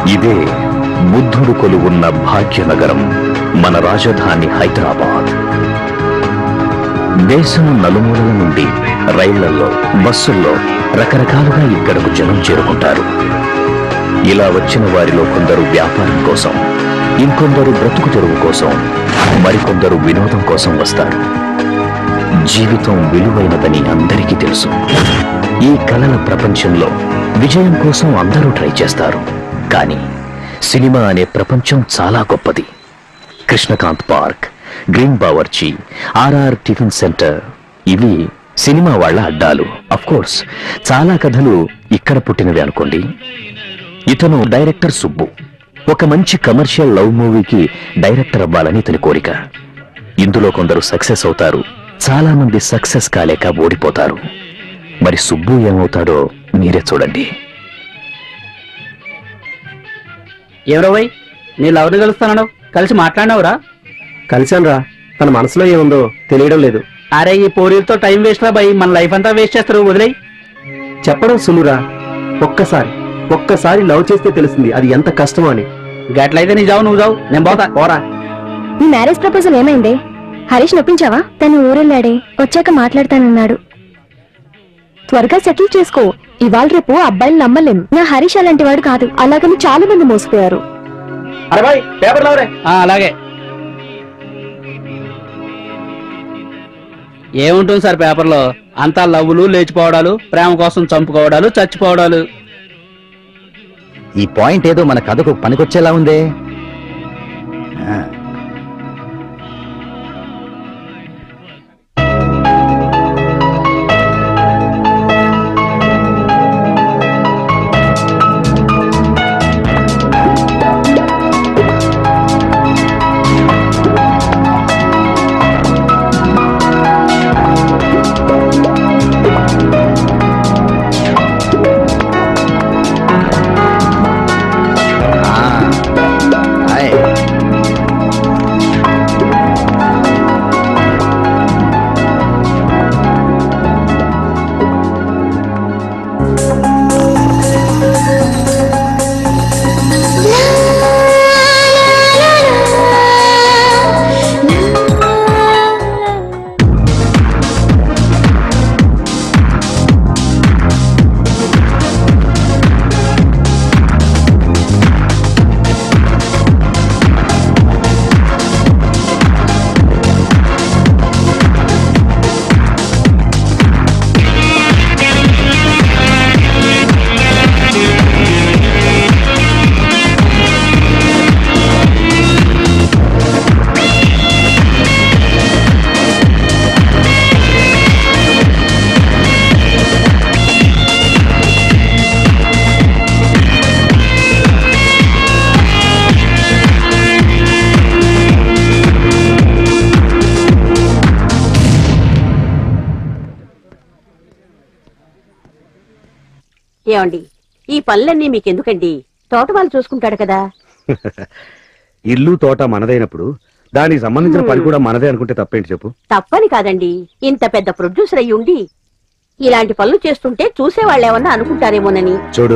ఇదే బుద్ధుడు కొలువున్న భాగ్యనగరం మన రాజధాని హైదరాబాద్ దేశం నలుమూలల నుండి రైళ్లలో బస్సుల్లో రకరకాలుగా ఇక్కడకు జనం చేరుకుంటారు ఇలా వచ్చిన వారిలో కొందరు వ్యాపారం కోసం ఇంకొందరు బ్రతుకు తెరువు కోసం మరికొందరు వినోదం కోసం వస్తారు జీవితం విలువైనదని అందరికీ తెలుసు ఈ కళల ప్రపంచంలో విజయం కోసం అందరూ ట్రై చేస్తారు కానీ సినిమా అనే ప్రపంచం చాలా గొప్పది Krishnakanth park green Bawarchi RR tiffin centre ఇవి సినిమా వాళ్ళ అడ్డాలు అఫ్ కోర్స్ చాలా కథలు ఇక్కడ పుట్టినవి అనుకోండి ఇతను డైరెక్టర్ సుబ్బు ఒక మంచి కమర్షియల్ లవ్ మూవీకి డైరెక్టర్ అవ్వాలని ఇతని కోరిక ఇందులో కొందరు సక్సెస్ అవుతారు చాలా మంది సక్సెస్ కాలేక ఓడిపోతారు మరి సుబ్బు ఏమవుతాడో మీరే చూడండి ఏం రోయ్ నీ లవర్ని కలుస్తాను కలిసి మాట్లాడినావురా కలిశానురా తన మనసులో ఏముందో తెలియడం లేదు అరే ఈ పోరీలతో టైం వేస్ట్ రా భయ్ మన లైఫ్ అంతా వేస్ట్ చేస్తారు వదిలేయ్ చెప్పడం సులురా ఒక్కసారి ఒక్కసారి లవ్ చేస్తే తెలుస్తుంది అది ఎంత కష్టమో అని గట్లయితే నీ జావు నువ్వు జావు నేను పోతా పోరా నీ మ్యారేజ్ ప్రపోజల్ ఏమైంది హరీష్ నొప్పించావా తను ఊరెళ్ళాడే వచ్చాక మాట్లాడతానన్నాడు త్వరగా సెటిల్ చేసుకో ఇవాళ రేపు అబ్బాయిని నమ్మలేం నా హరీష్ అలాంటి వాడు కాదు అలాగని చాలా మంది మోసపోయారు అరే బాయ్ పేపర్ లవరే ఆ, అలాగే ఏముంటుంది సార్ పేపర్లో అంతా లవ్వులు లేచిపోవడాలు ప్రేమ కోసం చంపుకోవడాలు చచ్చిపోవడాలు ఈ పాయింట్ ఏదో మన కథకు పనికొచ్చేలా ఉందే ఆ, ఆ, హాయ్. ఏమండి ఈ పనులన్నీ మీకెందుకండి తోట వాళ్ళు చూసుకుంటాడు కదా ఇల్లు తోట మనదైనప్పుడు దానికి సంబంధించిన పని కూడా మనదే అనుకుంటే తప్పేంటి చెప్పు తప్పని కాదండి ఇంత పెద్ద ప్రొడ్యూసర్ అయ్యి ఉండి ఇలాంటి పనులు చేస్తుంటే చూసేవాళ్ళేమన్నా అనుకుంటారేమోనని చూడు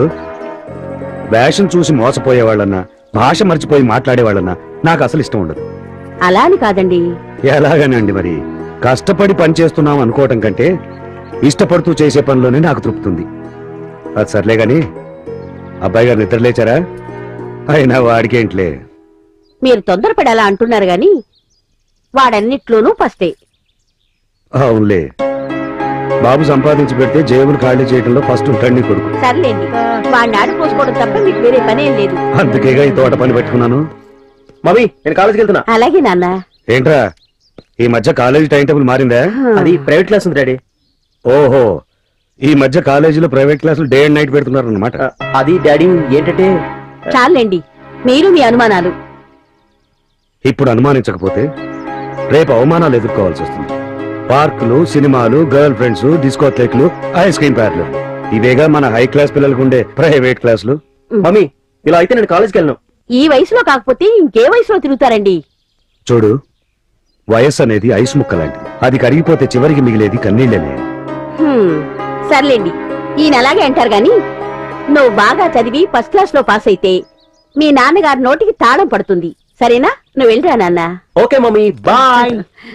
వేషం చూసి మోసపోయేవాళ్ళన్నా భాష మర్చిపోయి మాట్లాడేవాళ్ళన్నా నాకు అసలు ఇష్టం ఉండదు అలా అని కాదండి ఎలాగనండి మరి కష్టపడి పని చేస్తున్నాం అనుకోవటం కంటే ఇష్టపడుతూ చేసే పనిలోనే నాకు తృప్తుంది అది సర్లే గాని అబ్బాయి గారు నిద్ర లేచారా అయినా వాడికేంట్లే మీరు తొందరపడి అలా అంటున్నారు గాని వాడన్నిట్లోనూ ఫస్టే అవునులే బాబు సంపాదించి పెడితే జేబులు ఖాళీ చేయడంలో ఫస్ట్ ఉంటాడు నీ కొడుకు సర్లేండి వాడిని ఆడుకోసుకోవడం తప్ప మీకు వేరే పనేం లేదు అందుకేగా ఈ తోట పని పెట్టుకున్నాను మమ్మీ నేను కాలేజీకి వెళ్తున్నా అలాగే నాన్న ఏంట్రా ఈ మధ్య కాలేజీ టైం టేబుల్ మారిందా అది ప్రైవేట్ క్లాస్ ఉంది డాడీ ఓహో ఈ మధ్య కాలేజీలో ప్రైవేట్ క్లాసులు డే అండ్ నైట్ పెడుతున్నారు అనమాట ఆ, అది డాడీ ఏంటంటే చాలండి మీరు మీ అనుమానాలు ఇప్పుడు అనుమానించకపోతే రేపు అవమానాలు ఎదుర్కోవాల్సి వస్తుంది పార్కులు సినిమాలు గర్ల్ ఫ్రెండ్స్ డిస్కోథేక్లు ఐస్ క్రీమ్ పార్లు ఇవేగా మన హై క్లాస్ పిల్లలకు ఉండే ప్రైవేట్ క్లాసులు మమ్మీ ఇలా అయితే నేను కాలేజీకి వెళ్ళను ఈ వయసులో కాకపోతే ఇంకే వయసులో తిరుగుతారండి చూడు వయస్సు అనేది ఐస్ ముక్క లాంటిది అది కరిగిపోతే చివరికి మిగిలేది కన్నీళ్ళనే హ్మ్, సర్లేండి ఈయన అలాగే అంటారు గాని నువ్వు బాగా చదివి ఫస్ట్ క్లాస్ లో పాస్ అయితే మీ నాన్నగారి నోటికి తాళం పడుతుంది సరేనా నువ్వు వెళ్ళరా నాన్న ఓకే మమ్మీ బాయ్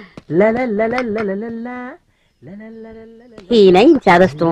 ఈయన ఈ చాదస్తం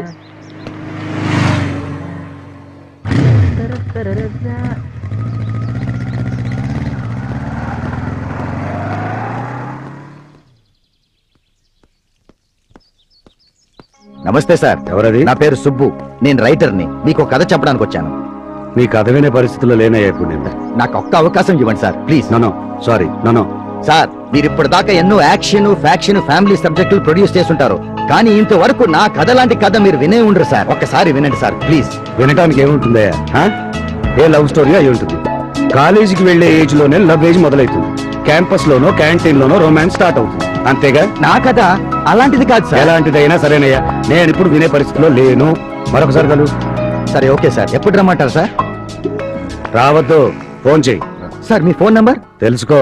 నమస్తే సార్ ఎవరది నా పేరు సుబ్బు నేను రైటర్ని మీకు ఒక కథ చెప్పడానికి వచ్చాను నీ కథ వినే పరిస్థితిలో లేనయ్యా ఇప్పుడు నేను నాకు ఒక్క అవకాశం ఇవ్వండి sir please no sorry no sir మీరు ఇప్పటిదాకా ఎన్నో యాక్షన్ ఫ్యాక్షన్ ఫ్యామిలీ సబ్జెక్టులు ప్రొడ్యూస్ చేస్తుంటారు కానీ ఇంతవరకు నా కథ లాంటి కథ మీరు వినే ఉండరు సార్ ఒక్కసారి వినండి సార్ ప్లీజ్ వినడానికి ఏముంటుందయ్యా ఆ? ఏ లవ్ స్టోరీ అయి ఉంటుంది కాలేజీకి వెళ్లే ఏజ్ లోనే లవ్ ఏజ్ మొదలవుతుంది క్యాంపస్ లోనో క్యాంటీన్ లోనో రొమాన్స్ స్టార్ట్ అవుతుంది అంతేగా నా కథ అలాంటిది కాదు సార్ ఎలాంటిదైనా సరేనయ్యా నేను ఇప్పుడు వినే పరిస్థితిలో లేను మరొకసారి కలు సరే ఓకే సార్ ఎప్పుడు రమ్మంటారు సార్ రావద్దు ఫోన్ చెయ్యి సార్ మీ ఫోన్ నంబర్ తెలుసుకో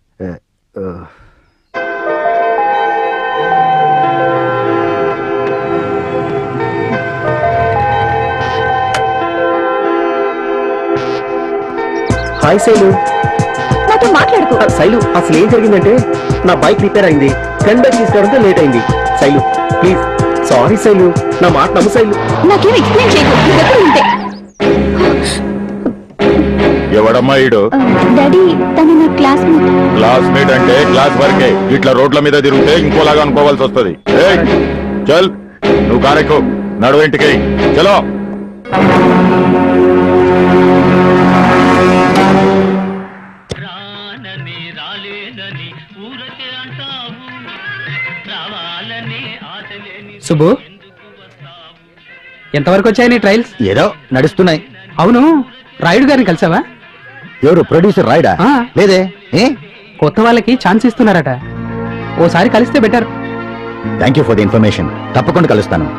హాయ్ శైలు నాతో మాట్లాడుకో ఆ, శైలు అసలు ఏం జరిగిందంటే నా బైక్ రిపేర్ అయింది కండక్ట్ తీసుకురావడంతో లేట్ అయింది శైలు ప్లీజ్ సారీ శైలు నా మాట నమ్ము శైలు నాకేం ఎక్స్ప్లెయిన్ చేయకు నీ దగ్గర ఉంటే ఎవడమ్మా ఈడు ఆ, డాడీ తను నా క్లాస్మేట్ క్లాస్మేట్ అంటే క్లాస్ వరకే ఇట్లా రోడ్ల మీద తిరిగితే ఇంకోలాగా అనుకోవాల్సి వస్తుంది ఏయ్, చల్ నువ్వు కారెక్కు నడువు ఇంటికి చలో రానని రాలేదని ఊరకే అంటావు రావాలని ఆశలేని సుబ్బు ఎంతవరకు వచ్చాయి నీ ట్రయల్స్ ఏదో నడుస్తున్నాయి అవును రాయుడు గారిని కలిసావా ఎవరు ప్రొడ్యూసర్ రాయడా ఆ. లేదే ఏ కొత్త వాళ్ళకి ఛాన్స్ ఇస్తున్నారట ఓసారి కలిస్తే better thank you for the information తప్పకుండా కలుస్తాను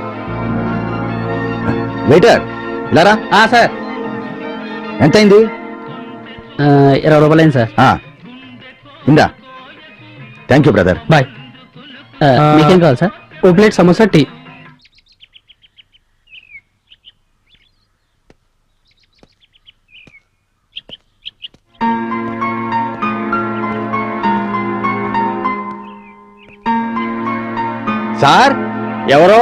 వెయిటర్ ఇలారా సార్ ఎంతైంది ఇరవై రూపాయలైంది సార్ ఆ, ఇందా థ్యాంక్ యూ బ్రదర్ బాయ్ మీకేం కావాలి సార్ ఓ ప్లేట్ సమోసా టీ సార్ ఎవరో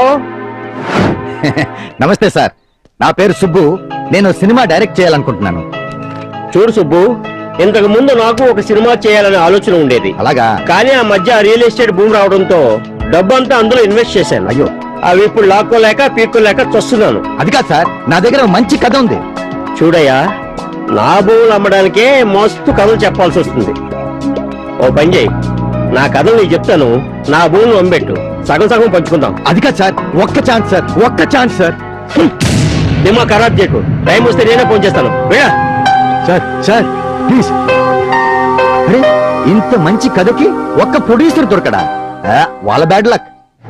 నమస్తే సార్ నా పేరు సుబ్బు నేను సినిమా డైరెక్ట్ చేయాలనుకుంటున్నాను చూడు సుబ్బు ఇంతకు ముందు నాకు ఒక సినిమా చేయాలనే ఆలోచన ఉండేది అలాగా కానీ ఆ మధ్య రియల్ ఎస్టేట్ భూమి రావడంతో డబ్బంతా అందులో ఇన్వెస్ట్ చేశాను అయ్యో అవి ఇప్పుడు లాక్కోలేక పీక్కోలేక చస్తున్నాను అది కాదు సార్ నా దగ్గర ఒక మంచి కథ ఉంది చూడయ్యా నా భూములు అమ్మడానికే మస్తు కథలు చెప్పాల్సి వస్తుంది ఓ పని చేయి నా కథలు నీకు చెప్తాను నా భూములు అమ్మెట్టు సగం సగం పంచుకుందాం అది కాదు సార్ ఒక్క ఛాన్స్ సార్ ఒక్క ఛాన్స్ సార్ నిమ్మ ఖరాబ్ చేయకు టైం వస్తే నేనే ఫోన్ చేస్తాను వెళ్ళా సార్ సార్ ప్లీజ్ అరే ఇంత మంచి కథకి ఒక్క ప్రొడ్యూసర్ దొరకడా ఆ, వాళ్ళ బ్యాడ్ లక్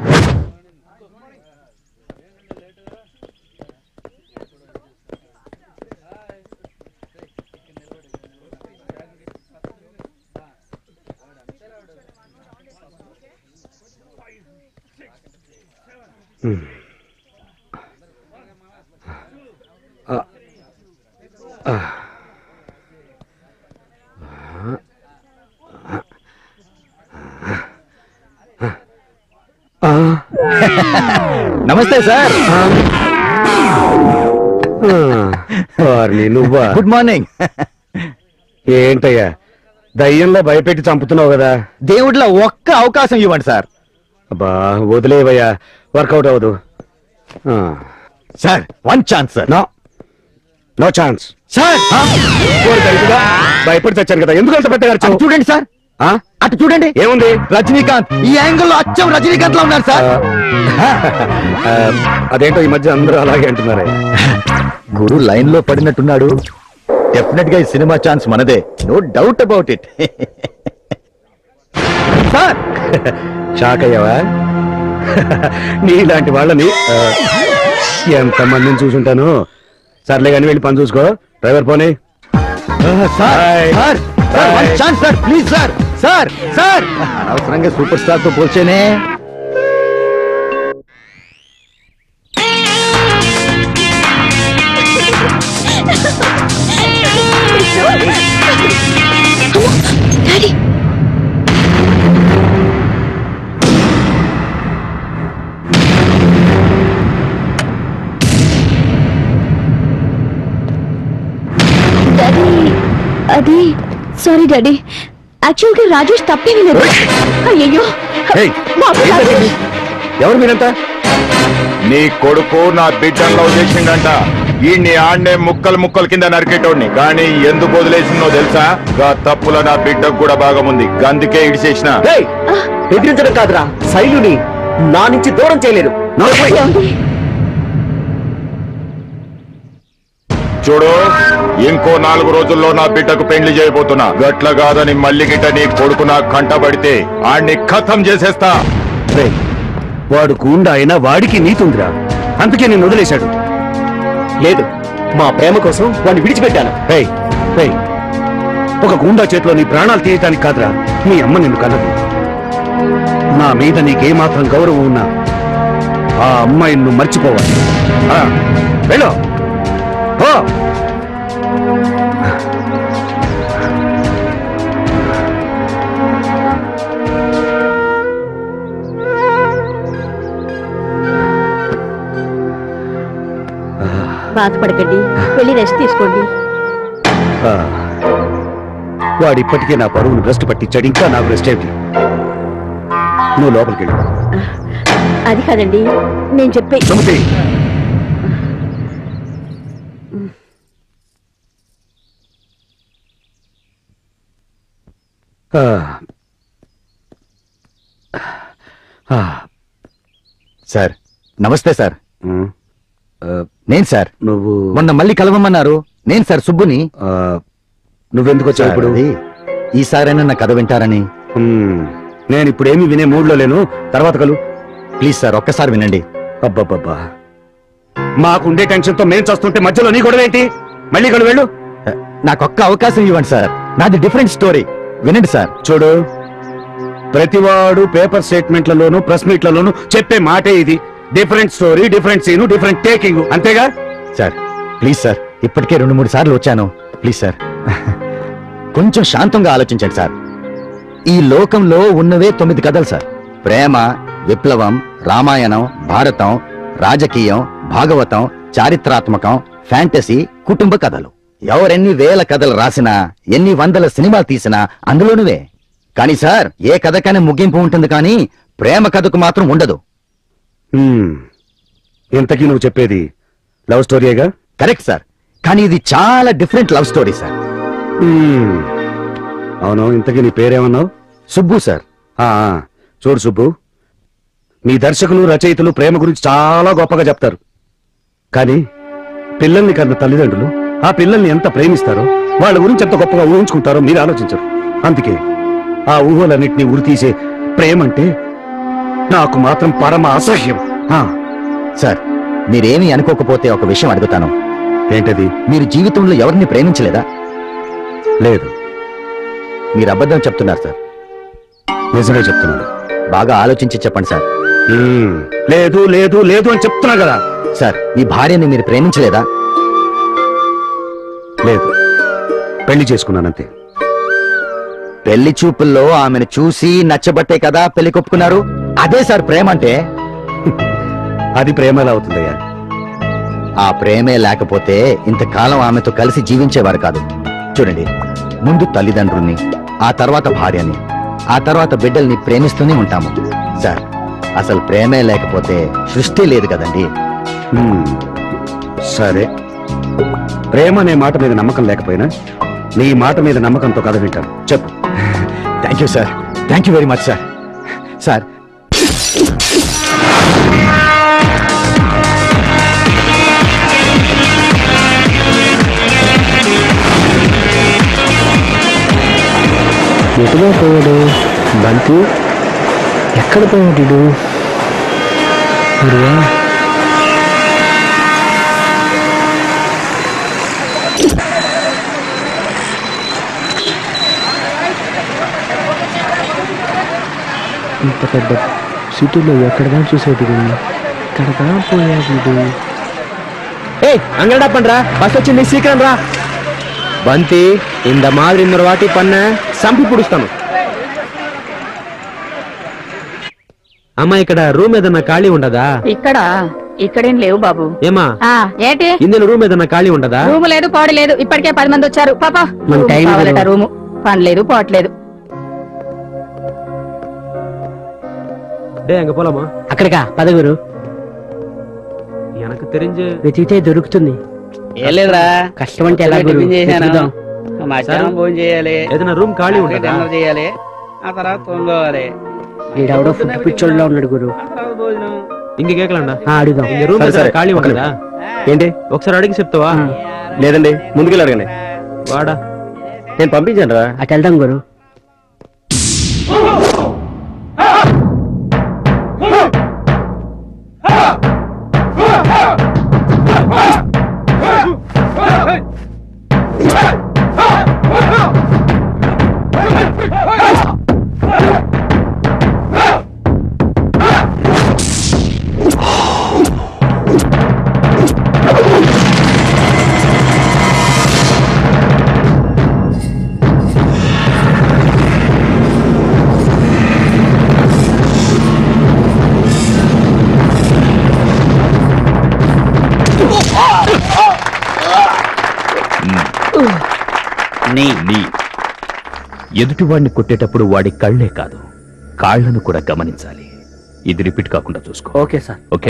నమస్తే సార్ వారిని నువ్వా గుడ్ మార్నింగ్ ఏంటయ్యా దయ్యంలో భయపెట్టి చంపుతున్నావు కదా దేవుడిలో ఒక్క అవకాశం ఇవ్వండి సార్ అబ్బా వదిలేవయ్యా వర్కౌట్ అవ్వదు sir one chance sir no no chance sir ఆ, భయపడి తెచ్చాను కదా ఎందుకు అంత అటు పెట్టగారు చూడండి సార్ అటు చూడండి ఏముంది రజనీకాంత్ ఈ యాంగిల్ లో అచ్చం రజనీకాంత్ లో ఉన్నారు సార్ ఆ, అదేంటో ఈ మధ్య అందరూ అలాగే అంటున్నారే గురు లైన్ లో పడినట్టున్నాడు డెఫినెట్ గా ఈ సినిమా ఛాన్స్ మనదే no doubt about it sir shock అయ్యావా నీలాంటి వాళ్ళని ఆ, ఎంత మందిని చూసుంటాను సర్లే కానీ వెళ్ళి పని చూసుకో డ్రైవర్ పోనీ sir Bye. Sir sir one Bye. Chance sir please sir sir sir అనవసరంగా సూపర్ స్టార్ తో పోల్చేనే అది సారీ డాడీ యాక్చువల్ గా రాజేష్ తప్పేమీ లేదు అయ్యో ఏయ్, ఏంటది? ఎవరు మీరంతా నీ కొడుకు నా బిడ్డల్లో చేసిండంట ఈ నీ ఆడ్నే ముక్కలు ముక్కలు కింద నరికేటోడిని కానీ ఎందుకు వదిలేసిందో తెలుసా గా తప్పుల నా బిడ్డకు కూడా భాగం ఉంది గందుకే ఇడిచేసిన ఏయ్, బెదిరించడం కాదురా శైలుని నా నుంచి దూరం చేయలేరు చూడు ఇంకో నాలుగు రోజుల్లో నా బిడ్డకు పెళ్లి చేయబోతున్నా గట్ల కాదని మళ్ళీ గిట్ట నీ కొడుకు నా కంటబడితే ఆడిని ఖతం చేసేస్తా రేయ్, వాడు గుండా అయినా వాడికి నీతుందిరా అందుకే నేను వదిలేశాడు లేదు మా ప్రేమ కోసం వాడిని విడిచిపెట్టాను రేయ్, రేయ్, ఒక గుండా చేతిలో నీ ప్రాణాలు తీయటానికి కాదురా మీ అమ్మ నిన్ను కన్నది నా మీద నీకేమాత్రం గౌరవం ఉన్నా ఆ అమ్మాయిని నువ్వు మర్చిపోవాలి ఆ, వెళ్ళు ఓ బాధపడకండి వెళ్ళి రెస్ట్ తీసుకోండి ఆ, వాడిప్పటికే నా పరువును భ్రష్టు పట్టించాడు ఇంకా నాకు రెస్ట్ ఏమిటి నువ్వు లోపలికి వెళ్ళు అది కాదండి నేను చెప్పే సుమతి ఆ. ఆ. సార్ నమస్తే సార్ ఉమ్. ఆ, నేను సార్ నువ్వు మొన్న మళ్ళీ కలవమన్నారు నేను సార్ సుబ్బుని ఆ, నువ్వెందుకు వచ్చావు ఇప్పుడు అది, ఈసారైనా నా కథ వింటారని ఉమ్, నేను ఇప్పుడు ఏమీ వినే మూడ్లో లేను తర్వాత కలు ప్లీజ్ సార్ ఒక్కసారి వినండి అబ్బబ్బబ్బా మాకుండే టెన్షన్ తో మేం చస్తుంటే మధ్యలో నీ గొడవ ఏంటి మళ్ళీ కలు వెళ్ళు నాకు ఒక్క అవకాశం ఇవ్వండి సార్ నాది డిఫరెంట్ స్టోరీ వినండి సార్ చూడు ప్రతివాడు పేపర్ స్టేట్మెంట్లలోను ప్రెస్ మీట్లలోను చెప్పే మాటే ఇది different story different scene different taking అంతేగా సార్ ప్లీజ్ సార్ ఇప్పటికే రెండు మూడు సార్లు వచ్చాను ప్లీజ్ సార్ కొంచెం శాంతంగా ఆలోచించండి సార్ ఈ లోకంలో ఉన్నవే తొమ్మిది కథలు సార్ ప్రేమ విప్లవం రామాయణం భారతం రాజకీయం భాగవతం చారిత్రాత్మకం ఫ్యాంటసీ కుటుంబ కథలు ఎవరెన్ని వేల కథలు రాసినా ఎన్ని వందల సినిమాలు తీసినా అందులోనివే కానీ సార్ ఏ కథకైనా ముగింపు ఉంటుంది కానీ ప్రేమ కథకు మాత్రం ఉండదు హ్మ్. ఇంతకీ నువ్వు చెప్పేది లవ్ స్టోరీగా కరెక్ట్ సార్ కానీ ఇది చాలా డిఫరెంట్ లవ్ స్టోరీ సార్ అవును ఇంతకీ నీ పేరేమన్నావు సుబ్బు సార్ ఆ, ఆ, చూడు సుబ్బు మీ దర్శకులు రచయితలు ప్రేమ గురించి చాలా గొప్పగా చెప్తారు కానీ పిల్లల్ని కన్న తల్లిదండ్రులు ఆ పిల్లల్ని ఎంత ప్రేమిస్తారో వాళ్ళ గురించి ఎంత గొప్పగా ఊహించుకుంటారో మీరు ఆలోచించరు అందుకే ఆ ఊహలన్నింటినీ ఉరితీసే ప్రేమంటే నాకు మాత్రం పరమ అసహ్యం ఆ, సార్ మీరేమీ అనుకోకపోతే ఒక విషయం అడుగుతాను ఏంటది మీరు జీవితంలో ఎవరిని ప్రేమించలేదా లేదు మీరు అబద్ధం చెప్తున్నారు సార్ నిజమే చెప్తున్నాను బాగా ఆలోచించి చెప్పండి సార్ హ్మ్. లేదు లేదు లేదు అని చెప్తున్నా కదా సార్ మీ భార్యని మీరు ప్రేమించలేదా లేదు పెళ్లి చేసుకున్నానంతే పెళ్లి చూపుల్లో ఆమెను చూసి నచ్చబట్టే కదా పెళ్లి కొప్పుకున్నారు అదే సార్ ప్రేమ అంటే అది ప్రేమ ఎలా అవుతుందయ్యా ఆ ప్రేమే లేకపోతే ఇంతకాలం ఆమెతో కలిసి జీవించేవారు కాదు చూడండి ముందు తల్లిదండ్రుల్ని ఆ తర్వాత భార్యని ఆ తర్వాత బిడ్డల్ని ప్రేమిస్తూనే ఉంటాము సార్ అసలు ప్రేమే లేకపోతే సృష్టి లేదు కదండి హ్మ్. సరే ప్రేమ అనే మాట మీద నమ్మకం లేకపోయినా నీ మాట మీద నమ్మకంతో కథ వింటాను చెప్పు thank you sir thank you very much sir sir ఎటుగా పోయాడు బంతి ఎక్కడ పోయాడు గురువా ఇంత పెద్ద సిటీలో ఎక్కడదా చూసేది ఎక్కడదా పోయాడు ஏய் அங்கடா பண்ற பஸ் வச்சு நீ சீக்கிரம் ரா பந்தி இந்த மாதிரி இன்னொரு வாட்டி பண்ண சம்பி புடிస్తాను అమ్మా ఇక్కడ రూమ్ ఏదన్నా ఖాళీ ఉండదా ఇక్కడ ఇక్కడేం లేవు బాబు ఏమా ఆ ఏంటి ఇందులో రూమ్ ఏదన్నా ఖాళీ ఉండదా రూమ్ లేదు పాడు లేదు ఇప్పటికే పది మంది వచ్చారు పాపా మన రూమ్ టైం కావాలట లేదు. రూము పని లేదు పోవట్లేదు డే అంగ పోలామా అక్కడికా పదగురు எனக்கு தெரிஞ்சு వెతికితే దొరుకుతుంది ఏం లేదురా కష్టం అంటే ఎలా గురు టిఫిన్ చేశాను వెతుకుదాం. మధ్యాహ్నం భోజనం చేయాలి ఏదైనా రూమ్ ఖాళీ ఉంటుందా డిన్నర్ చేయాలి ఆ తర్వాత తొంగోవాలి ఈడెవడో ఫుడ్ పిచ్చోళ్ళలో ఉన్నాడు గురు ఆ తర్వాత భోజనం ఇంక కేకలండా ఆ, అడుగుదాం ఇంక రూమ్ సరే, ఏదైనా సరే. ఖాళీ ఒక ఉంటుందా ఏంటి ఒకసారి అడిగి చెప్తావా లేదండి ముందుకెళ్ళి అడగండి వాడా నేను పంపించాను రా అటు వెళ్దాం గురు నీ నీ ఎదుటివాడిని కొట్టేటప్పుడు వాడి కళ్ళే కాదు కాళ్లను కూడా గమనించాలి ఇది రిపీట్ కాకుండా చూసుకో okay sir okay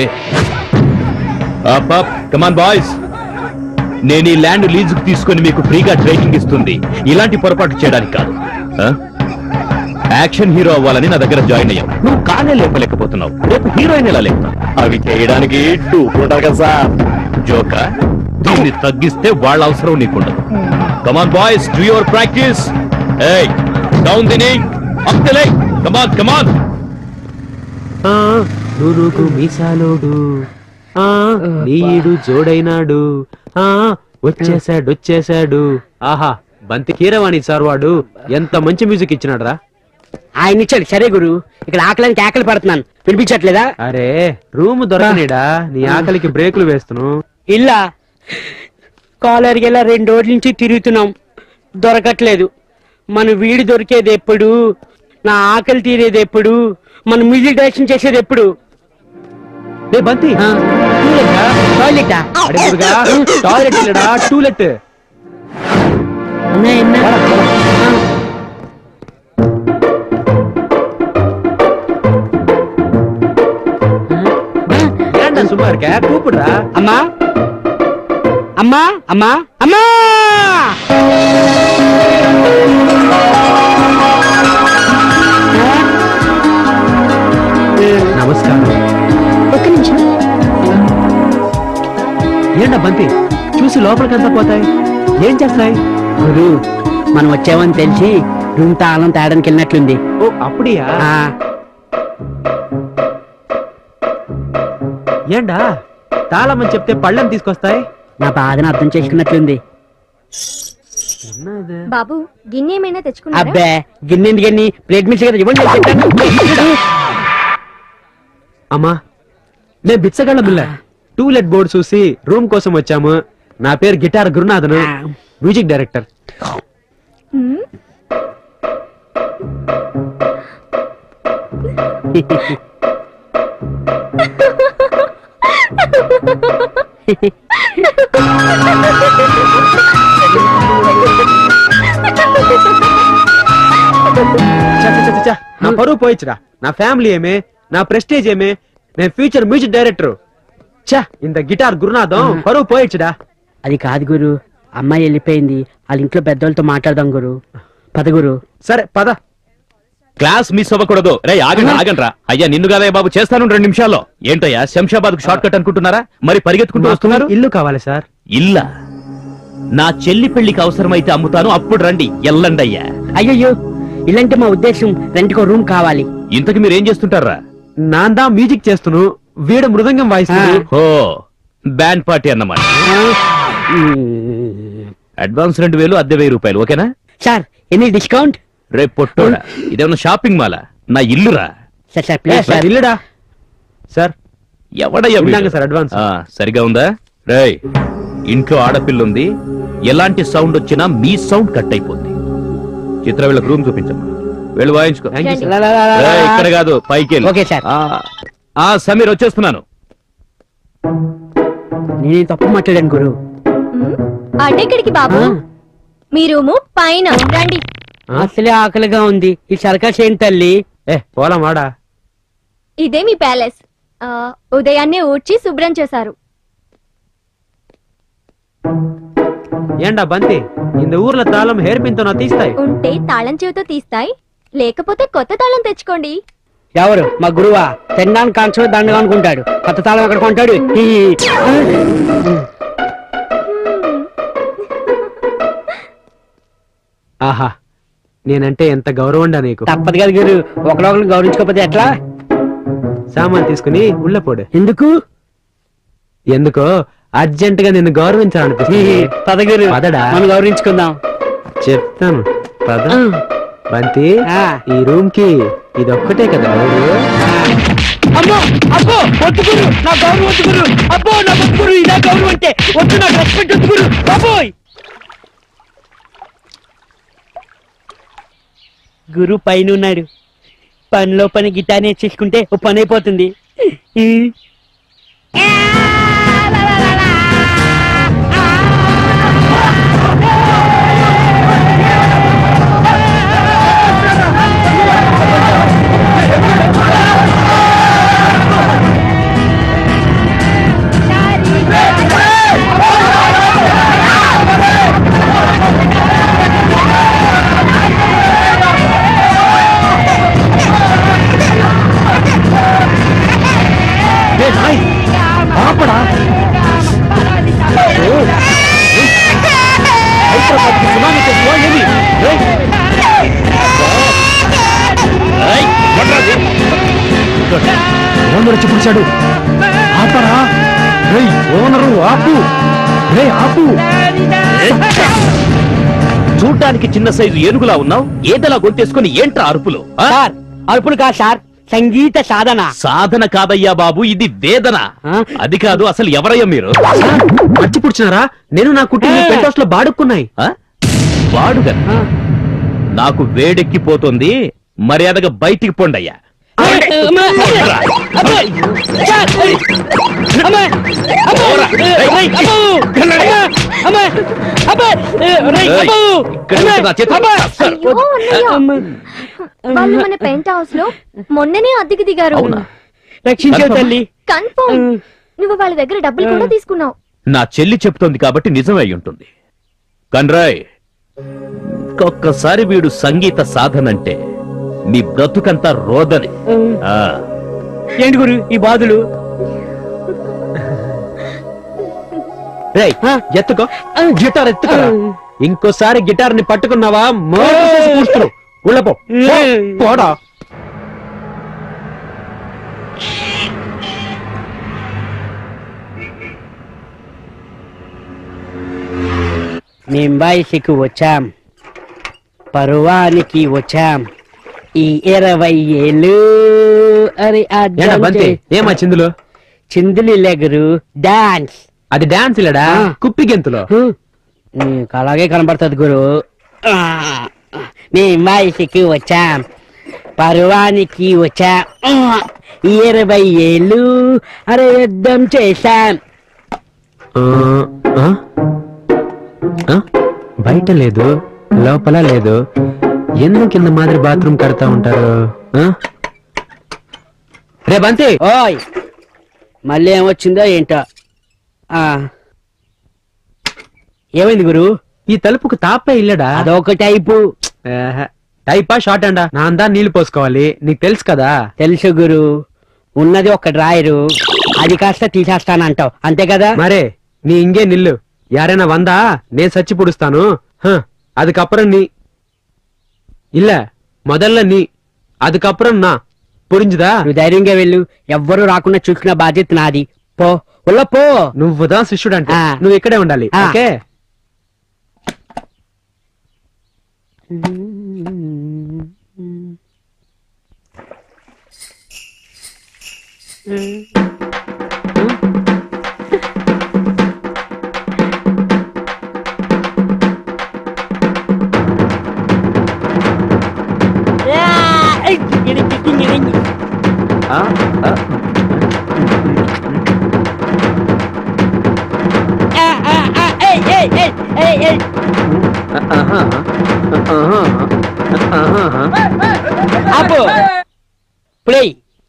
come on boys నేను ఈ ల్యాండ్ లీజుకు తీసుకొని మీకు ఫ్రీగా ట్రైనింగ్ ఇస్తుంది ఇలాంటి పొరపాటు చేయడానికి కాదు ఆ? యాక్షన్ హీరో అవ్వాలని నా దగ్గర జాయిన్ అయ్యావు నువ్వు కానే లేపలేకపోతున్నావు రేపు హీరోయిన్ ఎలా లేపుతావు అవి చేయడానికి డూపులు ఉంటారు కదా సార్ జోక దీన్ని తగ్గిస్తే వాళ్ళ అవసరం నీకుండదు come on boys do your practice ఏయ్ డౌన్ దిని up the leg come on come on ఆ, నూరుకు మీసాలోడు ఆ నీడు జోడైనాడు ఆ వచ్చేసాడు వచ్చేసాడు ఆహా బంతి కీరవాణి సార్ వాడు ఎంత మంచి మ్యూజిక్ ఇచ్చినాడు రా ఆయన ఇచ్చాడు సరే గురు ఇక్కడ ఆకలికి ఆకలి పడుతున్నాను వినిపించట్లేదా అరే రూమ్ దొరకనేడా నీ ఆకలికి బ్రేకులు వేస్తును ఇల్లా కాలర్కి ఇలా రెండు రోజుల నుంచి తిరుగుతున్నాం దొరకట్లేదు మన వీడు దొరికేది ఎప్పుడు నా ఆకలి తీరేది ఎప్పుడు మన మ్యూజిక్ డైరెక్షన్ చేసేది ఎప్పుడు రే బంతి టాయిలెటా అడే మురుగా, టాయిలెట్ ఇల్లడా టూలెట్ ஏன்டா சும்மா இருக்க கூப்பிடுறா అమ్మా అమ్మా అమ్మా అమ్మా నమస్కారం ఒక్క నిమిషం ఏంటా బంతి చూసి లోపలికంతా పోతాయి ఏం చేస్తాయి గురు మనం వచ్చామని తెలిసి రూమ్ తాళం తేడానికి వెళ్ళినట్లుంది ఓ అప్పుడియా ఆ, ఏండా తాళమని చెప్తే పళ్ళని తీసుకొస్తాయి నా బాధను అర్థం చేసుకున్నట్లుంది బాబు గిన్నె ఏమైనా తెచ్చుకున్నారా అబ్బే గిన్నె ఎందుకని ప్లేట్ మిల్స్ కదా ఇవ్వండి చెప్తాను. అమ్మా నేను బిచ్చగళ్ళ బిల్ల టూలెట్ బోర్డు చూసి రూమ్ కోసం వచ్చాము నా పేరు గిటార్ గురునాథన్ మ్యూజిక్ డైరెక్టర్ హ్మ్? చ, చ, చ, చ, చ. నా పరువు పోయిచ్చురా నా ఫ్యామిలీ ఏమే నా ప్రెస్టేజ్ ఏమే నేను ఫ్యూచర్ మ్యూజిక్ డైరెక్టర్ చా ఇంత గిటార్ గురునాథం పరువు పోయిచ్చుడా అది కాదు గురు అమ్మాయి వెళ్ళిపోయింది వాళ్ళ ఇంట్లో పెద్దోళ్ళతో మాట్లాడదాం గురు పద గురు సరే పద క్లాస్ మిస్ అవ్వకూడదు రే ఆగండి ఆగండ్రా అయ్యా నిన్ను కాదయ్య బాబు చేస్తాను రెండు నిమిషాల్లో ఏంటయ్యా శంషాబాద్ షార్ట్ కట్ అనుకుంటున్నారా మరి పరిగెత్తుకుంటూ వస్తున్నారు ఇల్లు కావాలి సార్ ఇల్లా నా చెల్లి పెళ్లికి అవసరమైతే అమ్ముతాను అప్పుడు రండి ఎల్లండి అయ్యా అయ్యయ్యో ఇలాంటి మా ఉద్దేశం రెంట్కో రూమ్ కావాలి ఇంతకు మీరు ఏం చేస్తుంటారా నాందా మ్యూజిక్ చేస్తును వీడు మృదంగం వాయిస్తున్నాడు ఓ బ్యాండ్ పార్టీ అన్నమాట అడ్వాన్స్ రెండు వేలు అద్దె వెయ్యి రూపాయలు ఓకేనా సార్ ఎనీ డిస్కౌంట్ రేపు పొట్టోడా ఇదేమన్నా షాపింగ్ మాలా నా ఇల్లురా సార్ సార్ ఏ, ప్లీజ్ సార్ సార్ ఇల్లుడా సార్ ఎవడయ్యా వీడు? ఇందాక సార్ అడ్వాన్స్. ఆ, సరిగా ఉందా రేయ్ ఇంట్లో ఆడపిల్ల ఉంది ఎలాంటి సౌండ్ వచ్చినా మీ సౌండ్ కట్ అయిపోద్ది చిత్ర వీళ్ళకి రూమ్ చూపించమ్మా వెళ్ళి వాయించుకో థ్యాంక్ యూ రేయ్, ఇక్కడ కాదు పైకి వెళ్ళు. ఓకే సార్ ఆ, ఆ సమీర్ వచ్చేస్తున్నాను నేనే తప్పు మాట్లాడాను గురు అటెక్కడికి బాబు ఆ. మీ రూము పైన రండి అసలే ఆకలిగా ఉంది ఈ సర్కస్ ఏంటి తల్లి ఏ పోలా మాడా ఇదే మీ ప్యాలెస్ ఆ, ఉదయాన్నే ఊడ్చి శుభ్రం చేశారు ఏండా బంతి இந்த ஊர்ல తాళం హెయిర్ పిన్ తో నా తీస్తాయి ఉంటే తాళం చెవితో తీస్తాయి లేకపోతే కొత్త తాళం తెచ్చుకోండి ఎవరు మా గురువా తినడానికి కాన్సర్ దండగా అనుకుంటాడు కొత్త తాళం ఎక్కడ కొంటాడు ఈ. ఆహా నేనంటే ఎంత గౌరవండా నీకు తప్పదు కదా గురు ఒకరొకరు గౌరవించుకోకపోతే ఎట్లా సామాన్ తీసుకుని ఉళ్ళపోడు ఎందుకు ఎందుకో అర్జెంట్ గా నిన్ను గౌరవించాలనిపిస్తుంది పద గురు పదడా మనం గౌరవించుకుందాం చెప్తాను పద ఆ. బంతి ఆ. ఈ రూమ్ కి ఇది ఒక్కటే కదా డోరు? అమ్మో అబ్బో వద్దు గురు నా గౌరవం వద్దు గురు అబ్బో నా వద్దు గురు ఇదా గౌరవం అంటే వద్దు నాకు రెస్పెక్ట్ వద్దు గురు అబ్బోయ్ గురు పైన ఉన్నాడు పనిలో పని గిటార్ నేర్చేసుకుంటే ఓ పని అయిపోతుంది ఈ. ఓనర్ వచ్చి పుడిచాడు ఆపరా రేయ్ ఓనరు ఆపు రే ఆపు చూడ్డానికి చిన్న సైజు ఏనుగులా ఉన్నావు ఏదలా గొంతేసుకుని ఏంట్రా అరుపులు ఆ? సార్ అరుపులు కాదు సార్ సంగీత సాధన సాధన కాదయ్యా బాబు ఇది వేదన ఆ? అది కాదు అసలు ఎవరయ్యా మీరు మర్చి పుడిచినారా నేను నా కుటుంబం ఏ. పెంట్ హౌస్ లో బాడుక్కున్నాయి ఆ? వాడుగా ఆ. నాకు వేడెక్కిపోతుంది మర్యాదగా బయటికి పోండయ్యా అమ్మా, పోరా. అబ్బో, సార్, అమ్మా, అబ్బో, రేయ్, అబ్బో, అమ్మా, అబ్బో, రేయ్, ఏయ్, అబ్బో, ఇక్కడ ఉంటే నా చేతులు అమ్మా, చస్తారు. అయ్యో, అన్నయ్య. అమ్మా. వాళ్ళు మన పెంట్ హౌస్ లో మొన్ననే అద్దెకి దిగారు అవునా రక్షించావు తల్లి కన్ఫర్మ్ నువ్వు వాళ్ళ దగ్గర డబ్బులు కూడా తీసుకున్నావు నా చెల్లి చెప్తోంది కాబట్టి నిజమై ఉంటుంది కన్రాయ్ ఒక్కసారి వీడు సంగీత సాధనంటే మీ బ్రతుకంతా రోదని ఆ, ఏంటి గురు ఈ బాధలు రేయ్ ఎత్తుకో గిటార్ ఎత్తుకో ఇంకోసారి గిటార్ ని పట్టుకున్నావా కూర్చున్నావు ఉళ్ళపో పో, పోడా మేం బయటికి వచ్చాం పర్వానికి వచ్చాం ఈ ఇరవై ఏళ్ళు అరే ఆ ఏంటా బంతి ఏమా చిందులు చిందులు గురు డాన్స్ అది డాన్స్ ఇల్లడా ఆ. కుప్పి గెంతులో నీకు అలాగే కనబడుతుంది గురు ఆ, మేం బయటికి వచ్చాం పర్వానికి వచ్చాం ఆ, ఈ ఇరవై ఏళ్ళు అరే యుద్ధం చేశాం ఆ, ఆ? ఆ? బయట లేదు లోపల లేదు ఎందుకు కింద మాదిరి బాత్రూమ్ కడతా ఉంటారు ఆ? రే బంతి ఓయ్ మళ్ళీ ఏమొచ్చిందో ఏంటో ఆ ఏమైంది గురు ఈ తలుపుకు తాపే ఇల్లడా అదొక టైపు ఏహే. టైపా షార్ట్ అండా నా అందా నీళ్లు పోసుకోవాలి నీకు తెలుసు కదా తెలుసు గురు ఉన్నది ఒక డ్రాయరు అది కాస్త తీసేస్తానంటావు అంతే కదా మరే நீ இங்கே நில்லு யாரேனா வந்தா నేను சச்சி புடிஸ்தானு ஹ, அதுக்கப்புறம் நீ இல்ல முதல்ல நீ அதுக்கப்புறம் நான் புரிஞ்சுதா నువ్వు ధైర్యంగా వెళ్ళు ఎవ్వరూ రాకుండా చూసుకున్న బాధ్యత నాది పో ఉల్ల పో నువ్వుదా శిష్యుడు అంటే ఆ. నువ్వు ఇక్కడే ఉండాలి ఆ. ఓకే ఆ, ఆ. ఆపు ప్లే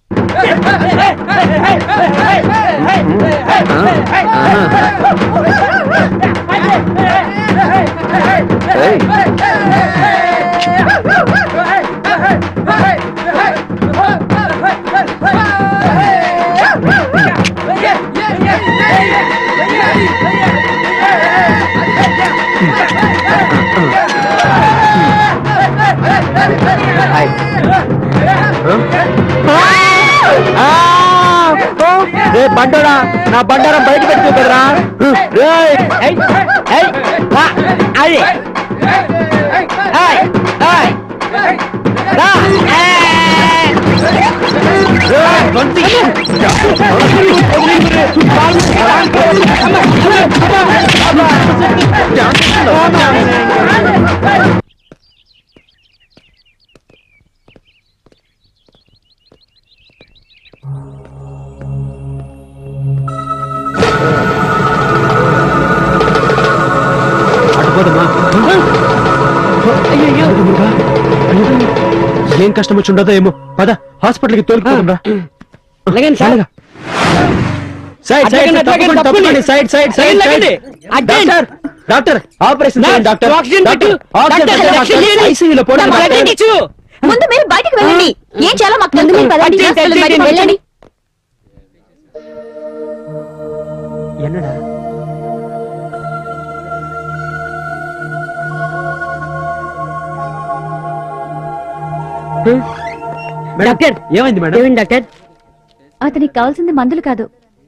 రే బండోడా నా బండారం బయట పెట్టుకో కదరా రేయ్, ఏయ్, ఏయ్, రా, అది. ఏయ్, ఏయ్, రా, ఏయ్. రేయ్, గొంతు. అడ్డుపోదమ్మా ఏం కష్టం వచ్చి ఉండదో ఏమో పద హాస్పిటల్కి తోలుకుపోదాం రా అలాగండి సార్ సైడ్ సైడ్ అడ్డగండి, అడ్డగండి, తప్పకుండా, తప్పకుండా. తప్పకుండా, సైడ్ సైడ్ సైడ్ అలాగండి. సైడ్ అడ్డండి. డాక్టర్ డాక్టర్ ఆపరేషన్ నా- చేయండి డాక్టర్ ఆక్సిజన్ డాక్టర్, పెట్టు. ఆక్సిజన్ డాక్టర్, పెట్టు, ఆక్సిజన్ డాక్టర్. చేయండి. ఐసీయూలో పోండి, నా డాక్టర్. బ్లడ్ ఇచ్చు. ముందు మీరు బయటికి వెళ్ళండి ఏం చేయాలో మాకు ముందు మీరు పదండి అర్జెంట్, హాస్పిటల్ అర్జెంట్, బయటికి వెళ్ళండి என்னடா డాక్టర్ ఏమైంది మేడం ఏమైంది డాక్టర్ అతనికి కావాల్సింది మందులు కాదు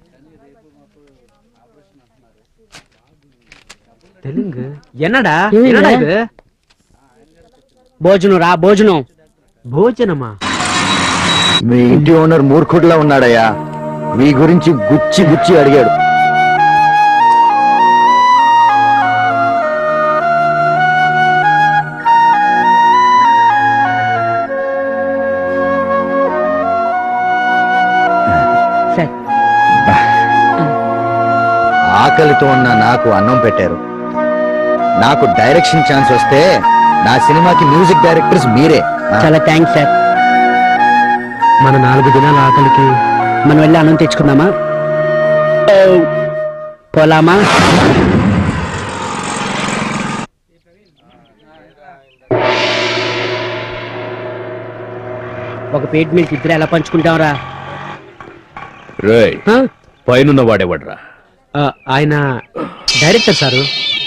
தெலுங்கு என்னடா ఏమైంది? என்னடா இது భోజనం రా భోజనం భోజనమా మీ ఇంటి ఓనర్ మూర్ఖుడిలా ఉన్నాడయ్యా మీ గురించి గుచ్చి గుచ్చి అడిగాడు సార్ ఆకలితో ఉన్న నాకు అన్నం పెట్టారు నాకు డైరెక్షన్ ఛాన్స్ వస్తే నా సినిమాకి మ్యూజిక్ డైరెక్టర్స్ మీరే ఆ, చాలా థ్యాంక్స్ సార్ మన నాలుగు దినాల ఆకలికి మనం వెళ్ళి అన్నం తెచ్చుకుందామా ఓ, పోలామా ఒక పేట్ మీకు ఇద్దరు ఎలా పంచుకుంటాంరా రేయ్ పైనున్న వాడేవాడ్రా ఆ, ఆయన డైరెక్టర్ సారు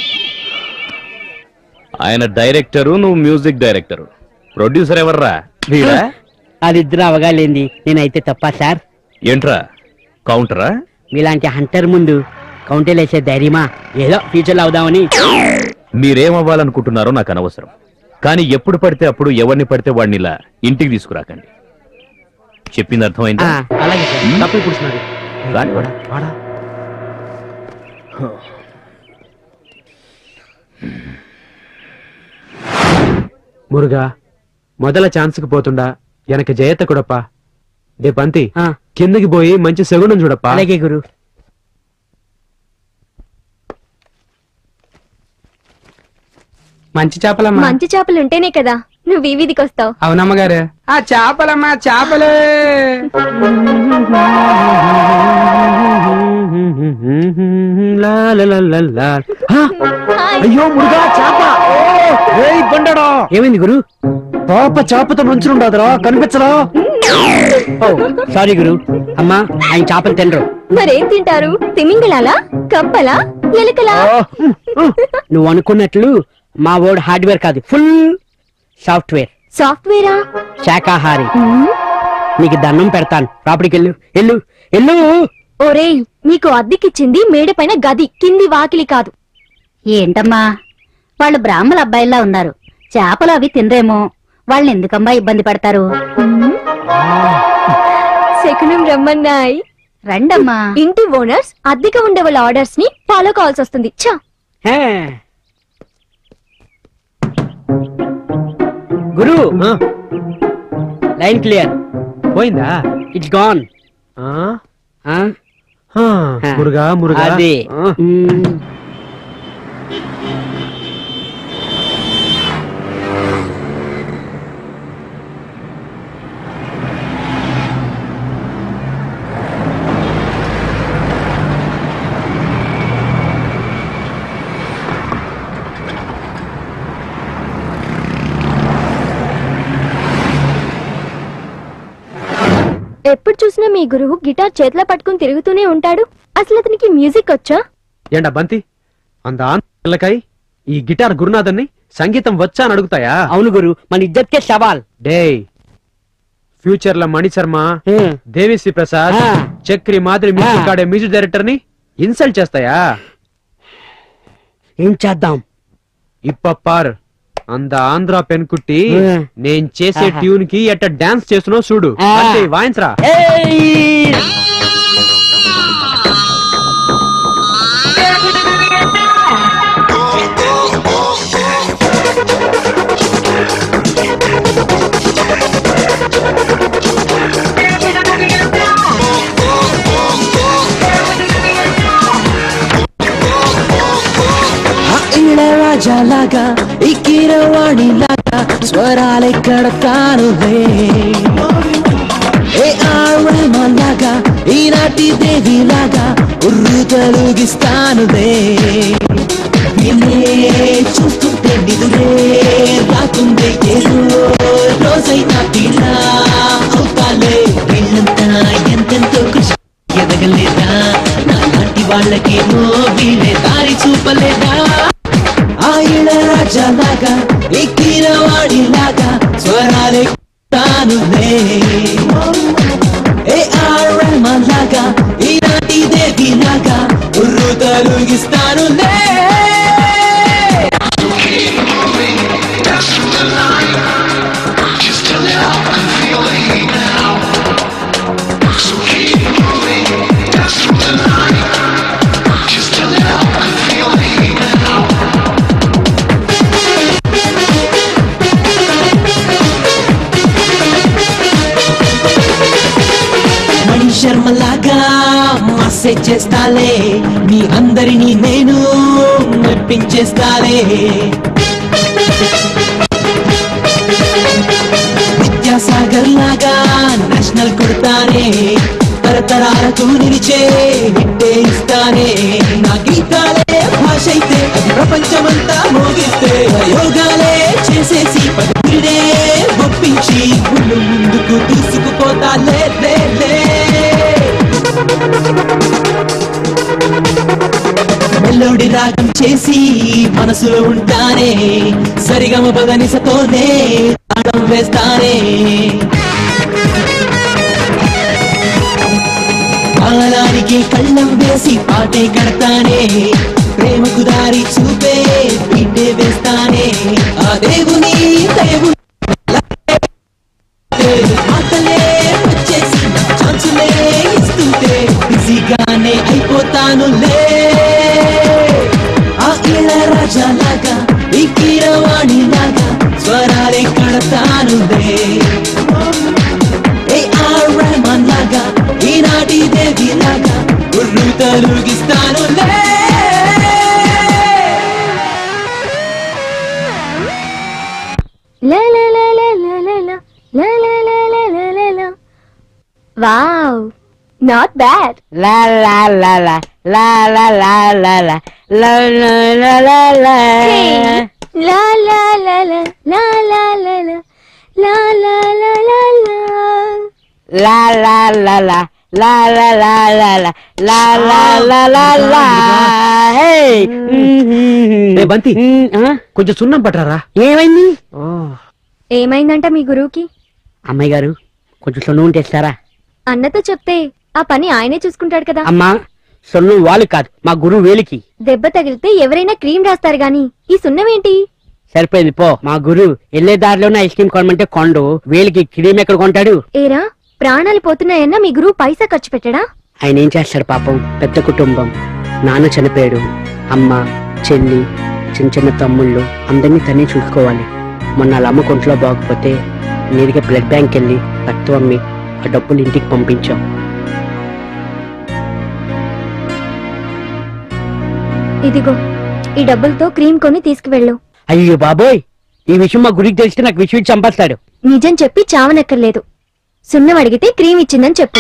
ఆయన డైరెక్టరు నువ్వు మ్యూజిక్ డైరెక్టరు ప్రొడ్యూసర్ ఎవర్రా వీడా అది ఇద్దరు అవగాలేంది నేనైతే తప్ప సార్ ఏంట్రా కౌంటరా మీలాంటి హంటర్ ముందు కౌంటర్లు వేసే ధైర్యమా ఏదో ఫ్యూచర్లో అవుదామని మీరేం అవ్వాలనుకుంటున్నారో నాకు అనవసరం కానీ ఎప్పుడు పడితే అప్పుడు ఎవరిని పడితే వాడిని ఇలా ఇంటికి తీసుకురాకండి చెప్పింది అర్థమైందా ఆ, అలాగే సార్ తప్పు పుడుతున్నారు రాని వాడా. వాడా మురుగా మొదల ఛాన్స్కి పోతుండా వెనక జయత కూడప్ప డే పంతి ఆ, కిందకి పోయి మంచి సెగుండం చూడప్ప అలాగే గురు మంచి చేపలమ్మా మంచి చేపలు ఉంటేనే కదా నువ్వు ఈ వీధికి వస్తావు అవునమ్మగారు ఆ చేపలమ్మా చేపలే లా లా లా లా లా. ఆ, అయ్యో మురుగా చేప ఏయ్ బండడా ఏమైంది గురు పాప చేపతో నుంచుండదురా కనిపించరా ఓ సారీ గురు అమ్మా ఆయన చేపలు తినరు మరేం తింటారు తిమింగళాలా కప్పలా ఎలుకలా నువ్వు అనుకున్నట్లు మా వాడు హార్డ్వేర్ కాదు ఫుల్ సాఫ్ట్వేర్ సాఫ్ట్వేరా శాకాహారి మ్మ్. నీకు దండం పెడతాను లోపలికి వెళ్ళు వెళ్ళు వెళ్ళు ఒరేయ్ నీకు అద్దెకిచ్చింది మేడ పైన గది కింది వాకిలి కాదు ఏంటమ్మా వాళ్ళు బ్రాహ్మణ అబ్బాయిలా ఉన్నారు చేపలు అవి తినరేమో వాళ్ళని ఎందుకమ్మా ఇబ్బంది పడతారు మ్మ్. శకునం రమ్మన్నాయి రండమ్మా ఇంటి ఓనర్స్ అద్దెగా ఉండే వాళ్ళ ఆర్డర్స్ ని ఫాలో కావాల్సి వస్తుంది ఛా హే. గురు ఆ, లైన్ క్లియర్ పోయిందా ఇట్స్ గాన్ ఆ, ఆ, మురుగా మురుగా అది ఆ, మ్మ్. ఎప్పుడు చూసినా మీ గురువు గిటార్ చేతిలో పట్టుకుని తిరుగుతూనే ఉంటాడు అసలు అతనికి మ్యూజిక్ వచ్చా ఏంటా బంతి అంత ఆంధ్రకాయ్ ఈ గిటార్ గురునాథన్ని సంగీతం వచ్చా అని అడుగుతాయా అవును గురు మన ఇద్దరికే సవాల్ డే ఫ్యూచర్ లో మణి శర్మ దేవిశ్రీ ప్రసాద్ ఆ. చక్రి మాదిరి మ్యూజిక్ ఆడే మ్యూజిక్ డైరెక్టర్ ని ఇన్సల్ట్ చేస్తాయా ఏం చేద్దాం ఇప్పప్పార్ అంద ఆంధ్ర పెన్కుట్టి ఆ. నేను చేసే ఆహా. ట్యూన్ కి ఎట్ట డాన్స్ చేస్తున్నావు చూడు ఆ. అంతే వాయించరా ఏయ్! ఇళరాజాలాగా ఇకిరవాణిలాగా స్వరాలెక్కడ తానులే ఏ ఆడమలాగా ఈనాటి దేవిలాగా ఉర్రు తొలగిస్తానులే నిన్నే చూస్తుంటే నిదురే రాకుందే ఏదో రోజైనా పీడా అవుతాలే వీళ్ళంతా ఎంతెంతో కృషి ఎదగలేదా నాలాంటి వాళ్ళకేమో వీళ్ళే దారి చూపలేదా ఆయన రాజాలాగా ఎక్కిన వాడిలాగా స్వరాలే తానులే ఏ ఆర్ రెహమాన్ లాగా ఈనాటి దేవి లాగా ఉర్రు తొలగిస్తానులే మణి శర్మ లాగా మసేజ్ చేస్తాలే మీ అందరినీ నేను మెప్పించేస్తాలే విద్యాసాగర్ లాగా నేషనల్ కొడతానే తరతరాలకు నిలిచే హిట్టే ఇస్తానే నా గీతాలే భాష అయితే అది ప్రపంచమంతా మోగిస్తే యోగాలే చేసేసి పదిడే ఒప్పించి ముందు ముందుకు తీసుకుపోతా లే లే లే మెల్లోడి రాగం చేసి మనసులో ఉంటానే సరిగమ బదనిసతోనే తాళం వేస్తానే కాలానికి కళ్ళం వేసి పాటే కడతానే ప్రేమకు దారి చూపే పీటే వేస్తానే ఆ దేవుని దేవుని మాటలే వచ్చేసి ఛాన్సులే ఇస్తుంటే బిజీగానే అయిపోతానులే ఆ ఇళ్ళ రాజాలాగా ఈ కీరవాణి లాగా స్వరాలే కడతానులే ఏ ఆర్ రెహమాన్ లాగా ఈనాటి దేవి లాగా ఉర్రు తలుగిస్తానులే La la la la la la la la la la la la la la. Wow, not bad. La la la la la la la la la la la la la la. Hey, la la la la la la la la la la la la la. La la la la la la la la la la la la la la. Hey. ఏ బంతి కొంచెం సున్నం పట్టరా ఏమైంది ఏమైందంట మీ గురువుకి అమ్మాయి గారు కొంచెం సొన్ను ఉంటే ఇస్తారా అన్నతో చెప్తే ఆ పని ఆయనే చూసుకుంటాడు కదా అమ్మా సొన్ను వాళ్ళు కాదు మా గురువు వేలికి దెబ్బ తగిలితే ఎవరైనా క్రీమ్ రాస్తారు గాని ఈ సున్నమేంటి సరిపోయింది పో మా గురువు వెళ్లే దారిలోనే ఐస్ క్రీమ్ కొనమంటే కొండు వేలికి క్రీమ్ ఎక్కడ కొంటాడు ఏరా ప్రాణాలు పోతున్నాయన్నా మీ గురువు పైసా ఖర్చు పెట్టడా ఆయన ఏం చేస్తాడు పాపం పెద్ద కుటుంబం నాన్న చనిపోయాడు అమ్మ చెల్లి చిన్న చిన్న తమ్ముళ్ళు అందరినీ తనే చూసుకోవాలి మొన్న వాళ్ళ అమ్మ కొంట్లో బాగోకపోతే నేరుగా బ్లడ్ బ్యాంక్ వెళ్ళి రక్తం అమ్మి ఆ డబ్బులు ఇంటికి పంపించాం ఇదిగో ఈ డబ్బులతో క్రీమ్ కొని తీసుకువెళ్ళు అయ్యో బాబోయ్ ఈ విషయం మా గురికి తెలిస్తే నాకు విషయం ఇచ్చి చంపేస్తాడు నిజం చెప్పి చావనక్కర్లేదు సున్నం అడిగితే క్రీమ్ ఇచ్చిందని చెప్పు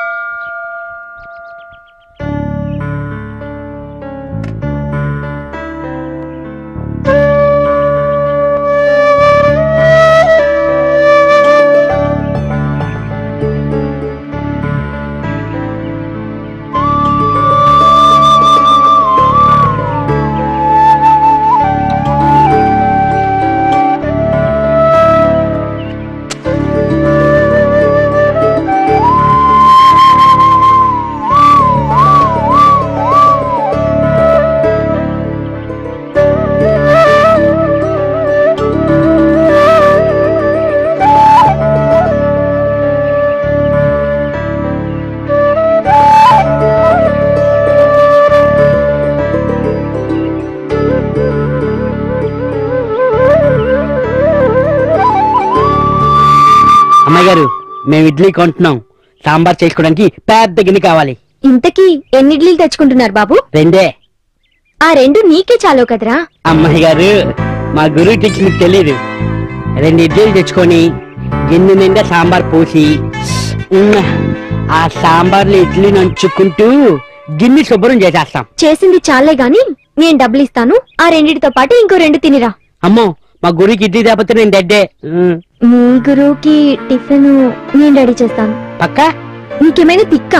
అమ్మాయి గారు మేము ఇడ్లీ కొంటున్నాం సాంబార్ చేసుకోవడానికి పెద్ద గిన్నె కావాలి ఇంతకీ ఎన్ని ఇడ్లీలు తెచ్చుకుంటున్నారు బాబు రెండే ఆ రెండు నీకే చాలు కదరా అమ్మాయి గారు మా గురువు టీచర్ మీకు తెలియదు రెండు ఇడ్లీలు తెచ్చుకొని గిన్నె నిండా సాంబార్ పోసి ఉమ్మ్, ఆ సాంబార్ని ఇడ్లీ నంచుకుంటూ గిన్నె శుభ్రం చేసేస్తాం చేసింది చాలే గాని నేను డబ్బులు ఇస్తాను ఆ రెండిటితో పాటు ఇంకో రెండు తినిరా అమ్మో మా గురువుకి ఇడ్లీ తేకపోతే నేను డెడ్డే ఉమ్, మీ గురువుకి టిఫిన్ నేను రెడీ చేస్తాను పక్క నీకేమైనా తిక్కా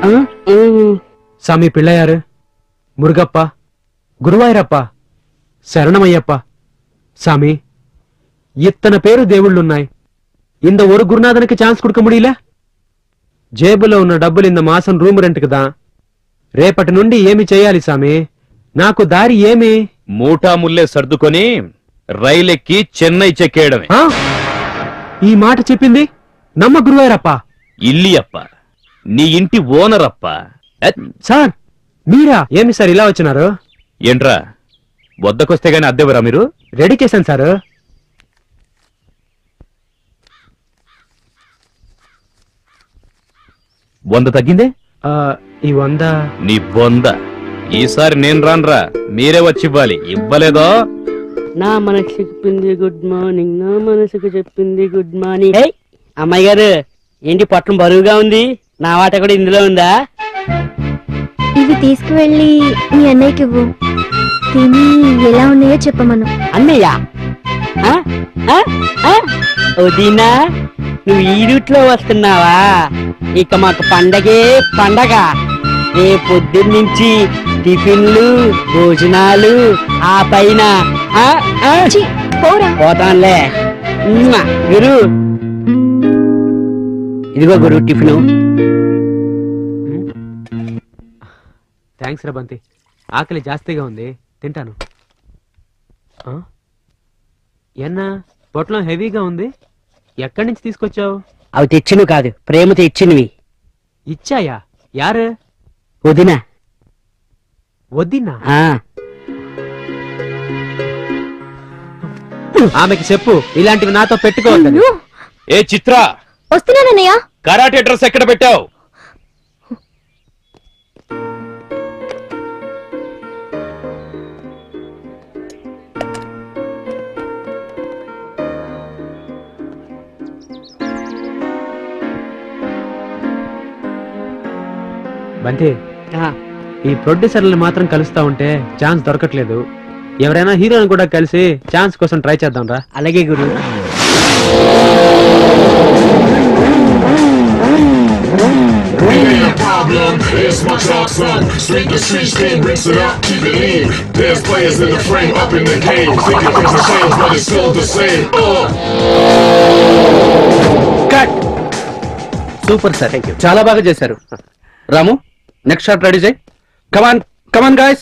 சாமி பிள்ளையாரு முருகப்பா குருவாயூரப்பா சரணமையப்பா சாமி இத்தனை பேரு దేవుళ్ళున్నాయి இந்த ஒரு குருநாதனுக்கு சான்ஸ் கொடுக்க முடியல జేబులో ఉన్న డబ్బులు ఇంత మాసం రూమ్ రెంట్కి దా రేపటి నుండి ఏమి చేయాలి సామి నాకు దారి ఏమి మూటా ముల్లే సర్దుకొని రైలెక్కి చెన్నై చెక్కేయడమే ఆ? ఈ మాట చెప్పింది నమ్మ గురువాయూరప్ప ఇల్లి అప్ప నీ ఇంటి ఓనర్ అప్ప ఎత్. సార్ మీరా ఏమి సార్ ఇలా వచ్చినారు ఏంట్రా వద్దకొస్తే గాని అద్దెవరా మీరు రెడీ చేశాను సార్ వంద తగ్గిందే ఆ, ఈ వంద నీ బొంద ఈసారి నేను రానురా మీరే వచ్చి ఇవ్వాలి ఇవ్వలేదో నా మనసు చెప్పింది గుడ్ మార్నింగ్ నా మనసుకు చెప్పింది గుడ్ మార్నింగ్ ఏయ్, అమ్మాయి గారు ఏంటి పొట్టం బరువుగా ఉంది నా వాట కూడా ఇందులో ఉందా ఇవి తీసుకువెళ్ళి మీ అన్నయ్యకి ఇవ్వు తిని ఎలా ఉన్నాయో చెప్పమను అన్నయ్య ఆ? ఆ? ఆ? వదినా నువ్వు ఈ రూట్లో వస్తున్నావా ఇక మాకు పండగే పండగ రే పొద్దున్న నుంచి టిఫిన్లు భోజనాలు ఆ పైన ఆ? ఆ? పోతాంలే ఉమ్మా, గురు ఇదిగో గురు టిఫిను థ్యాంక్స్ రా బంతి ఆకలి జాస్తిగా ఉంది తింటాను ఆ? ఎన్నా పొట్లం హెవీగా ఉంది ఎక్కడి నుంచి తీసుకొచ్చావు అవి తెచ్చినవి కాదు ప్రేమతో ఇచ్చినవి ఇచ్చాయా యారు వదినా వద్దిన్నా ఆ ఆమెకి చెప్పు ఇలాంటివి నాతో పెట్టుకోవద్దని ఏ చిత్ర వస్తున్నానన్నయ్య కరాటే డ్రెస్ ఎక్కడ పెట్టావు బంతి ఈ ప్రొడ్యూసర్లను మాత్రం కలుస్తా ఉంటే ఛాన్స్ దొరకట్లేదు ఎవరైనా హీరోని కూడా కలిసి ఛాన్స్ కోసం ట్రై చేద్దాం రా అలాగే గురు Ain't a problem, it's my chalk son. Sweep the streets, then rinse it up, keep it in. There's players in the frame, up in the game. Thinking things have changed, but it's still the same. Uh. Cut super sir thank you చాలా బాగా చేశారు Ramu next shot ready చేయి come on come on guys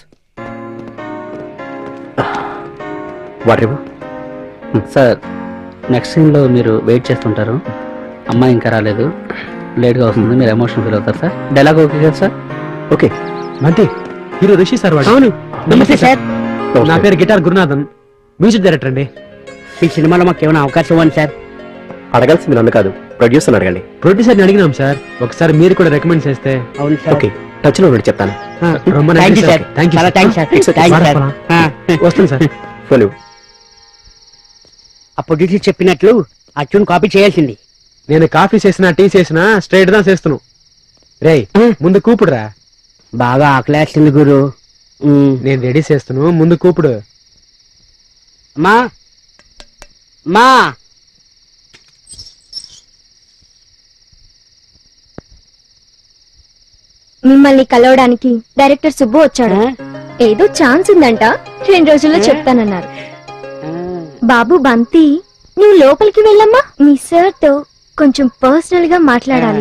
water sir next సీన్లో మీరు wait చేస్తుంటారు అమ్మాయి ఇంకా రాలేదు లేట్గా వస్తుంది మీరు ఎమోషన్ ఫీల్ అవుతారు సార్ డైలాగ్ ఓకే కదా sir okay Banthi hero Rishi sir వాడు అవును నమస్తే సార్ నా పేరు గిటార్ గురునాథన్ మ్యూజిక్ డైరెక్టర్ అండి ఈ సినిమాలో మాకు ఏమైనా అవకాశం ఇవ్వండి సార్ అడగాల్సింది నన్ను కాదు ప్రొడ్యూసర్ అడగండి ప్రొడ్యూసర్ని అడిగినాం సార్ ఒకసారి మీరు కూడా రికమెండ్ చేస్తే అవును సార్ ఓకే టచ్ లో ఉండి చెప్తాను రొమ్మ థ్యాంక్ యూ నచ్చింది సార్ థ్యాంక్ యూ చాలా thanks sir It's okay. Thanks వారా సార్ పోలా. ఆ. వస్తాను సార్ ఫోన్ ఇవ్వు. ఆ ప్రొడ్యూసర్ చెప్పినట్లు ఆ ట్యూన్ కాపీ చేయాల్సింది నేను కాఫీ చేసినా టీ చేసినా స్ట్రైట్ దా చేస్తున్నావు రేయ్ ముందు కూపుడురా బాగా ఆకలేస్తుంది గురు ఉమ్. నేను రెడీ చేస్తున్నాను ముందు కూపుడు మా మా మిమ్మల్ని కలవడానికి డైరెక్టర్ సుబ్బు వచ్చాడు ఏదో ఛాన్స్ ఉందంట రెండు రోజుల్లో చెప్తానన్నారు బాబు బంతి నువ్వు లోపలికి వెళ్ళమ్మా మీ సార్ తో కొంచెం పర్సనల్ గా మాట్లాడాలి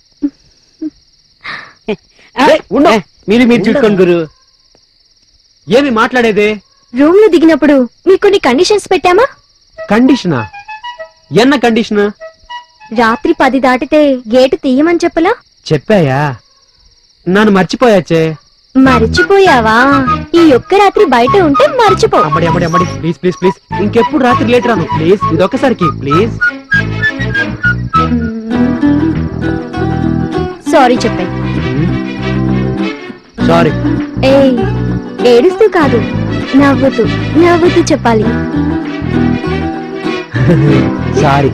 ఏ, మీరు మీరు చూసుకోండి గురు ఏమి మాట్లాడేది రూమ్ లో దిగినప్పుడు మీకు కొన్ని కండిషన్స్ పెట్టామా కండిషనా ఎన్న కండిషన్ రాత్రి పది దాటితే గేటు తీయమని చెప్పలా చెప్పాయా నన్ను మర్చిపోయాచే మర్చిపోయావా ఈ ఒక్క రాత్రి బయట ఉంటే మర్చిపో అమ్మడి అమ్మడి అమ్మడి ప్లీజ్ ప్లీజ్ ప్లీజ్ ఇంకెప్పుడు రాత్రి లేట్ రాను ప్లీజ్ ఇది ఒక్కసారికి ప్లీజ్ సారీ చెప్పే సారీ ఏ ఏడుస్తూ కాదు నవ్వుతూ నవ్వుతూ చెప్పాలి సారీ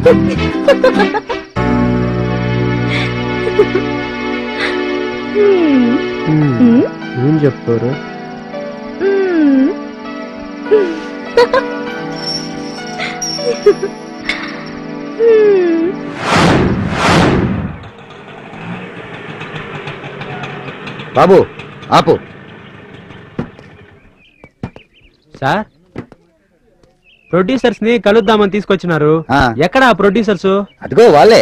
హ్మ్. ఏం చెప్తారు హ్మ్. హ్మ్. బాబు ఆపు సార్ ప్రొడ్యూసర్స్ ని కలుద్దామని తీసుకొచ్చినారు ఆ. ఎక్కడ ఆ ప్రొడ్యూసర్స్ అదిగో వాళ్ళే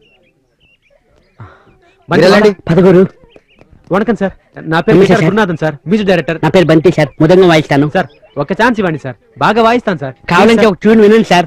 మరి వెళ్ళండి. పదగురు వణకం సార్ నా పేరు namaste Vishal sir. Gurunathan sir music director నా పేరు బంతి సార్ ముదంగా వాయిస్తాను సార్ ఒక ఛాన్స్ ఇవ్వండి సార్ బాగా వాయిస్తాను సార్ కావాలంటే ఒక ట్యూన్ వినండి సార్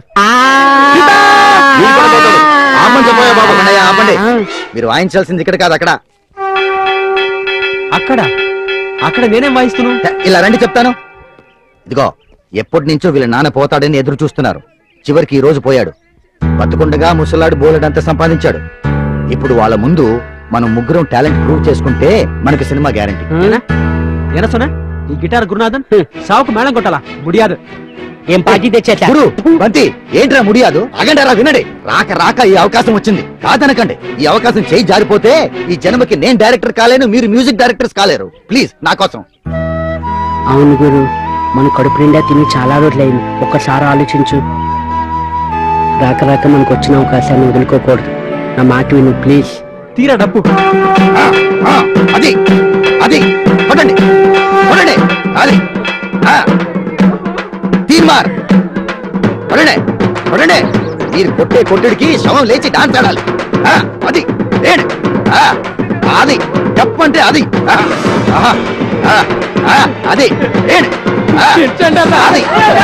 ఆపండి చెప్పోయా బాబు అన్నయ్య, ఆపండి మీరు వాయించాల్సింది ఇక్కడ కాదు అక్కడ అక్కడ అక్కడ నేనేం వాయిస్తున్నాను హ, ఇలా రండి చెప్తాను ఇదిగో ఎప్పటి నుంచో వీళ్ళ నాన్న పోతాడని ఎదురు చూస్తున్నారు చివరికి ఈ రోజు పోయాడు బతుకుండగా ముసలాడు బోలెడంత సంపాదించాడు ఇప్పుడు వాళ్ళ ముందు మనం ముగ్గురం టాలెంట్ ప్రూవ్ చేసుకుంటే మనకి సినిమా గ్యారంటీ ఏనా సోనా ఈ గిటార్ గురునాథన్ సావుకు మేళం కొట్టాలా ముడియాదు ఏం పార్టీ తెచ్చేసా గురు బంతి ఏంట్రా ముడియాదు అగండారా వినండి రాక రాక ఈ అవకాశం వచ్చింది కాదనకండి ఈ అవకాశం చేయి జారిపోతే ఈ జన్మకి నేను డైరెక్టర్ కాలేను మీరు మ్యూజిక్ డైరెక్టర్స్ కాలేరు ప్లీజ్ నా కోసం అవును గురు మన కడుపు నిండా తిని చాలా రోజులైంది ఒక్కసారి ఆలోచించు రాక రాక మనకు వచ్చిన అవకాశాన్ని వదులుకోకూడదు నా మాట విను ప్లీజ్ తీరా డబ్బు అది అది కొట్టండి కొట్టండి అది ఆ. తీర్మార్ కొట్టండి కొట్టండి మీరు కొట్టే కొట్టుడికి శవం లేచి డాన్స్ ఆడాలి ఆ, అది ఏడు ఆ, అది చెప్పంటే అది ఆ, ఆహా, ఆ, ఆ, అది ఏడు ఆ, అది చెప్పంటే అది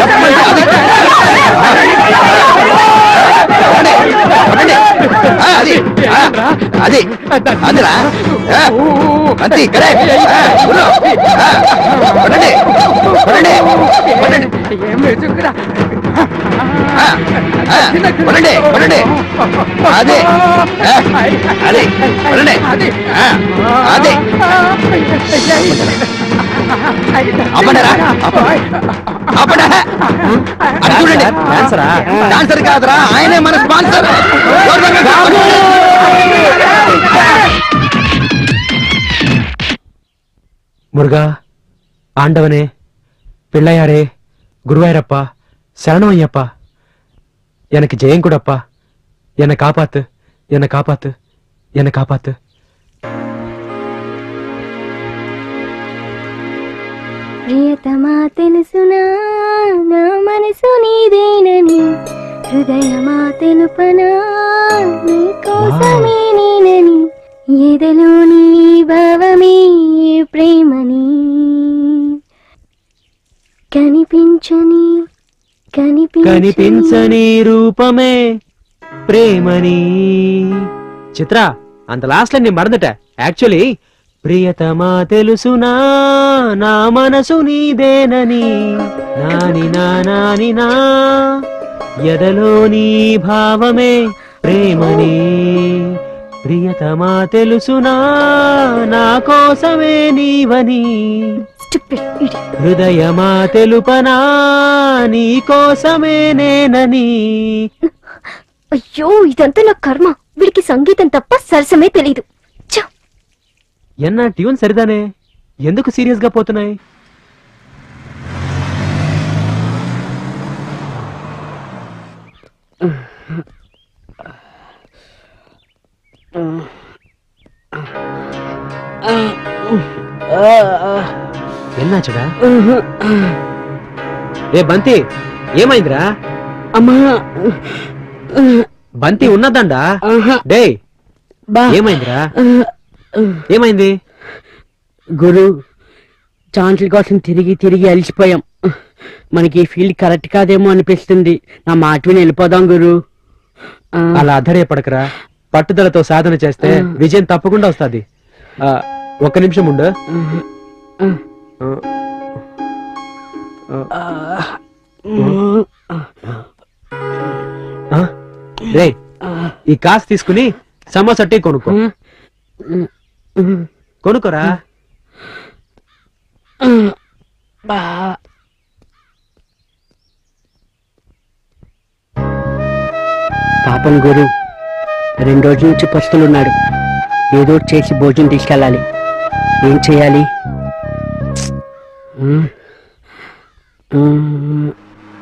కొట్టండి, కొట్టండి. ఆ, అది ఆ, అది అదిరా ఆ, అంతే కరెక్ట్ ఆ, గురు. ఆ, కొట్టండి కొట్టండి కొట్టండి ఆ, ఆ, కొట్టండి కొట్టండి అదే ఆ, అది కొట్టండి ఆ, అది ఆపండిరా ఆపండి అది చూడండి డాన్సరా? డాన్సర్ కాదురా ఆయనే మన స్పాన్సర్ முருகா ஆண்டவனே பிள்ளையாரே குருவாயிரப்பா சரணம் ஐயப்பா எனக்கு ஜெயம் கூடப்பா என்னை காப்பாத்து என்னை காப்பாத்து என்னை காப்பாத்து ప్రియతమా తెలుసునా నా మనసు నీదేనని హృదయమా తెలుపనా నీ కోసమే నేనని ఎదలో నీ భావమే ప్రేమని కనిపించని కనిపించని కనిపించని రూపమే ప్రేమని చిత్ర అంత లాస్ట్ లో నేను మறந்துட்ட యాక్చువల్లీ ప్రియతమా తెలుసునా నా మనసు నీదేనని నాని నా నాని నా ఎదలో నీ భావమే ప్రేమని ప్రియతమా తెలుసునా నా కోసమే నీవని హృదయమా తెలుపనా నీ కోసమే నేనని అయ్యో ఇదంతా నా కర్మ వీడికి సంగీతం తప్ప సరసమే తెలీదు ఛ! ఎన్న ట్యూన్ సరిదానే ఎందుకు సీరియస్ గా పోతున్నాయి ఎన్నాచడా ఏ బంతి ఏమైందిరా అమ్మా బంతి ఉన్నదండా డే ఏమైందిరా ఏమైంది గురు ఛాన్సుల కోసం తిరిగి తిరిగి అలసిపోయాం మనకి ఈ ఫీల్డ్ కరెక్ట్ కాదేమో అనిపిస్తుంది నా మాట విని వెళ్ళిపోదాం గురు ఆ, అలా అధైర్యపడకరా పట్టుదలతో సాధన చేస్తే విజయం తప్పకుండా వస్తుంది ఒక్క నిమిషం ఉండు ఆ, రే ఈ కాసు తీసుకుని సమోసా టీ కొనుక్కో కొనుక్కోరా బా. పాపం గురు రెండు రోజుల నుంచి పస్తులున్నాడు ఏదో ఒకటి చేసి భోజనం తీసుకెళ్ళాలి ఏం చేయాలి ఉమ్. ఉమ్.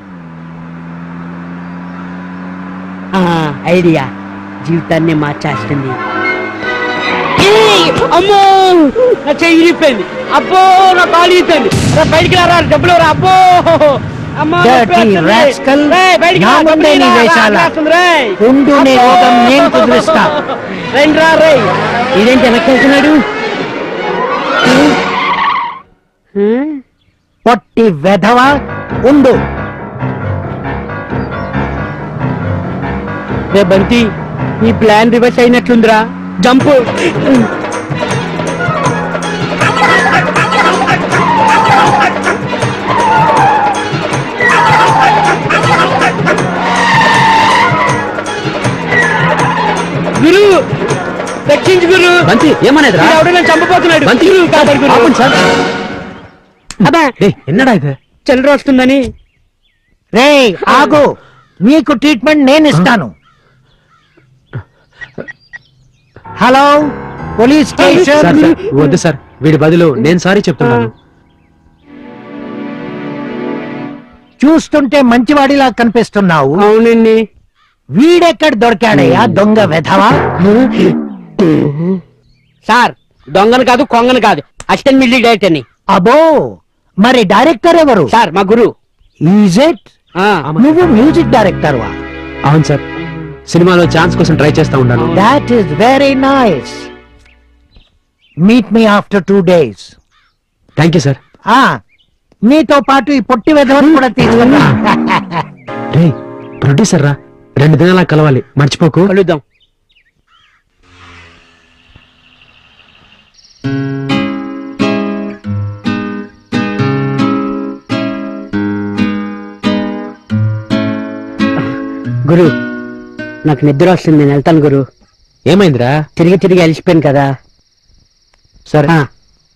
ఆ, ఐడియా జీవితాన్ని మార్చేస్తుంది ఏయ్! అమ్మో నా చెయ్యి ఇరిగిపోయింది అబ్బో నా కాలు ఇరిగిపోయింది రా బయటికి రారా డబ్బులు రా అబ్బో అమ్మో Dirty నొప్పి వస్తుంది. rascal. రేయ్, బయటికి రా, నా డబ్బులు ముందే నీ ఇరా, రా, వేషాలా? రాస్తుంది, రేయ్. ఉండు, నీ అబ్బో! రోగం నేను కుదురుస్తా. రండి రా రేయ్ ఇదేంటి వెనక్కి వెళ్తున్నాడు పొట్టి వెధవ ఉండు రే బంతి నీ ప్లాన్ రివర్స్ అయినట్లుందిరా జంప్ గురు రక్షించు గురు బంతి ఏమనేదిరా వీడు ఎవడో నన్ను చంపబోతున్నాడు బంతి గురు కాపాడు గురు ఆపండి సార్ అబ్బా ఎన్నడా ఇది చిల్లర వస్తుందని రే ఆగు నీకు ట్రీట్మెంట్ నేను ఇస్తాను hello police sir station sir, వద్దు సార్ వీడి బదులు నేను సారీ చెప్తున్నాను చూస్తుంటే మంచివాడిలా కనిపిస్తున్నావు అవునండి వీడెక్కడ దొరికాడయ్యా దొంగ వెధవా సార్ దొంగను కాదు కొంగను కాదు అసిస్టెంట్ మిల్లీ డైరెక్టర్ అని అబో మరి డైరెక్టర్ ఎవరు సార్ మా గురు ఈజ్ ఇట్ నువ్వు మ్యూజిక్ డైరెక్టర్ వా అవును సార్ సినిమాలో ఛాన్స్ కోసం ట్రై చేస్తా ఉన్నాను that is very nice meet me after two days thank you sir నీతో పాటు ఈ పొట్టి వెధవను కూడా తీసుకున్నా రే ప్రొడ్యూసర్ రా రెండు దినాలా కలవాలి మర్చిపోకు కలుద్దాం గురు నాకు నిద్ర వస్తుంది నేను వెళ్తాను గురు ఏమైందిరా తిరిగి తిరిగి అలిసిపోయాను కదా సరే ఆ,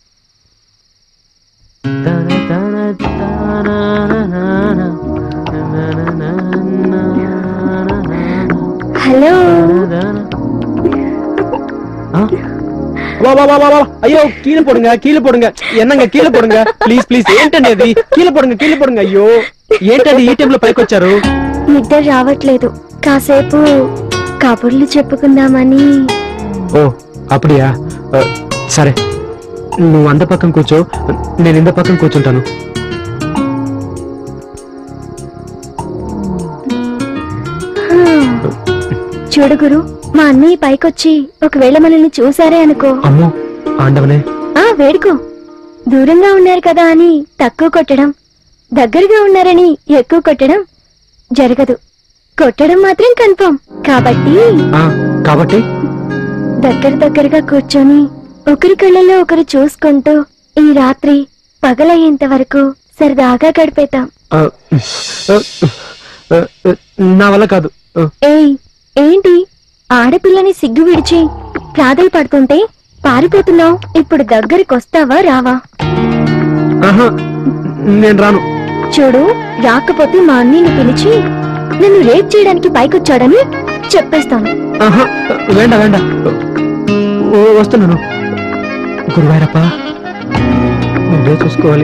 హలో வா வா வா வா வா ஐயோ கீழே போடுங்க கீழே போடுங்க என்னங்க கீழே போடுங்க ప్లీజ్ ప్లీజ్ ఏంటండి అది కీழே పోడుங்க కీழే పోడుங்க అయ్యో ఏంటండి ఈ టైంలో పైకి వచ్చారు నిద్ర రావట్లేదు కాసేపు కబుర్లు చెప్పుకుందామని ఓ అప్పుడియా ఆ, సరే నువ్వు అంద పక్కన కూర్చో నేను ఇంద పక్కన కూర్చుంటాను హ్మ్. చూడు గురు మా అన్నయ్య పైకొచ్చి ఒకవేళ మనల్ని చూసారే అనుకో అమ్మో ఆండవనే ఆ వేడుకో దూరంగా ఉన్నారు కదా అని తక్కువ కొట్టడం దగ్గరగా ఉన్నారని ఎక్కువ కొట్టడం జరగదు కొట్టడం మాత్రం కన్ఫర్మ్ కాబట్టి ఆ, కాబట్టి దగ్గర దగ్గరగా కూర్చొని ఒకరి కళ్ళలో ఒకరు చూసుకుంటూ ఈ రాత్రి పగలయ్యేంత వరకు సరదాగా గడిపేతాం ఆ, ఆ, ఆ, ఆ, నా వల్ల కాదు ఆ, ఏయ్ ఏంటి ఆడపిల్లని సిగ్గు విడిచి ప్రాధాయపడుతుంటే పారిపోతున్నావు ఇప్పుడు దగ్గరికి వస్తావా రావా ఆహా నేను రాను చూడు రాకపోతే మా అన్నీని పిలిచి నన్ను రేప్ చేయడానికి పైకొచ్చాడని చెప్పేస్తాను ఆహా వేండ వేండ ఓ, వస్తున్నాను గురువారప్ప నువ్వే చూసుకోవాలి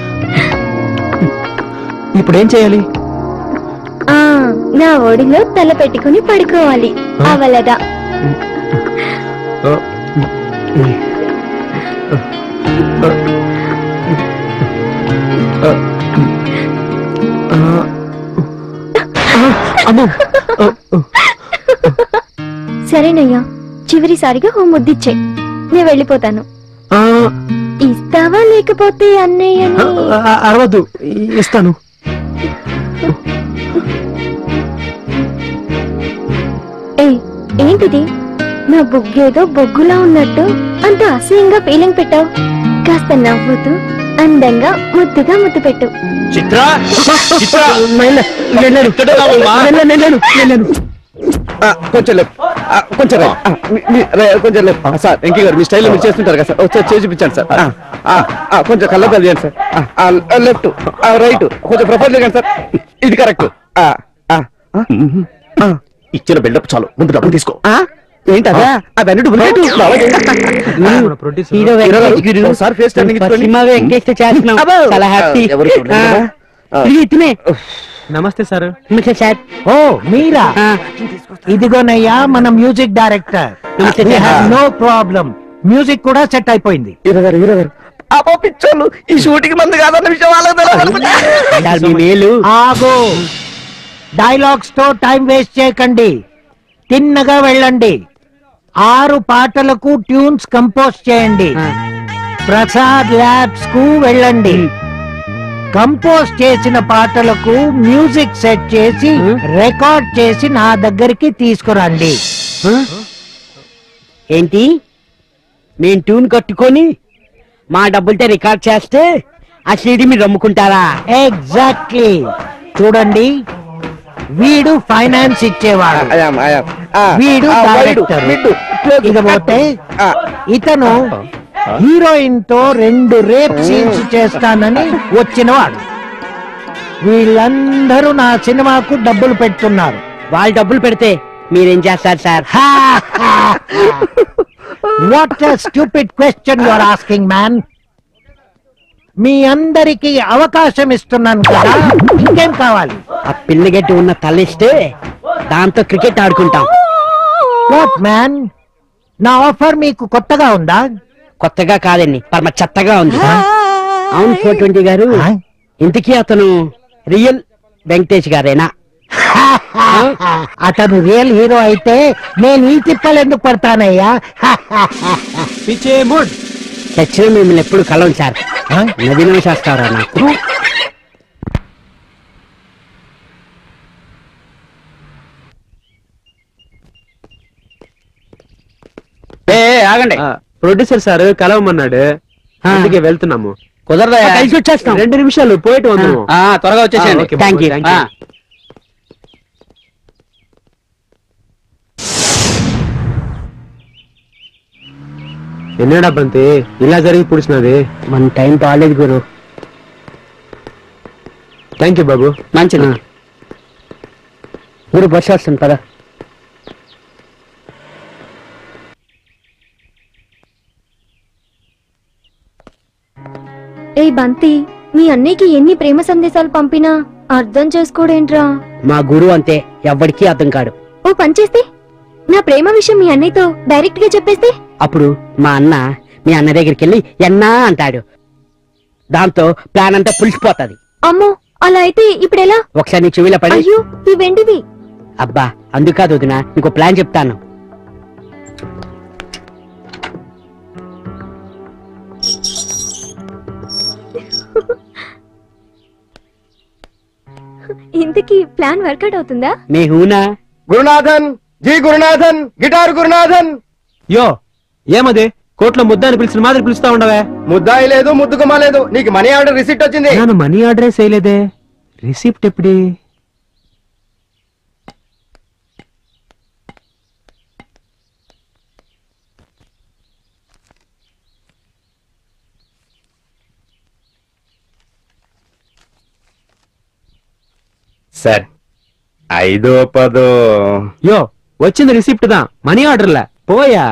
ఇప్పుడు ఏం చేయాలి ఆ నా ఒడిలో తల పెట్టుకుని పడుకోవాలి అవలగా ఆ, ఆ, ఆ, ఆ, అమ్మో ఆ, ఆ. సరేనయ్యా చివరిసారిగా ఓ ముద్దిచ్చే నేను వెళ్ళిపోతాను ఆ, ఇస్తావా లేకపోతే అన్నయ్యని ఆ, అరవద్దు ఇస్తాను ఏ ఏంటిది నా బుగ్గేదో బొగ్గులా ఉన్నట్టు అంత అసహ్యంగా ఫీలింగ్ పెట్టావు కాస్త నవ్వుతూ అందంగా ముద్దుగా ముద్దు పెట్టు చిత్ర చిత్ర వెళ్ళను, వెళ్ళను, వెళ్ళను, వెళ్ళను. ఆ, కొంచెం లేపు ఆ, కొంచెం రైట్. ఆ, మీ- మీ- రే- కొంచెం లేపు ఆ, సార్ వెంకీ గారు మీ స్టైల్లో మీరు చేస్తుంటారు కదా సార్ ఒకసారి చేసి చూపించండి సార్ ఆ, ఆ, ఆ, కొంచెం కళ్ళ చేయండి సార్ ఆ, ఆ, లెఫ్ట్ ఆ, రైట్ కొంచెం ప్రపోజ్ చేయండి సార్ ఇది కరెక్ట్ ఆ, ఆ, ఆ, ఆ. ఇచ్చిన బిల్డప్ చాలు ముందు డబ్బు తీసుకో ఆ? ఏంటదా అవన్నీ డూప్లికేట్ హీరో వెంకటేష్ గురు. ఒకసారి ఫేస్ టర్నింగ్ ఇచ్చుకోండి. సినిమా వెంకటేష్ తో చేస్తున్నాం అబ్బో. చాలా హ్యాపీ ఆ, ఎవరు చూడలేదు కదా? ఆ. ఇతనే నమస్తే సార్ నమస్తే సార్ ఓ మీరా ఇదిగోనయ్యా మన మ్యూజిక్ డైరెక్టర్ నమస్తే సార్. నో ప్రాబ్లం మ్యూజిక్ కూడా సెట్ అయిపోయింది హీరో గారు హీరో గారు అబ్బో పిచ్చోళ్ళు ఈ షూటింగ్ మంది కాదన్న విషయం వాళ్ళకి తెలియదు సార్ మీ మేలు ఆగో డైలాగ్స్ తో టైం వేస్ట్ చేయకండి తిన్నగా వెళ్ళండి ఆరు పాటలకు ట్యూన్స్ కంపోజ్ చేయండి ప్రసాద్ ల్యాబ్స్ కు వెళ్ళండి కంపోజ్ చేసిన పాటలకు మ్యూజిక్ సెట్ చేసి రికార్డ్ చేసి నా దగ్గరికి తీసుకురండి ఏంటి మేము ట్యూన్ కట్టుకొని మా డబ్బులతో రికార్డ్ చేస్తే ఆ సీడీ మీరు అమ్ముకుంటారా ఎగ్జాక్ట్లీ చూడండి వీడు ఫైనాన్స్ ఇచ్చేవాడు వీడు డైరెక్టర్ ఇకపోతే ఇతను హీరోయిన్ తో రెండు రేప్ సీన్స్ చేస్తానని వచ్చినవాడు వీళ్ళందరూ నా సినిమాకు డబ్బులు పెడుతున్నారు వాళ్ళు డబ్బులు పెడితే మీరేం చేస్తారు sir what stupid question you are asking man మీ అందరికి అవకాశం ఇస్తున్నాను కదా ఇంకేం కావాలి ఆ పిల్లగట్టి ఉన్న తల్లిస్తే దాంతో క్రికెట్ ఆడుకుంటాం వాట్ మ్యాన్ నా ఆఫర్ మీకు కొత్తగా ఉందా కొత్తగా కాదండి పరమ చెత్తగా ఉంది అవును ఫోర్ ట్వంటీ గారు ఇంతకీ అతను రియల్ వెంకటేష్ గారేనా అతను రియల్ హీరో అయితే నేను ఈ తిప్పలు ఎందుకు పడతానయ్యా పిచ్చే మూడ్ చచ్చిన మిమ్మల్ని ఎప్పుడు కలవం సార్ నవీన శాస్త్రారా నాకు ఏ ఆగండి ప్రొడ్యూసర్ సార్ కలవమన్నాడు అందుకే వెళ్తున్నాము కుదరదా కలిసి వచ్చేస్తాం రెండు నిమిషాలు పోయిட்டு వందము ఆ, త్వరగా వచ్చేసేయండి ఆ, okay, thank you thank you. ఆ. ఎన్నడా బంతి ఇలా జరిగి పుడిచినది మన టైం బాగాలేదు గురు థ్యాంక్ యూ బాబు మంచిది గురు బస్సు వస్తుంది పదా ఏ బంతి మీ అన్నయ్యకి ఎన్ని ప్రేమ సందేశాలు పంపినా అర్థం చేసుకోడేంట్రా మా గురువు అంతే ఎవ్వడికి అర్థం కాడు ఓ పని చేస్తే నా ప్రేమ విషయం మీ అన్నయ్యతో డైరెక్ట్ గా చెప్పేస్తే అప్పుడు మా అన్న మీ అన్న దగ్గరికి వెళ్ళి ఎన్నా అంటాడు దాంతో ప్లాన్ అంతా పులిసిపోతుంది అమ్మో అలా అయితే ఇప్పుడెలా ఒకసారి నీ చెవిలో పడి అయ్యో ఈ వెండివి అబ్బా అందుకాదు వదిన ఇంకో ప్లాన్ చెప్తాను ఇంతకీ ప్లాన్ వర్కౌట్ అవుతుందా మే హూనా గురునాథన్ జీ గురునాథన్ గిటార్ గురునాథన్ యో ఏమది కోట్లో ముద్దాని పిలిచిన మాదిరి పిలుస్తా ఉండవే ముద్దాయి లేదు ముద్దుకుమా లేదు నీకు మనీ ఆర్డర్ రిసిప్ట్ వచ్చింది నేను మనీ ఆర్డరే చేయలేదే రిసిప్ట్ ఎప్పుడే సార్ ఐదో పదో యో వచ్చింది రిసిప్ట్ దా మనీ ఆర్డర్లా పోయా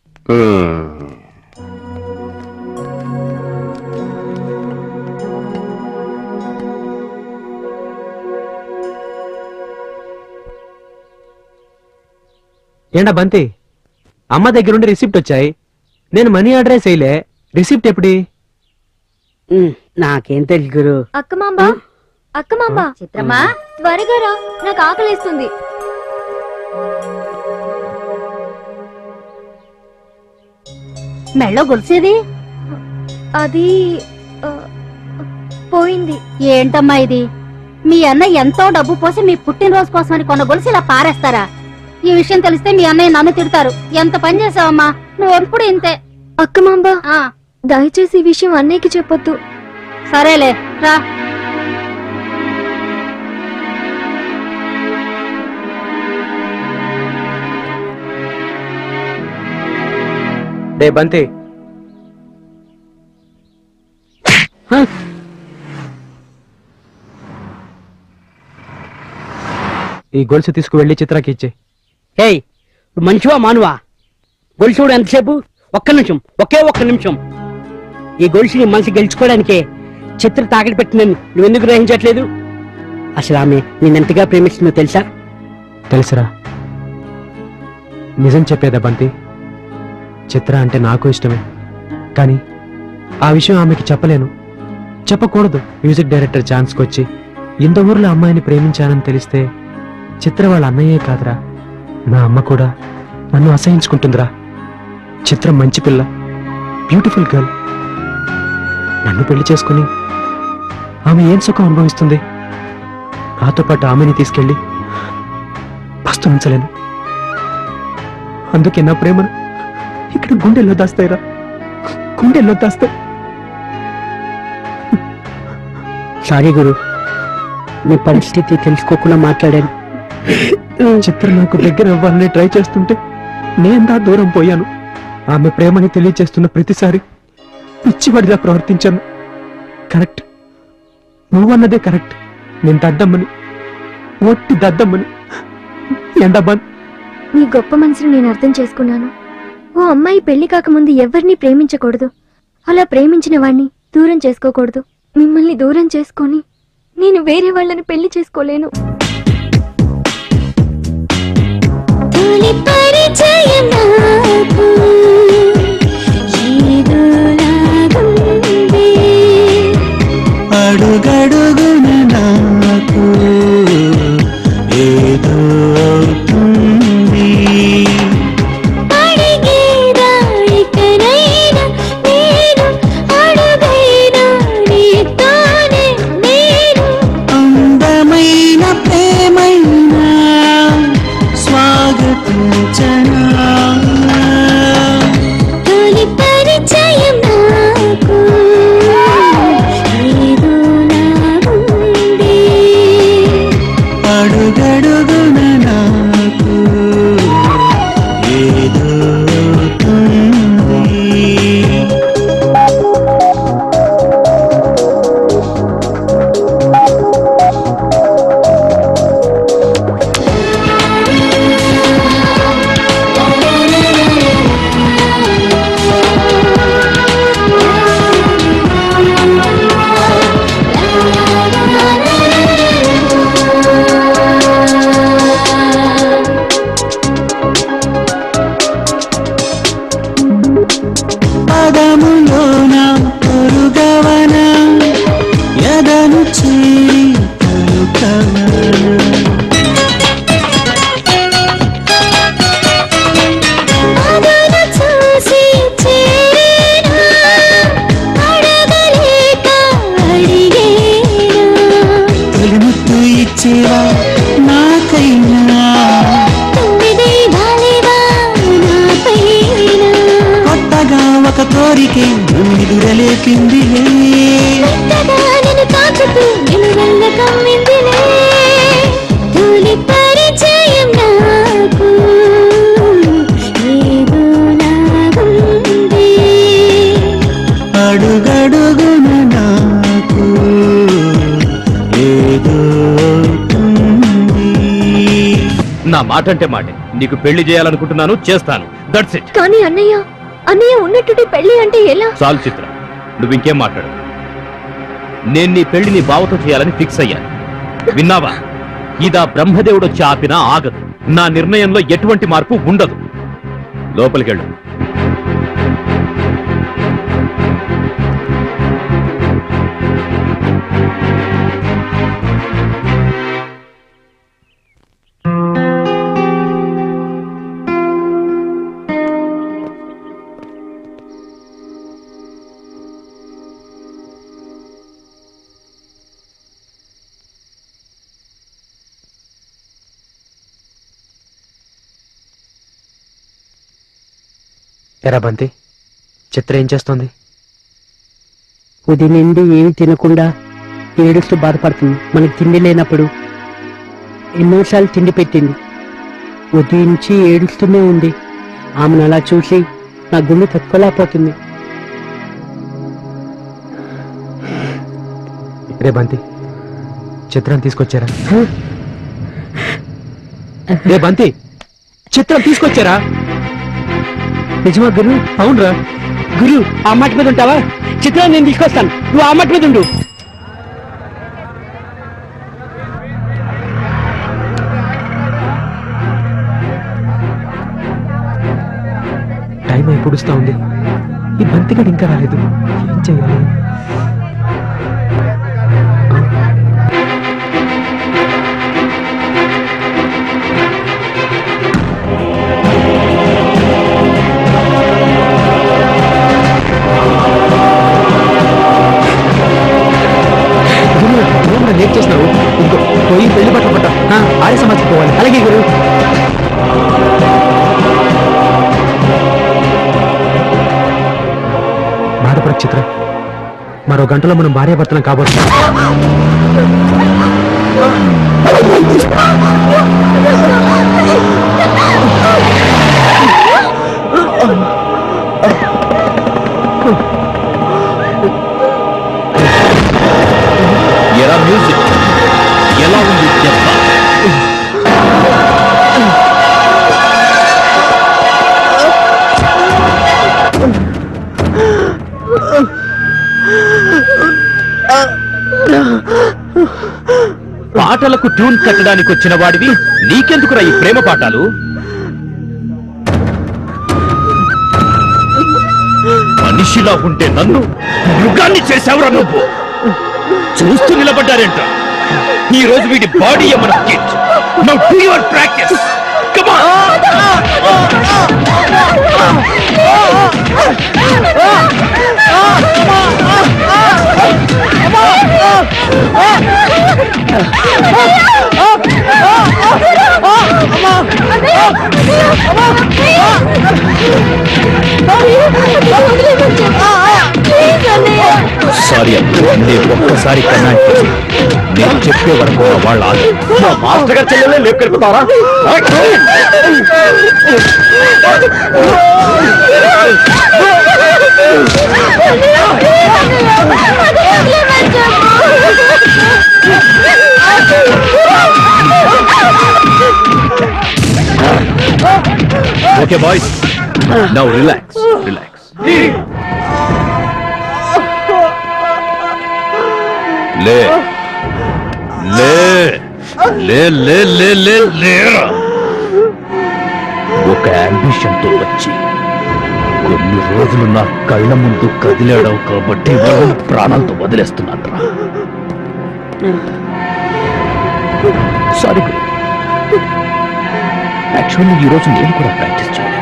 ఏంటా బంతి అమ్మ దగ్గర నుండి రిసిప్ట్ వచ్చాయి నేను మనీ ఆర్డరే చేయలే రిసిప్ట్ ఎప్పుడి నాకేం తెలుసు గురు అక్క మాంబా అక్క మాంబా చిత్రమా త్వరగా రా నాకు ఆకలేస్తుంది మెళ్ళో గొలిసేది అది ఆ, పోయింది ఏంటమ్మా ఇది మీ అన్న ఎంతో డబ్బు పోసి మీ పుట్టినరోజు కోసమని కొన్న గొలుసు ఇలా పారేస్తారా ఈ విషయం తెలిస్తే మీ అన్నయ్య నన్ను తిడతారు ఎంత పని చేసావమ్మా నువ్వు ఎప్పుడు ఇంతే అక్క మాంబా దయచేసి ఈ విషయం అన్నయ్యకి చెప్పొద్దు సరేలే రా డే బంతి ఈ గొలుసు తీసుకువెళ్ళి చిత్రకి ఇచ్చే ఏయ్ నువ్వు మనిషివా మానువా గొలుసు చూడు ఎంతసేపు ఒక్క నిమిషం ఒకే ఒక్క నిమిషం ఈ గొలుసుని మనసు గెలుచుకోవడానికే చిత్ర తాకటి పెట్టినని నువ్వెందుకు గ్రహించట్లేదు అసలు ఆమె నేనెంతగా ప్రేమిస్తుందో తెలుసా తెలుసురా నిజం చెప్పేదా బంతి చిత్ర అంటే నాకు ఇష్టమే కానీ ఆ విషయం ఆమెకి చెప్పలేను చెప్పకూడదు మ్యూజిక్ డైరెక్టర్ ఛాన్స్కి వచ్చి ఇంత ఊర్లో అమ్మాయిని ప్రేమించానని తెలిస్తే చిత్ర వాళ్ళ అన్నయ్యే కాదురా నా అమ్మ కూడా నన్ను అసహించుకుంటుందిరా చిత్ర మంచి పిల్ల బ్యూటిఫుల్ గర్ల్ నన్ను పెళ్లి చేసుకుని ఆమె ఏం సుఖం అనుభవిస్తుంది నాతో పాటు ఆమెని తీసుకెళ్ళి పస్తు ఉంచలేను అందుకే నా ప్రేమను ఇక్కడ గుండెల్లో దాస్తాయిరా గుండెల్లో దాస్తాయి సారీ గురు నీ పరిస్థితి తెలుసుకోకుండా మాట్లాడాను చిత్ర నాకు దగ్గర అవ్వాలని ట్రై చేస్తుంటే నేను దా దూరం పోయాను ఆమె ప్రేమని తెలియజేస్తున్న ప్రతిసారి పిచ్చివాడిలా ప్రవర్తించాను కరెక్ట్ నువ్వన్నదే కరెక్ట్ నేను దద్దమ్మని ఒట్టి దద్దమ్మని ఎండబాన్ నీ గొప్ప మనసుని నేను అర్థం చేసుకున్నాను ఓ అమ్మాయి పెళ్లి కాకముందు ఎవరిని ప్రేమించకూడదు అలా ప్రేమించిన వాణ్ణి దూరం చేసుకోకూడదు మిమ్మల్ని దూరం చేసుకొని నేను వేరే వాళ్ళని పెళ్లి చేసుకోలేను తొలి పరిచయం నాకు ఏదోలాగుంది. అడుగడుగున నాకు ఏదో అవుతుంది అడిగేదా ఇకనైనా నేను అడుగైనా నీతోనే నేను అందమైన ప్రేమైనా స్వాగతించనా తొలి పరిచయం నాకు ఏదోలాగుంది. అడుగడుగున నాకు ఏదో అవుతుంది పదములోన పొరుగవన ఎదను చేరి పలుకవన అదను చూసి చేరేనా అడగలేక అడిగేనా తొలిముత్తు ఇచ్చేవా నాకైనా తొమ్మిది బాలేవా నా పైన కొత్తగా ఒక కోరికే ఎదురలేకిందిలే మెత్తగా నిన్ను తాకుతూ నిన్ను వల్ల కమ్మిందిలే తొలి పరిచయం నాకు ఏదో లాగుంది అడుగడుగున నాకు ఏదో అవుతుంది నా మాట అంటే మాటే నీకు పెళ్లి చేయాలనుకుంటున్నాను చేస్తాను దట్స్ ఇట్ కానీ అన్నయ్య అన్నయ్య ఉన్నట్టుండి పెళ్లి అంటే ఎలా చాలు చిత్ర నువ్వు ఇంకేం మాట్లాడు నేను నీ పెళ్లి నీ బావతో చేయాలని ఫిక్స్ అయ్యాను విన్నావా ఇదా బ్రహ్మదేవుడు వచ్చి ఆపినా ఆగదు నా నిర్ణయంలో ఎటువంటి మార్పు ఉండదు లోపలికెళ్ళు ఎరా బంతి చిత్ర ఏం చేస్తోంది ఉదయం నుండి ఏమి తినకుండా ఏడుస్తూ బాధపడుతుంది మనకి తిండి లేనప్పుడు ఎన్నోసార్లు తిండి పెట్టింది ఉదయం నుంచి ఏడుస్తూనే ఉంది ఆమెను అలా చూసి నా గుండె తట్టుకోలేకపోతుంది రే బంతి చిత్రం తీసుకొచ్చారా రే బంతి చిత్రం తీసుకొచ్చారా నిజమా గురు అవునరా గురు ఆ మట్టి మీద ఉంటావా చిత్రాన్ని నేను తీసుకొస్తాను నువ్వు ఆ మట్టి మీద ఉండు టైం అయి పొడుస్తా ఉంది ఈ బంతిగడు ఇంకా రాలేదు ఏం చేయాలి లేట్ చేసినావు ఇంకో పోయి పెళ్లి పట్ల పట్ట ఆర్య సమాజ్కి పోవాలి అలాగే గురు బాధపడ చిత్ర మరో గంటలో మనం భార్యాభర్తలం కాబోతున్నాం ఎలా మ్యూజిక్ ఎలా ఉంది దెబ్బ పాటలకు ట్యూన్ కట్టడానికి వచ్చిన వాడివి నీకెందుకురా ఈ ప్రేమ పాఠాలు మనిషిలా ఉంటే నన్ను మృగాన్ని చేశావురా నువ్వు చూస్తూ నిలబడ్డారేంట ఈ రోజు వీడి బాడీ మన kit now do your practice come sorry నేను ఒక్కసారి కన్నా నేను చెప్పే వరకు నా వాళ్ళ ఆగరు. మా మాస్టర్ గారు చెల్లెలే లేపుకెళ్ళిపోతారా okay boys now relax relax లే లే లే లే లే లే లేరా ఒక అంబిషన్ తో వచ్చి కొన్ని రోజులు నా కళ్ళ ముందు కదిలాడావు కాబట్టి వాళ్ళని ప్రాణాలతో వదిలేస్తున్నాను రా సారీ యాక్చువల్లీ ఈ రోజు నేను కూడా ప్రాక్టీస్ చేయలేదు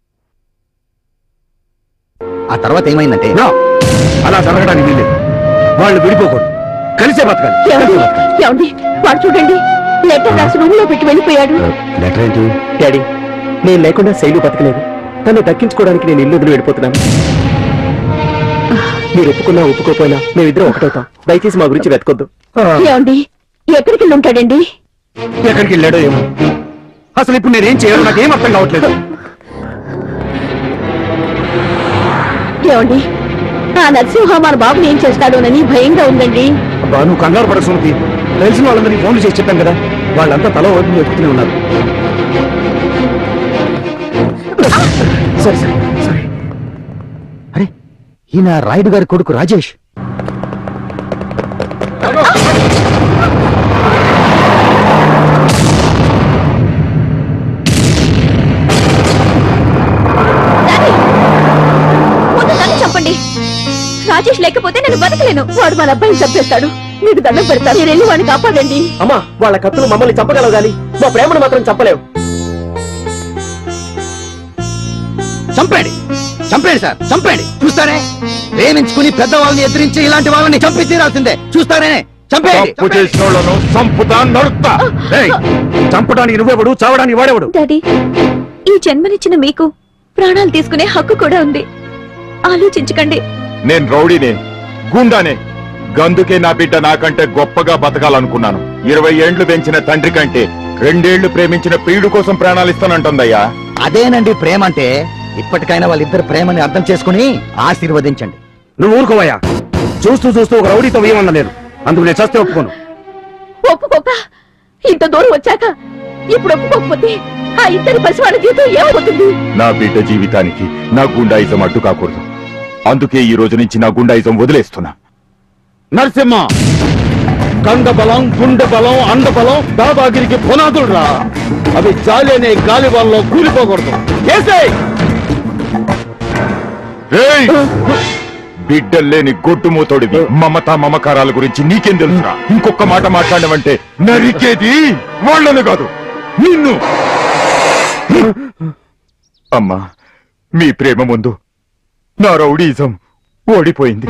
ఆ తర్వాత ఏమైందంటే అలా జరగడానికి వీలేదు వాళ్ళు విడిపోకూడదు కలిసే బతకాలి ఏమండి ఏమండి వాడు చూడండి లెటర్ రాసి రూమ్ లో పెట్టి వెళ్ళిపోయాడు లెటర్ ఏంటి డాడీ నేను లేకుండా శైలు బతకలేదు తను దక్కించుకోవడానికి నేను ఇల్లు వదిలి వెళ్ళిపోతున్నాను మీరు ఒప్పుకున్నా ఒప్పుకోపోయినా మేమిద్దరం ఒకటవుతాం దయచేసి మా గురించి వెతకొద్దు ఏమండి ఎక్కడికి వెళ్ళి ఉంటాడండి ఎక్కడికి వెళ్ళాడో ఏమో అసలు ఇప్పుడు నేనేం చేయాలో నాకేం అర్థం కావట్లేదు ఏమండి ఆ నరసింహ మన బాబుని ఏం చేస్తాడోనని భయంగా ఉందండి అబ్బా నువ్వు కంగారు పడక సుమతి తెలిసిన వాళ్ళందరికీ ఫోన్లు చేసి చెప్పాను కదా వాళ్ళంతా తల ఓపెన్ వెతుకుతూనే ఉన్నారు సరే సరే సరే అరే ఈయన రాయుడు గారి కొడుకు రాజేష్ ముందు నన్ను చంపండి రాజేష్ లేకపోతే నేను బతకలేను వాడు మన అబ్బాయిని చంపేస్తాడు మీకు దండం పెడతారు మీరు వెళ్ళి వాడిని కాపాడండి అమ్మా వాళ్ళ కత్తులు మమ్మల్ని చంపగలవు గాని మా ప్రేమను మాత్రం చంపలేవు చంపేడి చంపేడి సార్ చంపేడి చూస్తారే ప్రేమించుకుని పెద్దవాళ్ళని ఎదిరించి ఇలాంటి వాళ్ళని చంపి తీరాల్సిందే చూస్తారే చంపేయండి తప్పు చేసిన వాళ్ళను చంపుతా నడుపుతా ఏయ్, చంపడానికి నువ్వెవడు చావడానికి వాడేవాడు డాడీ ఈ జన్మనిచ్చిన మీకు ప్రాణాలు తీసుకునే హక్కు కూడా ఉంది ఆలోచించకండి నేను రౌడీనే గుండానే గందుకే నా బిడ్డ నాకంటే గొప్పగా బతకాలనుకున్నాను ఇరవై ఏండ్లు పెంచిన తండ్రి కంటే రెండేళ్లు ప్రేమించిన ప్రియుడు కోసం ప్రాణాలు ఇస్తానంటుందయ్యా అదేనండి ప్రేమ అంటే ఇప్పటికైనా వాళ్ళిద్దరు ప్రేమని అర్థం చేసుకుని ఆశీర్వదించండి నువ్వు ఊరుకోవయ్యా చూస్తూ చూస్తూ ఒక రౌడీతో ఏమనలేదు అందుకు నేను చస్తే ఒప్పుకోను ఒప్పుకోక ఇంత దూరం వచ్చాక ఇప్పుడు ఒప్పుకోకపోతే ఆ ఇద్దరి పసివాడి జీవితం ఏమైపోతుంది నా బిడ్డ జీవితానికి నా గుండాయిజం అడ్డు కాకూడదు అందుకే ఈ రోజు నుంచి నా గుండాయిజం వదిలేస్తున్నా నరసింహ కండ బలం గుండె బలం అండ బలం దాదాగిరికి పునాదులు రా అవి జాలి అనే గాలి వాళ్ళలో కూలిపోకూడదు ఏసేయ్! రేయ్! బిడ్డల్లేని గొడ్డుమూతోడివి మమత మమకారాల గురించి నీకేం తెలుసురా ఇంకొక మాట మాట్లాడమంటే నరికేది వాళ్ళను కాదు నిన్ను అమ్మా మీ ప్రేమ ముందు నా రౌడీజం ఓడిపోయింది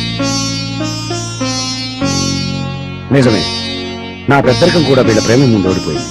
నిజమే నా పెద్దరికం కూడా వీళ్ళ ప్రేమ ముందు ఓడిపోయింది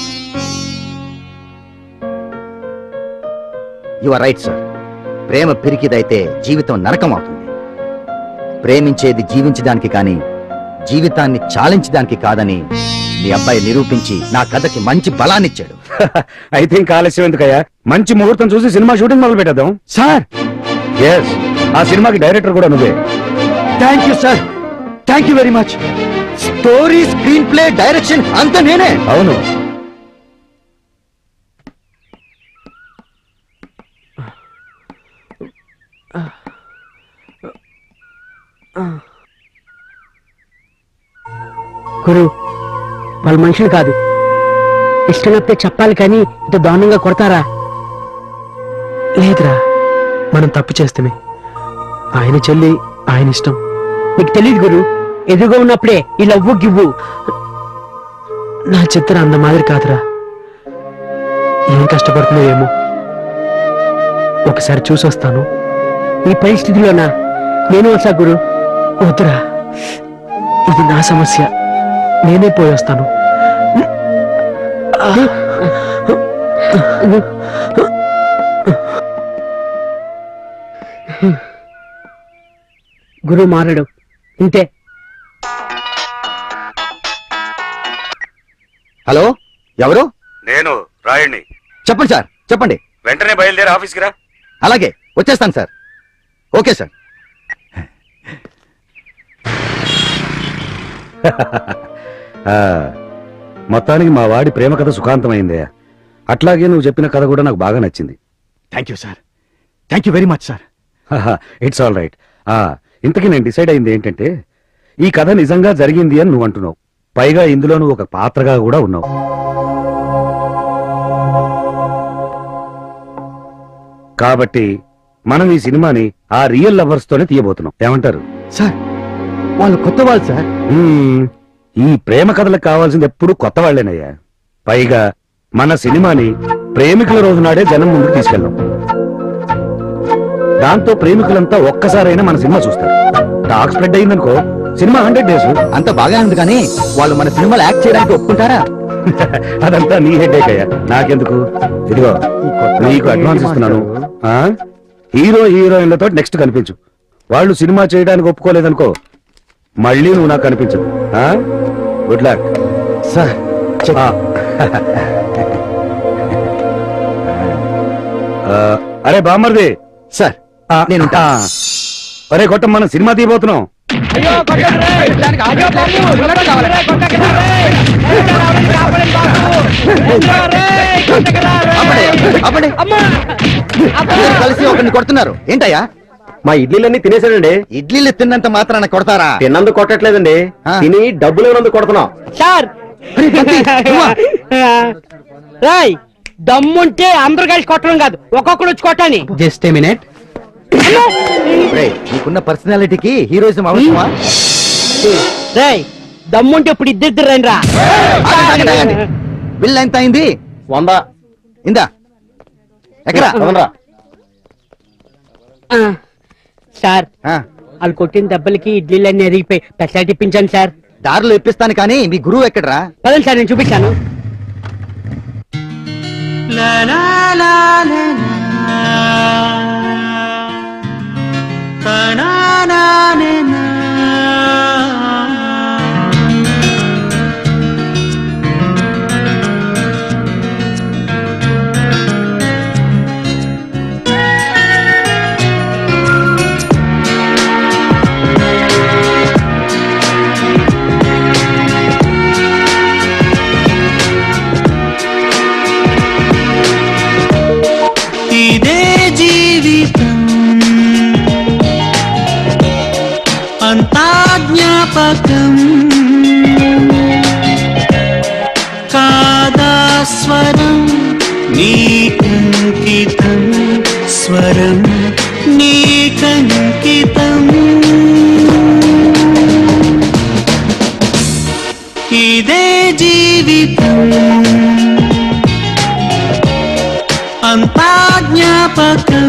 యు ఆర్ రైట్ సార్ ప్రేమ పిరికిదైతే జీవితం నరకం అవుతుంది ప్రేమించేది జీవించడానికి కానీ జీవితాన్ని చాలించడానికి కాదని మీ అబ్బాయి నిరూపించి నా కథకి మంచి బలాన్నిచ్చాడు అయితే ఇంకా ఆలస్యం ఎందుకయ్యా మంచి ముహూర్తం చూసి సినిమా షూటింగ్ మొదలు పెట్టేద్దాం సార్ ఎస్ ఆ సినిమాకి డైరెక్టర్ కూడా నువ్వే thank you sir thank you very much story screenplay direction అంతా నేనే అవును గురు వాళ్ళ మనుషులు కాదు ఇష్టమైతే చెప్పాలి కానీ ఇంత దారుణంగా కొడతారా లేదురా మనం తప్పు చేస్తమే ఆయన చెల్లి ఆయన ఇష్టం నీకు తెలియదు గురు ఎదురుగా ఉన్నప్పుడే ఈ లవ్వు గివ్వు నా చిత్ర అంత మాదిరి కాదురా ఏం కష్టపడుతుందో ఏమో ఒకసారి చూసొస్తాను ఈ పరిస్థితిలోనా నేను వస్తా గురు వద్దురా ఇది నా సమస్య నేనే పోయొస్తాను గురు మారడు ఇంతే హలో ఎవరు నేను రాయండి చెప్పండి సార్ చెప్పండి వెంటనే బయలుదేరి ఆఫీస్కి రా అలాగే వచ్చేస్తాను సార్ ఓకే సార్ ఆ, మొత్తానికి మా వాడి ప్రేమ కథ సుఖాంతమైందే అట్లాగే నువ్వు చెప్పిన కథ కూడా నాకు బాగా నచ్చింది thank you sir thank you very much sir it's all right ఇంతకీ నేను డిసైడ్ అయింది ఏంటంటే ఈ కథ నిజంగా జరిగింది అని నువ్వు అంటున్నావు పైగా ఇందులో నువ్వు ఒక పాత్రగా కూడా ఉన్నావు కాబట్టి మనం ఈ సినిమాని ఆ రియల్ లవర్స్ తోనే తీయబోతున్నాం ఏమంటారు సార్ వాళ్ళు కొత్త వాళ్ళు సార్ మ్మ్. ఈ ప్రేమ కథలకు కావాల్సింది ఎప్పుడు కొత్త వాళ్ళేనయ్యా పైగా మన సినిమాని ప్రేమికుల రోజు నాడే జనం ముందుకు తీసుకెళ్దాం దాంతో ప్రేమికులంతా ఒక్కసారైనా మన సినిమా చూస్తారు టాక్ స్ప్రెడ్ అయిందనుకో సినిమా హండ్రెడ్ డేస్ అంత బాగా ఉంది కానీ వాళ్ళు మన సినిమాలో యాక్ట్ చేయడానికి ఒప్పుకుంటారా అదంతా నీ హెడ్ఏక్ అయ్యా నాకెందుకు ఇదిగో నీకు అడ్వాన్స్ ఇస్తున్నాను ఆ? హీరో హీరోయిన్లతో నెక్స్ట్ కనిపించు వాళ్ళు సినిమా చేయడానికి ఒప్పుకోలేదనుకో మళ్ళీ నువ్వు నాకు కనిపించదు గుడ్ లక్ సార్ అరే బామ్మర్ది సార్ నేను అరే కొట్టం మనం సినిమా తీయబోతున్నాం అందరూ కలిసి ఒకరిని కొడుతున్నారు ఏంటయ్యా మా ఇడ్లీలన్నీ తినేసానండి ఇడ్లీలు తిన్నంత మాత్రాన కొడతారా తిన్నందుకు కొట్టట్లేదండి తిని డబ్బులు ఇవ్వనందుకు కొడుతున్నాం సార్ రాయ్ దమ్ముంటే అందరూ కలిసి కొట్టడం కాదు ఒక్కొక్కడు వచ్చి కొట్టాని జస్ట్ ఏ మినిట్ రేయ్, నీకున్న పర్సనాలిటీకి హీరోయిజం అవసరమా రాయ్ దమ్ముంటే ఇప్పుడు ఇద్దరిద్దరు రండి రా ఆగండి, ఆగండి. బిల్ ఎంత అయింది వంద ఇందా ఎక్కడా అవునరా ఆ, సార్ వాళ్ళు కొట్టిన దెబ్బలకి ఇడ్లీలన్నీ ఎరిగిపోయి పెసలు ఇప్పించాను సార్ దారిలో ఇప్పిస్తాను కానీ మీ గురువు ఎక్కడరా పదండి సార్ నేను చూపించాను La la la la la na na na na ఇదే జీవితం అంతా జ్ఞాపకం కాదా స్వరం నీకంకితం స్వరం నీకంకితం ఇదే జీవితం అంతా జ్ఞాపకం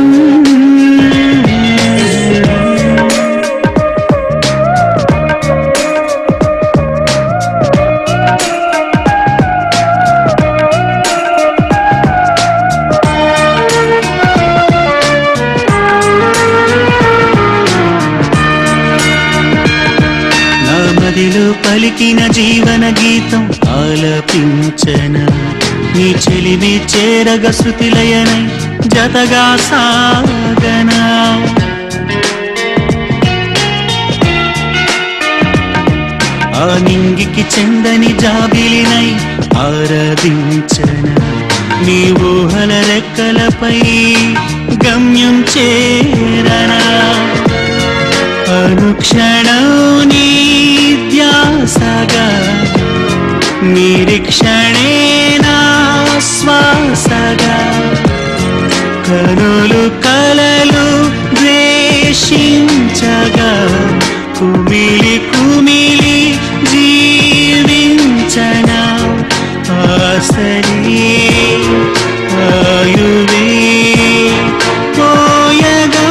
నా మదిలో పలికిన జీవన గీతం ఆలపించన నీ చెలిమి చేరగ శృతిలయనై జతగా సాగనా ఆ నింగికి చెందని జాబిలినై ఆరాధించన నీ ఊహల రెక్కలపై గమ్యం చేరనా అనుక్షణం నీ ధ్యాసగా నిరీక్షణే నా శ్వాసగా కనులు కలలు ద్వేషించగా కుమిలి కుమిలి జీవించనా ఆసరి ఆయువే పోయగా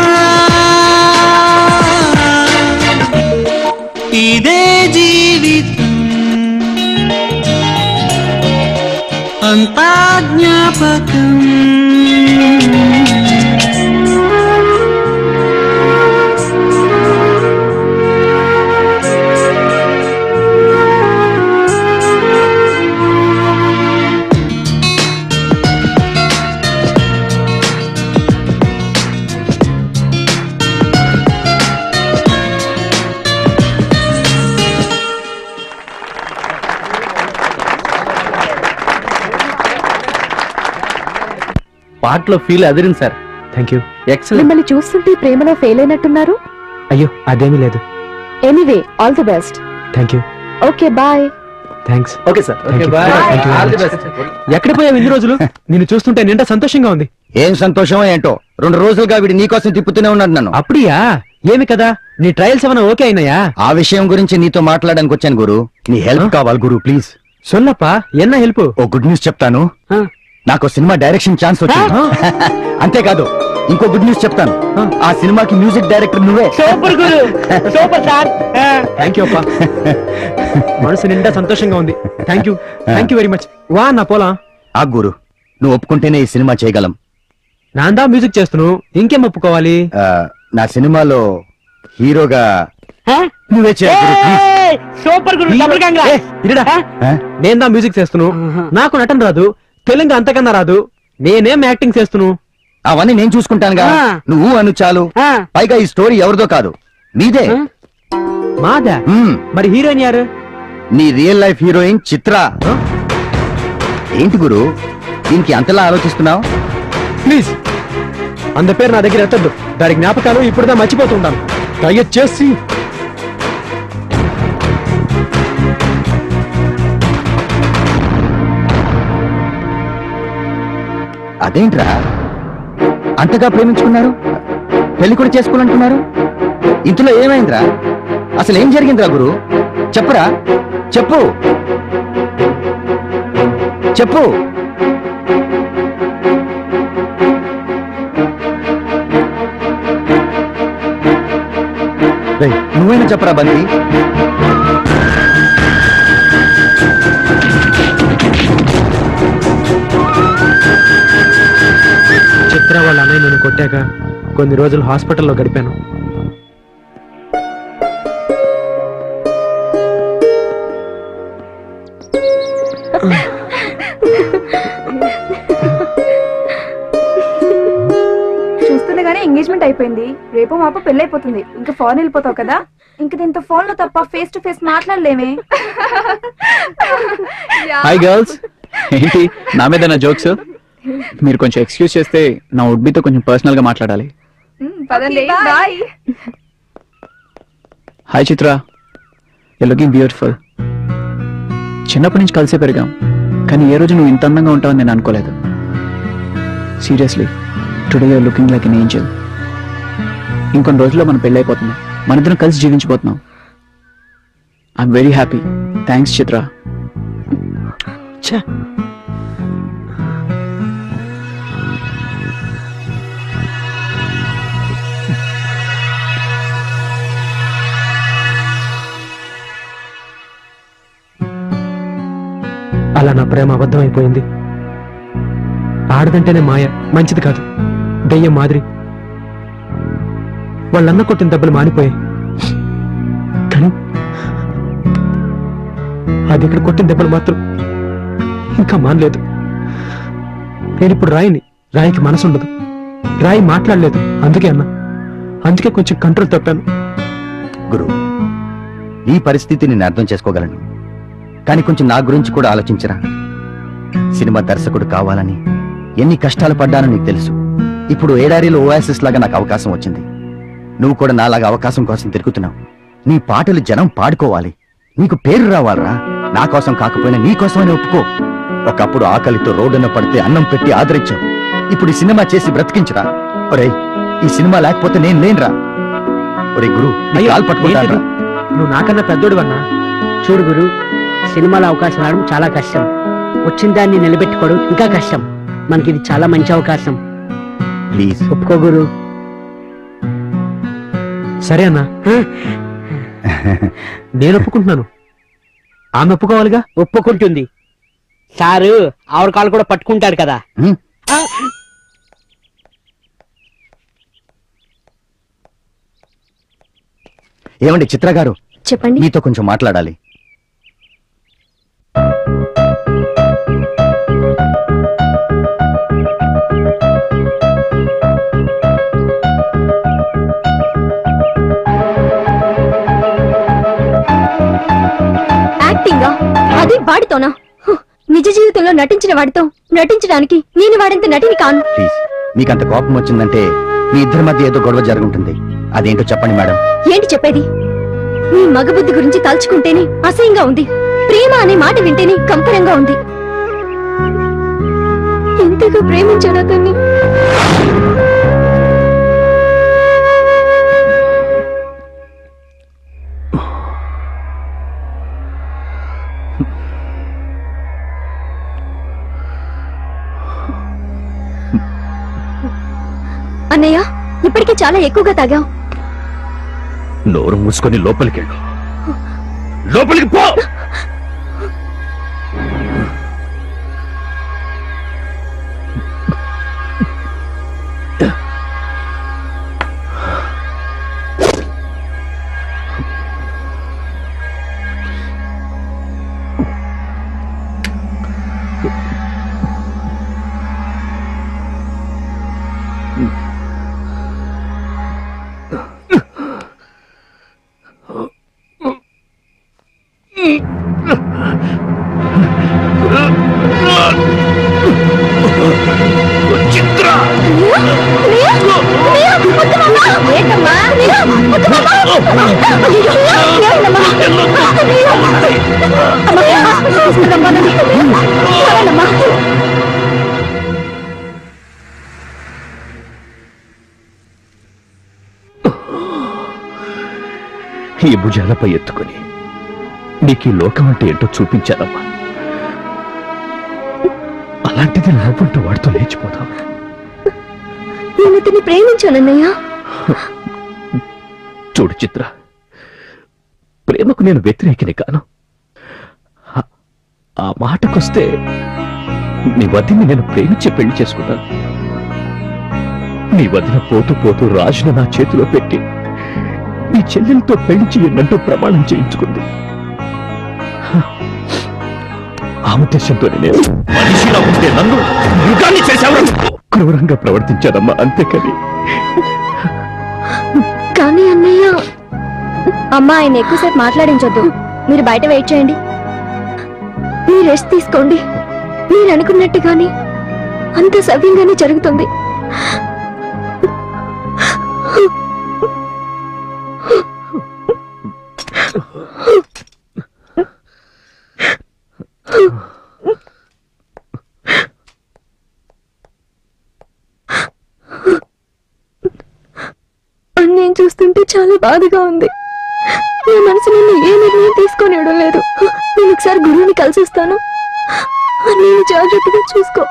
ఇదే జీవితం అంతా జ్ఞాపకం పాటలో ఫీల్ అదిరింది సార్ థ్యాంక్ యూ ఎక్సలెంట్ మిమ్మల్ని చూస్తుంటే ప్రేమలో ఫెయిల్ అయినట్టున్నారు అయ్యో అదేమీ లేదు anyway all the best thank you okay bye thanks okay sir Thank you. Thank you very much. ఎక్కడ పోయావు ఇన్ని రోజులు నిన్ను చూస్తుంటే నిండా సంతోషంగా ఉంది ఏం సంతోషమో ఏంటో రెండు రోజులుగా వీడి నీకోసం తిప్పుతూనే ఉన్నాడు నన్ను అప్పుడియా ఏమి కదా నీ ట్రయల్స్ ఏమైనా ఓకే అయినాయా ఆ విషయం గురించి నీతో మాట్లాడడానికి వచ్చాను గురు నీ హెల్ప్ కావాలి గురు ప్లీజ్ సొల్లప్పా ఎన్న హెల్ప్ ఓ గుడ్ న్యూస్ చెప్తాను నాకు సినిమా డైరెక్షన్ ఛాన్స్ వచ్చింది అంతేకాదు ఇంకో గుడ్ న్యూస్ చెప్తాను ఆ సినిమాకి మ్యూజిక్ డైరెక్టర్ నువ్వే సూపర్ గురు సూపర్ సార్ థ్యాంక్ యూ అప్పా మనసు నిండా సంతోషంగా ఉంది thank you thank you very much వా నా పోలా ఆ గురు నువ్వు ఒప్పుకుంటేనే ఈ సినిమా చేయగలం నాందా మ్యూజిక్ చేస్తున్నావు ఇంకేం ఒప్పుకోవాలి ఆ, నా సినిమాలో హీరోగా నువ్వే చేయాలి గురు, please. సూపర్ గురు డబుల్ కంగ్రా నేను దా మ్యూజిక్ చేస్తున్నావు నాకు నటన రాదు తెలుగు అంతకన్నా రాదు నేనేం యాక్టింగ్ చేస్తున్నావు అవన్నీ నేను చూసుకుంటానుగా ఆ. నువ్వు అను చాలు పైగా ఈ స్టోరీ ఎవరిదో కాదు నీదే మాదా మ్మ్. మరి హీరోయిన్ యారు నీ రియల్ లైఫ్ హీరోయిన్ చిత్ర ఏంటి గురు దీనికి అంతలా ఆలోచిస్తున్నావు ప్లీజ్ అంత పేరు నా దగ్గర ఎత్తద్దు దాని జ్ఞాపకాలు ఇప్పుడుదా మర్చిపోతుంటాను దయచేసి అదేంట్రా అంతగా ప్రేమించుకున్నారు పెళ్లి కూడా చేసుకోవాలంటున్నారు ఇందులో ఏమైందిరా అసలు ఏం జరిగిందిరా గురు చెప్పరా చెప్పు చెప్పు రేయ్, నువ్వైనా చెప్పరా బంతి చిత్ర వాళ్ళ అన్నయ్య నేను కొట్టాక కొన్ని రోజులు హాస్పిటల్లో గడిపాను చూస్తుండగానే ఎంగేజ్మెంట్ అయిపోయింది రేపు మాపు పెళ్ళైపోతుంది ఇంకా ఫోన్ వెళ్ళిపోతావు కదా ఇంక దీంతో ఫోన్ లో తప్ప ఫేస్ టు ఫేస్ మాట్లాడలేమే హాయ్ గర్ల్స్ ఏంటి నా మీద నా జోక్స్ మీరు కొంచెం ఎక్స్క్యూజ్ చేస్తే నా ఉడ్బితో కొంచెం పర్సనల్ గా మాట్లాడాలి పదండి bye hi Chitra you looking beautiful చిన్నప్పటి నుంచి కలిసే పెరిగాం కానీ ఏ రోజు నువ్వు ఇంత అందంగా ఉంటావని నేను అనుకోలేదు seriously today you're looking like an angel ఇంకొన్ని రోజుల్లో మనం పెళ్ళి అయిపోతుంది మన ఇద్దరం కలిసి జీవించబోతున్నాం I'm very happy thanks Chitra అలా నా ప్రేమ అబద్ధమైపోయింది ఆడదంటేనే మాయ మంచిది కాదు దెయ్యం మాదిరి వాళ్ళన్న కొట్టిన దెబ్బలు మానిపోయాయి కానీ అది ఇక్కడ కొట్టిన దెబ్బలు మాత్రం ఇంకా మానలేదు నేను ఇప్పుడు రాయిని రాయికి మనసు ఉండదు రాయి మాట్లాడలేదు అందుకే అన్నా అందుకే కొంచెం కంట్రోల్ తప్పాను గురు నీ పరిస్థితి నేను అర్థం చేసుకోగలను కానీ కొంచెం నా గురించి కూడా ఆలోచించరా సినిమా దర్శకుడు కావాలని ఎన్ని కష్టాలు పడ్డానో నీకు తెలుసు ఇప్పుడు ఏడారిలో ఓయాసిస్ లాగా నాకు అవకాశం వచ్చింది నువ్వు కూడా నాలాగా అవకాశం కోసం తిరుగుతున్నావు నీ పాటలు జనం పాడుకోవాలి నీకు పేరు రావాలరా నా కోసం కాకపోయినా నీ కోసమని ఒప్పుకో ఒకప్పుడు ఆకలితో రోడ్డున పడితే అన్నం పెట్టి ఆదరించావు ఇప్పుడు ఈ సినిమా చేసి బ్రతికించరా ఒరేయ్ ఈ సినిమా లేకపోతే నేను లేనురా ఒరే గురు నీ అయ్యో, కాలు పట్టుకుంటాను ఏంటిది? నువ్వు నాకన్నా పెద్దోడు అన్నా చూడు గురు సినిమాలో అవకాశం రావడం చాలా కష్టం వచ్చిన దాన్ని నిలబెట్టుకోవడం ఇంకా కష్టం మనకి ఇది చాలా మంచి అవకాశం ప్లీజ్ ఒప్పుకో గురు సరే అన్నా నేను ఒప్పుకుంటున్నాను ఆమె ఒప్పుకోవాలిగా ఒప్పుకుంటుంది సారు ఆవిడ కాలు కూడా పట్టుకుంటాడు కదా ఆ, ఏమండి చిత్ర గారు చెప్పండి మీతో కొంచెం మాట్లాడాలి యాక్టింగా అది వాడితోనా హ్, నిజ జీవితంలో నటించిన వాడితో నటించడానికి నేను వాడంత నటిని కాను ప్లీజ్ మీకు అంత కోపం వచ్చిందంటే మీ ఇద్దరి మధ్య ఏదో గొడవ జరుగుంటుంది అదేంటో చెప్పండి మేడం ఏంటి చెప్పేది నీ మగబుద్ధి గురించి తలుచుకుంటేనే అసహ్యంగా ఉంది ప్రేమ అనే మాట వింటేనే కంపరంగా ఉంది ఎంతగా ప్రేమించాను అతన్ని అన్నయ్య ఇప్పటికే చాలా ఎక్కువగా తాగాం నోరు మూసుకొని లోపలికి వెళ్ళు లోపలికి పో ఈ భుజాలపై ఎత్తుకొని నీకు ఈ లోకం అంటే ఏంటో చూపించానమ్మా అలాంటిది నవ్వుంటూ వాడితో లేచిపోతావు నేను అతన్ని ప్రేమించానన్నయ్య చూడు చిత్ర ప్రేమకు నేను వ్యతిరేకిని కాను ఆ- ఆ మాటకొస్తే నీ వదిని నేను ప్రేమించి పెళ్లి చేసుకున్నాను నీ వదిన పోతూ పోతూ రాజును నా చేతిలో పెట్టి నీ చెల్లెలతో పెళ్లి చేయనంటూ ప్రమాణం చేయించుకుంది ఆ ఉద్దేశంతోనే నేను మనిషిలా ఉంటే నన్ను మృగాన్ని చేశావు క్రూరంగా ప్రవర్తించానమ్మా అంతేకాని కానీ అన్నయ్య అమ్మ ఆయన ఎక్కువసేపు మాట్లాడించొద్దు మీరు బయట వెయిట్ చేయండి మీరు రెస్ట్ తీసుకోండి మీరు అనుకున్నట్టుగానే అంత సవ్యంగానే జరుగుతుంది అన్నయ్య చూస్తుంటే చాలా బాధగా ఉంది నా మనసు నిన్ను ఏ నిర్ణయం తీసుకొనివ్వడం లేదు నేను ఒకసారి గురువుని కలిసి వస్తాను అన్నయ్య జాగ్రత్తగా చూసుకో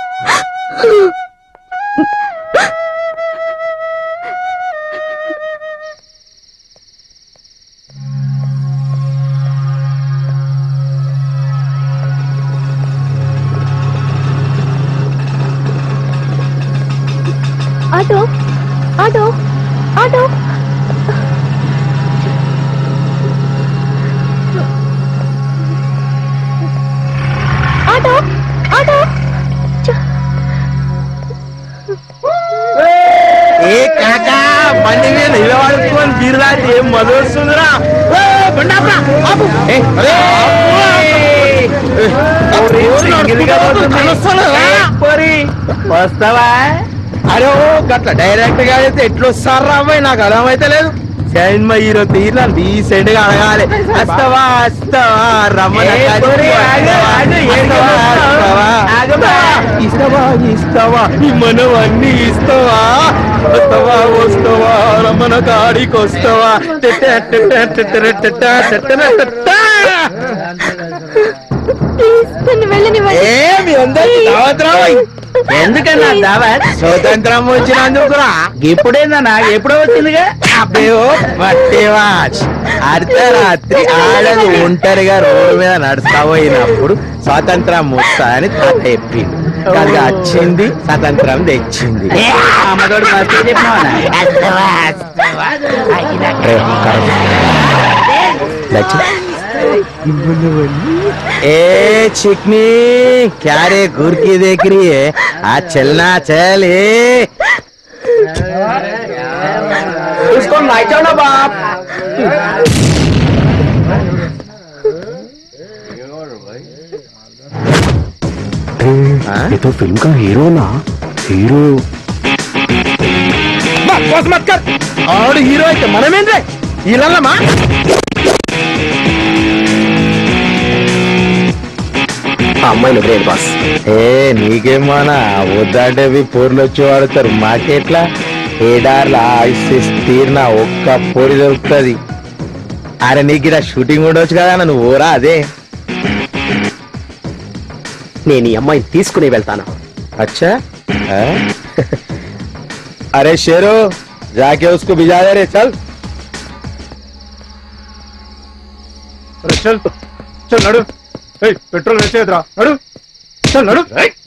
auto auto auto auto auto ఏ కాకా బండి మీద నిలబడుకొని తీరులాంటి ఏం మధు వస్తుందిరా ఏ, బండి ఆపురా, ఆపు. ఏ, అరే, ఏ, ఓరి, సింగిల్గా పోతుంది. ఏ, పోరి, వస్తావా అరే ఓ గట్ల డైరెక్ట్ గా అయితే ఎట్లా వస్తారా అబ్బాయి నాకు అర్థమైతే లేదు సినిమా హీరో తీరా డీసెంట్ గా అడగాలి వస్తావా వస్తావా రమ్మన ఇస్తావా ఇస్తావా మనం అన్ని ఇస్తావా వస్తావా వస్తావా రమ్మన కాడికి వస్తావా ఏమి అందరికి దావత్ రావోయ్. ఎందుకన్నా దావత్ స్వతంత్రం వచ్చినందుకురా ఇప్పుడేందన్నా ఎప్పుడో వచ్చిందిగా అబ్బేవో పట్టేవాచ్ అర్ధరాత్రి ఆడది ఒంటరిగా రోడ్డు మీద నడుస్తా పోయినప్పుడు స్వాతంత్రం వస్తా అని తాత చెప్పింది అది వచ్చింది స్వతంత్రం తెచ్చింది అమ్మతోడు మస్తు ए चिकनी क्या रे घूर की देख रही है आज चलना चल ए उसको नाचो ना बाप ये तो फिल्म का हीरो ना हीरो बकवास मत कर और हीरो అయితే మనమేంద్రే ఇల్లమ్మా అమ్మాయిని వదిలేదు బాస్ ఏ నీకేమన్నా వద్దంటే పోర్లు వచ్చి వాడతారు మాకెట్లా ఏడార్ల ఆయుష్ తీరిన ఒక్క పోరి దొరుకుతుంది అరే నీకు ఇలా షూటింగ్ ఉండొచ్చు కదా నువ్వు ఊరా అదే నేను ఈ అమ్మాయిని తీసుకుని వెళ్తాను అచ్చా ఆ? अरे शेरो जाके उसको भिजा दे रे चल अरे चल चल नडु ए पेट्रोल వేసేదిరా నడు చల్ నడు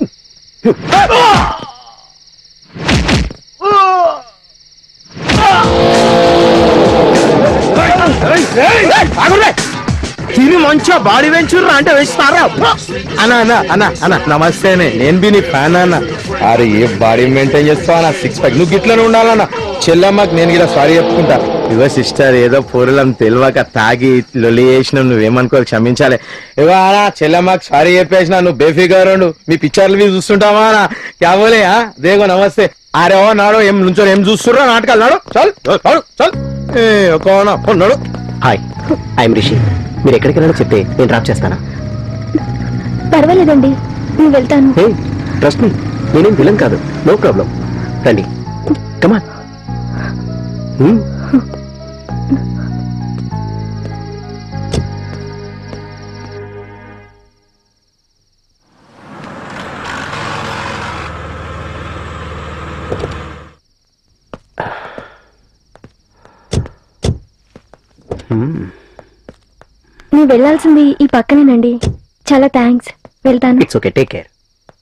తిని మంచిగా బాడీ పెంచుర్రా అంటే వేస్తారా అన్న అన్న అన్న అన్న నమస్తేనే నేను బి నీ ఫ్యాన్ అన్న అరే ఏ బాడీ మెయింటైన్ చేస్తావు అన్న సిక్స్ ప్యాక్ నువ్వు గిట్లనే ఉండాలన్న చెల్లమ్మకి నేను కూడా సారీ చెప్పుకుంటా ఇగో సిస్టర్ ఏదో పూరలం తెలియక తాగి లొల్లి చేసిన నువ్వేమనుకో క్షమించాలి ఇగో అన్న చెల్లమ్మకి సారీ చెప్పేసిన నువ్వు బేఫిగర్ ఉండు మీ పిక్చర్లు మీ చూస్తుంటావా అన్న క్యాబోలే దేగో నమస్తే అరే ఓ నాడు ఏం నుంచో ఏం చూస్తుర్రా నాటకాలు నాడు చల్ చల్ చల్ ఏ ఒక నడు హాయ్ ఐఎమ్ రిషి మీరు ఎక్కడికి వెళ్ళాలో చెప్తే నేను డ్రాప్ చేస్తాను పర్వాలేదండి నేను వెళ్తాను హే ట్రస్ట్ మీ నేనేం విలన్ కాదు నో ప్రాబ్లం రండి కమాన్ నువ్వు వెళ్ళాల్సింది ఈ పక్కనేనండి చాలా థ్యాంక్స్ వెళ్తాను it's okay take care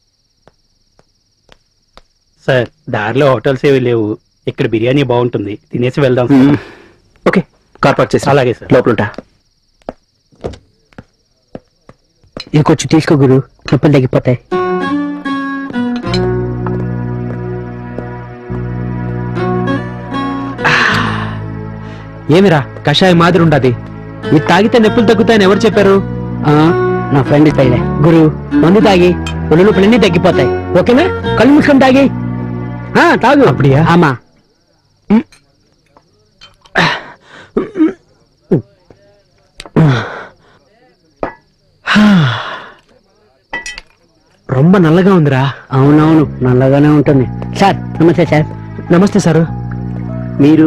sir దారిలో హోటల్స్ ఏవి లేవు ఇక్కడ బిర్యానీ బాగుంటుంది తినేసి వెళ్దాం ఓకే కార్ పార్క్ చేసి అలాగే సార్ లోపలుంటా ఇది కొంచెం తీసుకో గురు నొప్పులు తగ్గిపోతాయి ఏమిరా కషాయం మాదిరి ఉండదు ఇది తాగితే నొప్పులు తగ్గుతాయని ఎవరు చెప్పారు నా ఫ్రెండ్ తైలే గురు మందు తాగి ఒళ్ళు నొప్పులన్నీ తగ్గిపోతాయి ఓకేనా కళ్ళు మూసుకొని తాగి ఆ, తాగు அப்படியா ఆమా రొమ్మ నల్లగా ఉందిరా అవునవును నల్లగానే ఉంటుంది సార్ నమస్తే సార్ నమస్తే సారు మీరు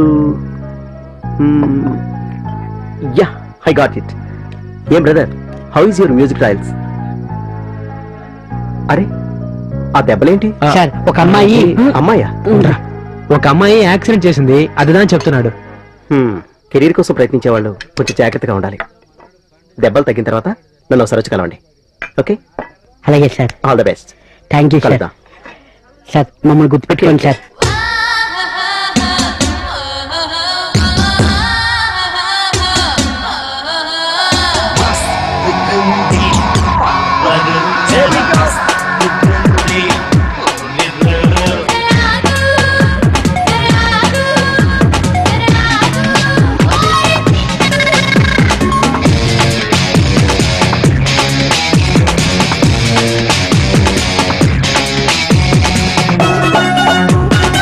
యా ఐ గాట్ ఇట్ ఏం brother how is your music trials అరే ఆ దెబ్బలేంటి సార్ ఒక అమ్మాయి అమ్మాయా ఒక అమ్మాయి యాక్సిడెంట్ చేసింది అదిదాని చెప్తున్నాడు కెరీర్ కోసం ప్రయత్నించే వాళ్ళు కొంచెం జాగ్రత్తగా ఉండాలి దెబ్బలు తగ్గిన తర్వాత నన్ను ఒకసారి వచ్చి కలవండి ఓకే అలాగే sir all the best thank you sir కలుద్దాం సార్ మమ్మల్ని గుర్తుపెట్టుకోండి సార్ Thank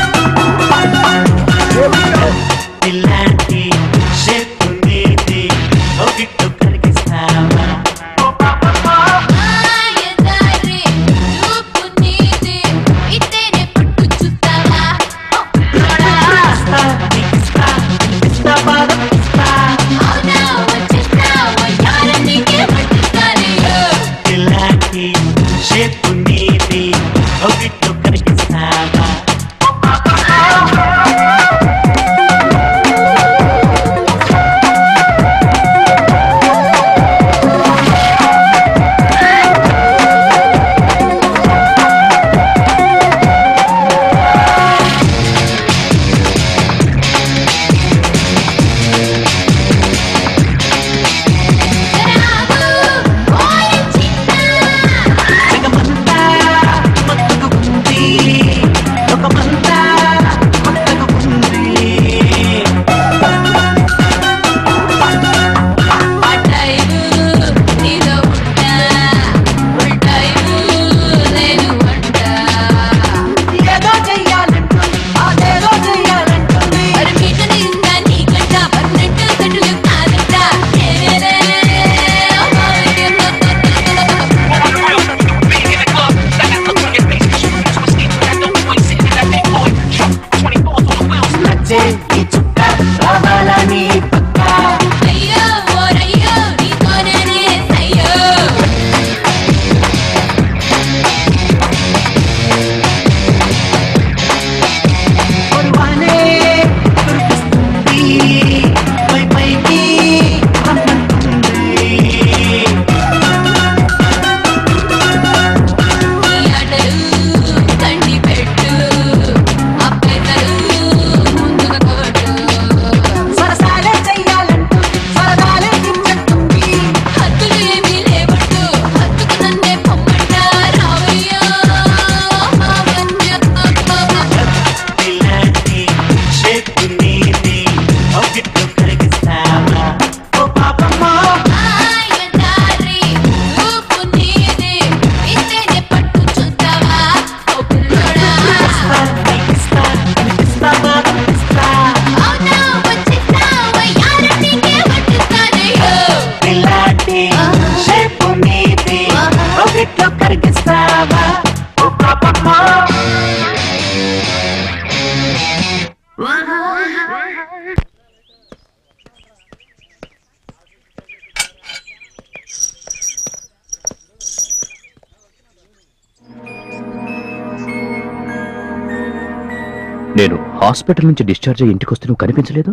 నేను హాస్పిటల్ నుంచి డిశ్చార్జ్ అయ్యి ఇంటికి వస్తే నువ్వు కనిపించలేదు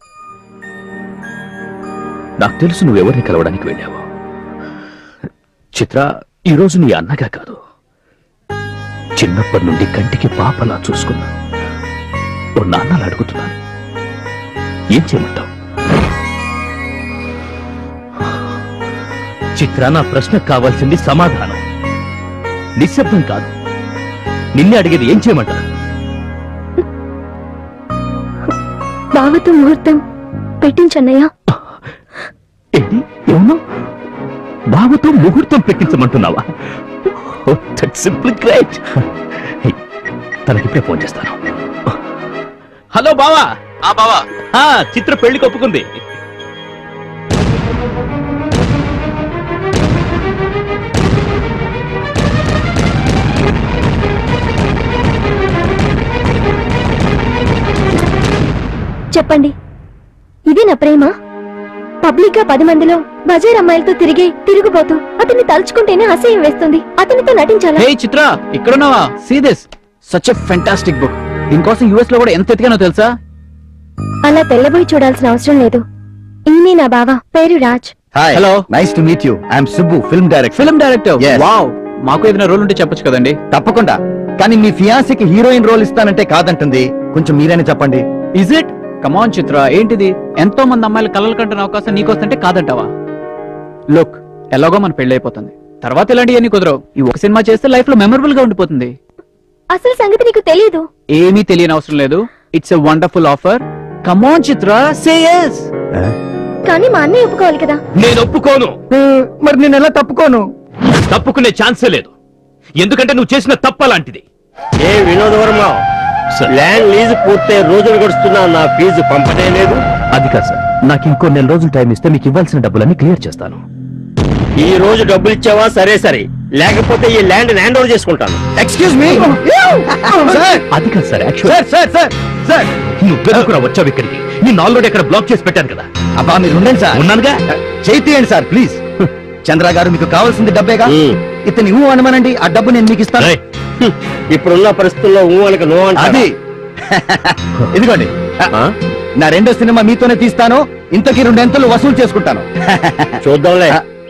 నాకు తెలుసు నువ్వు ఎవరిని కలవడానికి వెళ్ళావు చిత్ర ఈరోజు నీ అన్నగా కాదు చిన్నప్పటి నుండి కంటికి పాపలా చూసుకున్నా ఓ నాన్నలా అడుగుతున్నాను ఏం చేయమంటావు చిత్ర నా ప్రశ్నకు కావాల్సింది సమాధానం నిశ్శబ్దం కాదు నిన్నే అడిగేది ఏం చేయమంటారు బావతో ముహూర్తం పెట్టించన్నయ్యా ఏంటి ఏమన్నా బావతో ముహూర్తం పెట్టించమంటున్నావా సింపుల్ గ్రేట్ తనకిప్పుడే ఫోన్ చేస్తాను హలో బావా ఆ బావా ఆ చిత్ర పెళ్లికి ఒప్పుకుంది చెప్పండి ఇది నా ప్రేమ పబ్లిక్ గా పది మందిలో బజార్ అమ్మాయిలతో తిరిగి తిరుగుబోతూ అతన్ని తలుచుకుంటేనే అసహ్యం వేస్తుంది అతనితో నటించాలా హే చిత్ర ఇక్కడున్నావా see this such a fantastic book దీనికోసం యుఎస్ లో కూడా ఎంత ఎతికానో తెలుసా అలా తెల్లబోయి చూడాల్సిన అవసరం లేదు ఈయనే నా బావ పేరు Raj hi hello nice to meet you I'm Subbu film director film director wow మాకు ఏదైనా రోల్ ఉంటే చెప్పొచ్చు కదండి తప్పకుండా కానీ మీ ఫియాన్సీకి హీరోయిన్ రోల్ ఇస్తానంటే కాదంటుంది కొంచెం మీరైనా చెప్పండి ఇజ్ ఇట్ కమాన్ చిత్ర ఏంటిది ఎంతో మంది అమ్మాయిలు కలలు కంటున్న అవకాశం నీకొస్తుంటే కాదంటావా లుక్ ఎలాగో మన పెళ్లి అయిపోతుంది తర్వాత ఇలాంటివన్నీ కుదరవు ఈ ఒక సినిమా చేస్తే లైఫ్ లో మెమరబుల్ గా ఉండిపోతుంది అసలు సంగతి నీకు తెలియదు ఏమీ తెలియని అవసరం లేదు it's a wonderful offer come on Chitra say yes కానీ మా అన్నయ్య ఒప్పుకోవాలి కదా నేను ఒప్పుకోను మరి నేను ఎలా తప్పుకోను తప్పుకునే ఛాన్సే లేదు ఎందుకంటే నువ్వు చేసిన తప్ప లాంటిది ఏ వినోద వర్మ ల్యాండ్ లీజ్ పూర్తయి రోజులు గడుస్తున్నా నా ఫీజు పంపనే లేదు అది కాదు సార్ నాకు ఇంకో నెల రోజులు టైం ఇస్తే మీకు ఇవ్వాల్సిన డబ్బులన్నీ క్లియర్ చేస్తాను ఈ రోజు డబ్బులు ఇచ్చావా సరే సరే లేకపోతే ఈ ల్యాండ్ హ్యాండ్ ఓవర్ చేసుకుంటాను ఎక్స్క్యూజ్ మీ అది కాదు sir sir sir sir sir నువ్వు కూడా వచ్చావు ఇక్కడికి నీ ఆల్రెడీ అక్కడ బ్లాక్ చేసి పెట్టాను కదా అబ్బా మీరు ఉండండి సార్ ఉన్నానుగా చేయి తీయండి సార్ ప్లీజ్ చంద్ర గారు మీకు కావాల్సింది డబ్బేగా ఇతని ఊ అనమనండి ఆ డబ్బు నేను మీకు ఇస్తాను ఇప్పుడున్న పరిస్థితుల్లో ఊ అనక నో అంటే అది ఇదిగోండి నా రెండో సినిమా మీతోనే తీస్తాను ఇంతకీ రెండు ఎంతలు వసూలు చేసుకుంటాను చూద్దాంలే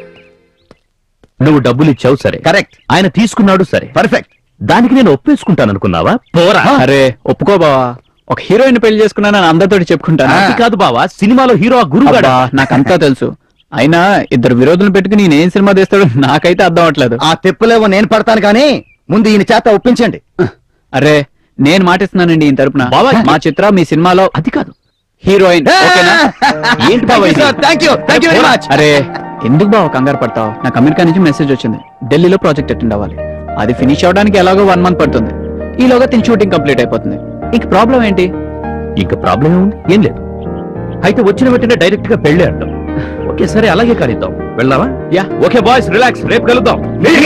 నువ్వు డబ్బులు ఇచ్చావు సరే కరెక్ట్ ఆయన తీసుకున్నాడు సరే పర్ఫెక్ట్ దానికి నేను ఒప్పేసుకుంటాను అనుకున్నావా పోరా అరే ఒప్పుకో బావా ఒక హీరోయిన్ పెళ్లి చేసుకున్నాను అందరితో చెప్పుకుంటాను అది కాదు బావా సినిమాలో హీరో ఆ గురుగాడు అబ్బా, నాకంతా తెలుసు అయినా ఇద్దరు విరోధులు పెట్టుకుని నేను ఏం సినిమా తీస్తాడో నాకైతే అర్థం అవట్లేదు ఆ తెప్పులేవో నేను పడతాను కానీ ముందు ఈయన చేత ఒప్పించండి అరే నేను మాటిస్తున్నానండి ఈయన తరపున బావా, మా చిత్ర మీ సినిమాలో అది కాదు హీరోయిన్ ఓకేనా ఏంటి బావా ఇది? Thank you thank you very much అరే ఎందుకు బావ కంగారు పడతావు నాకు అమెరికా నుంచి మెసేజ్ వచ్చింది ఢిల్లీలో ప్రాజెక్ట్ అటెండ్ అవ్వాలి అది ఫినిష్ అవడానికి ఎలాగో వన్ మంత్ పడుతుంది ఈలోగా తిని షూటింగ్ కంప్లీట్ అయిపోతుంది ఇంక ప్రాబ్లం ఏంటి ఇంకా ప్రాబ్లం ఏముంది ఏం లేదు అయితే వచ్చిన వెంటనే డైరెక్ట్ గా పెళ్ళే అంటాం ఓకే సరే అలాగే కానిద్దాం వెళ్దామా యా ఓకే బాయ్స్ రిలాక్స్ రేపు కలుద్దాం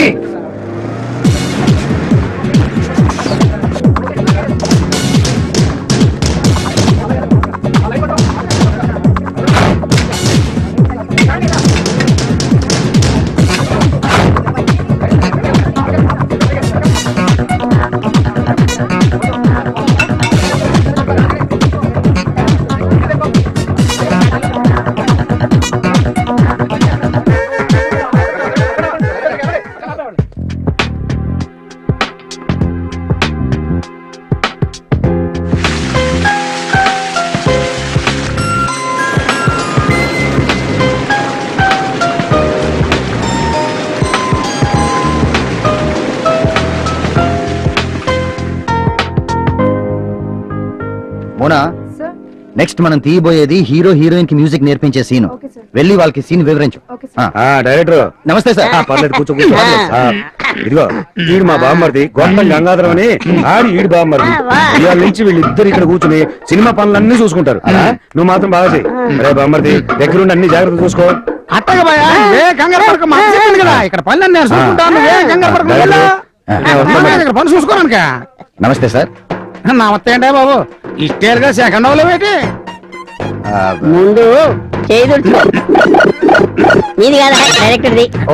మోనా సార్ నెక్స్ట్ మనం తీయబోయేది హీరో హీరోయిన్ కి మ్యూజిక్ నేర్పించే సీన్ ఓకే సార్ వెళ్ళి వాళ్ళకి సీన్ వివరించు ఓకే ఆ. డైరెక్టర్ నమస్తే సార్ పర్లేదు కూర్చో కూర్చో ఆ, ఇదిగో ఈడు మా బామ్మర్ది గొప్ప గంగాధరం అని ఆడి ఈడు బామ్మర్ది ఇవాళ నుంచి వీళ్ళిద్దరు ఇక్కడ కూర్చుని సినిమా పనులన్నీ చూసుకుంటారు ఆ, నువ్వు మాత్రం బాగా చెయ్యి రే బామ్మర్ది దగ్గరుండి అన్ని జాగ్రత్త చూసుకో అట్టగా భయ్యా ఏ కంగారు పడక మా అమ్మ చెప్పింది కదా ఇక్కడ పనులు నేను చూసుకుంటాను ఏ కంగారు పడక ఆ, వెళ్ళు. ఆ, అమ్మ ఇక్కడ పని చూసుకోరానుక నమస్తే సార్ నమస్తే అంటే బాబు ఇస్టేల్ గా సెకండ్ అవ్వలేవు ఏంటి ముందు చేయి తుడుచుకో. నీది కాదా డైరెక్టర్ది ఓ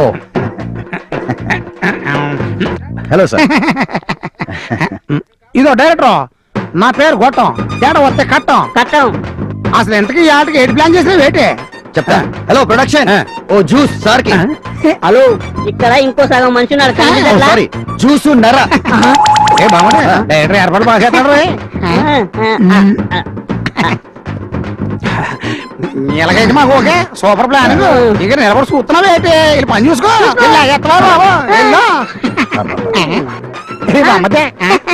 హలో సార్ ఇదో డైరెక్టర్ నా పేరు గొట్టం తేడా వస్తే కట్టం కట్టం అసలు ఇంతకీ ఈ ఆటకి ఏడు ప్లాన్ చేసిన వేటే చెప్తా హలో ప్రొడక్షన్ ఓ జ్యూస్ సార్ కి హలో ఇక్కడ ఇంకో సగం మనిషి ఉన్నాడు కనిపించట్లా? సారీ జ్యూస్ నర ఏ బాగుండే డైరెక్టర్ ఏర్పాటు బాగా చేస్తాడు రే ఇలాగైతే మాకు ఓకే సూపర్ ప్లానింగ్ ఇక నిలబడి చూస్తున్నావు ఏంటి వీళ్ళు పని చూసుకో వీళ్ళు లాగేస్తున్నారు బాబు వెళ్ళు. ఏ బామ్మదే.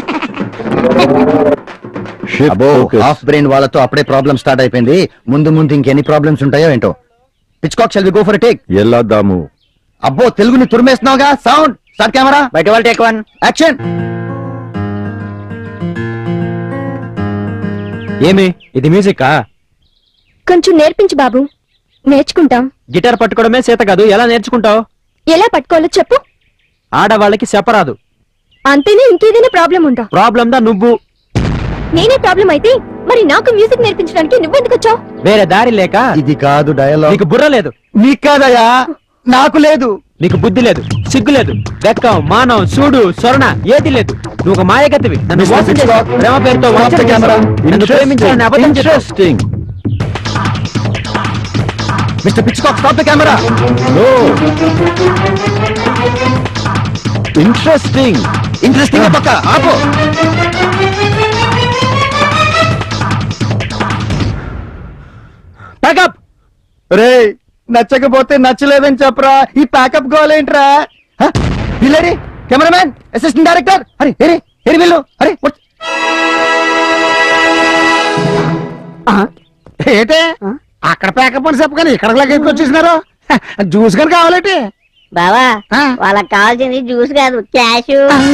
అబ్బో హాఫ్ బ్రెయిన్ వాళ్ళతో అప్పుడే ప్రాబ్లం స్టార్ట్ అయిపోయింది ముందు ముందు ఇంకెన్ని ప్రాబ్లమ్స్ ఉంటాయో ఏంటో Pitchcock shall we go for take వెళ్ళొద్దాము అబ్బో తెలుగుని తురిమేస్తున్నావుగా సౌండ్ స్టార్ట్ కెమెరా బయట వాళ్ళు టేక్ వన్ యాక్షన్ ఏమి ఇది మ్యూజికా కొంచెం నేర్పించు బాబు నేర్చుకుంటాం గిటార్ పట్టుకోవడమే చేత కాదు ఎలా నేర్చుకుంటావు ఎలా పట్టుకోవాలో చెప్పు ఆడవాళ్ళకి చెప్పరాదు అంతేనే ఇంకేదైనా ప్రాబ్లం ఉందా ప్రాబ్లం దా నువ్వు నేనే ప్రాబ్లం అయితే మరి నాకు మ్యూజిక్ నేర్పించడానికి నువ్వెందుకు వచ్చావు వేరే దారి లేక ఇది కాదు డయలాగ్ నీకు బుర్ర లేదు నీకు కాదయా నాకు లేదు నీకు బుద్ధి లేదు సిగ్గు లేదు వెక్కం మానం చూడు స్వర్ణ ఏది లేదు నువ్వు ఒక మాయగతివి నన్ను Mr. మోసం చేశావు. Hitchcock, ప్రేమ పేరుతో stop వంచన the camera. చేశావు. నన్ను ప్రేమించాలని అబద్ధం చెప్పావు. Interesting mister Pitchcock stop the camera interesting interesting పక్క ఆపు ప్యాకప్ రే నచ్చకపోతే నచ్చలేదని చెప్పరా ఈ ప్యాకప్ గోల్ ఏంట్రా పిల్లరి కెమెరామ్యాన్ అసిస్టెంట్ డైరెక్టర్ అరే ఏరే ఏరి వెళ్ళు అరే వట్- ఏంటే అక్కడ ప్యాకప్ అని చెప్పగానే ఇక్కడ లాగేసుకు వచ్చేసినారు జ్యూస్ కానీ కావాలంటే బావా వాళ్ళకి కావాల్సింది జ్యూస్ కాదు cash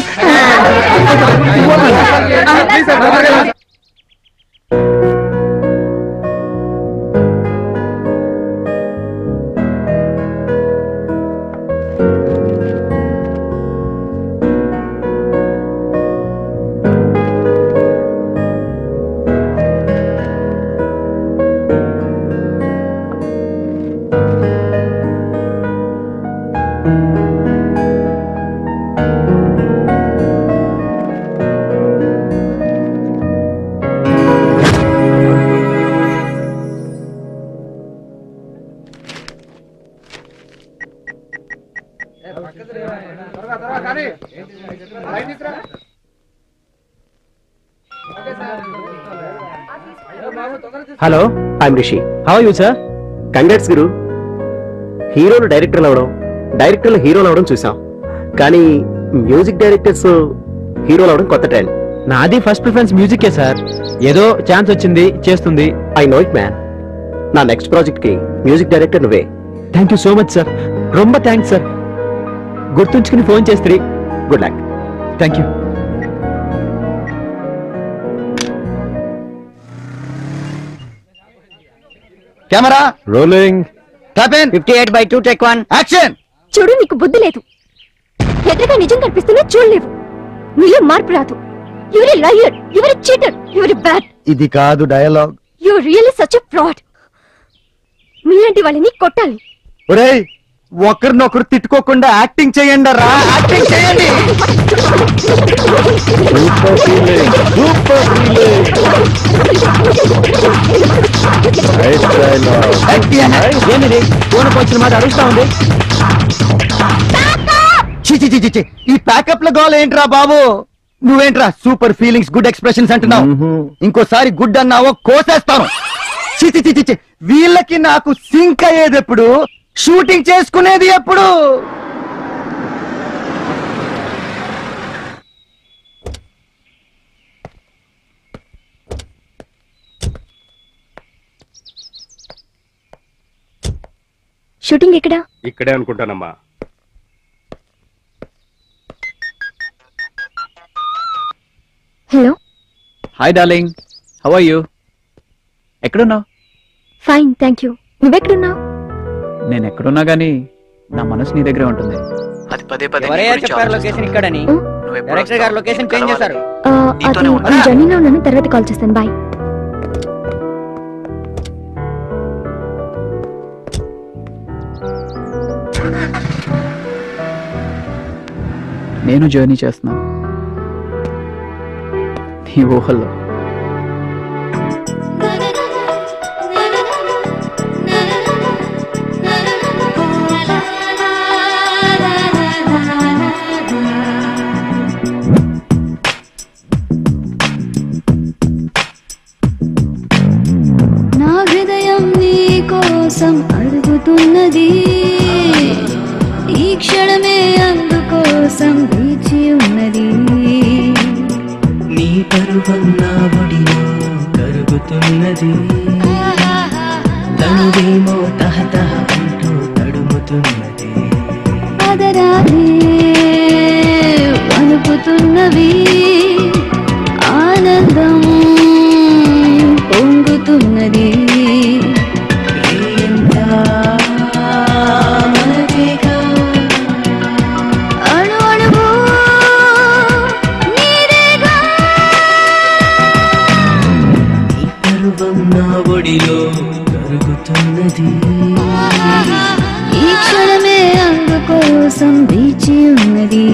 hello I'm Rishi how you sir congrats గురు హీరోలు డైరెక్టర్లు అవడం డైరెక్టర్లు హీరోలు అవడం చూసాం కానీ మ్యూజిక్ డైరెక్టర్స్ హీరోలు అవడం కొత్త ట్రెండ్ నాది ఫస్ట్ ప్రిఫరెన్స్ మ్యూజికే సార్ ఏదో ఛాన్స్ వచ్చింది చేస్తుంది ఐ నో ఇట్ మ్యాన్ నా నెక్స్ట్ ప్రాజెక్ట్ కి మ్యూజిక్ డైరెక్టర్ నువ్వే thank you so much sir రొంబ థ్యాంక్స్ సార్ గుర్తుంచుకుని ఫోన్ చేస్త్రీ good luck thank you camera rolling clap fifty eight by two take one action చూడు నీకు బుద్ధి లేదు ఎదురుగా నిజం కనిపిస్తున్నా చూడలేవు నీలో మార్పు రాదు you are a liar you are a cheater you are a bad ఇది కాదు dialogue you really such a fraud మీలాంటి వాళ్ళని కొట్టాలి ఒరేయ్ ఒకరినొకరు తిట్టుకోకుండా యాక్టింగ్ చేయండి రా యాక్టింగ్ చేయండి ఏమిది ఫోన్ వచ్చిన మాట అడుగుతా ఉంది చి చి చి చి, చి ఈ ప్యాకప్ లో గోల్ ఏంట్రా బాబు నువ్వేంట్రా సూపర్ ఫీలింగ్స్ గుడ్ ఎక్స్ప్రెషన్స్ అంటున్నావు ఇంకోసారి గుడ్ అన్నావో కోసేస్తాను చి చి చి, చి చి వీళ్ళకి నాకు సింక్ అయ్యేది ఎప్పుడు షూటింగ్ చేసుకునేది ఎప్పుడు షూటింగ్ ఎక్కడా ఇక్కడే అనుకుంటానమ్మా hello hi darling how are you ఎక్కడున్నావు ఫైన్ థ్యాంక్ యూ నువ్వెక్కడున్నావు నేను ఎక్కడున్నా గానీ నా మనసు నీ దగ్గరే ఉంటుంది అది పదే పదే ఎవరయ్యా చెప్పారు లొకేషన్ ఇక్కడని డైరెక్టర్ గారు లొకేషన్ చేంజ్ చేశారు ఆ, అది నేను జర్నీలో ఉన్నాను తర్వాత కాల్ చేస్తాను బాయ్ నేను జర్నీ చేస్తున్నాను నీ ఊహల్లో కోసం అడుగుతున్నది ఈ క్షణమే అందుకోసం వేచి ఉన్నది నీ పరువం నా ఒడిలో కరుగుతున్నది తనువేమో తహతహ అంటూ తడుముతున్నది పదరాలే వణుకుతున్నవి ఆనందం పొంగుతున్నది అణు అణువు నీదేగా పరువం నా ఒడిలో కరుగుతున్నది ఈ క్షణమే అందుకోసం వేచి ఉన్నది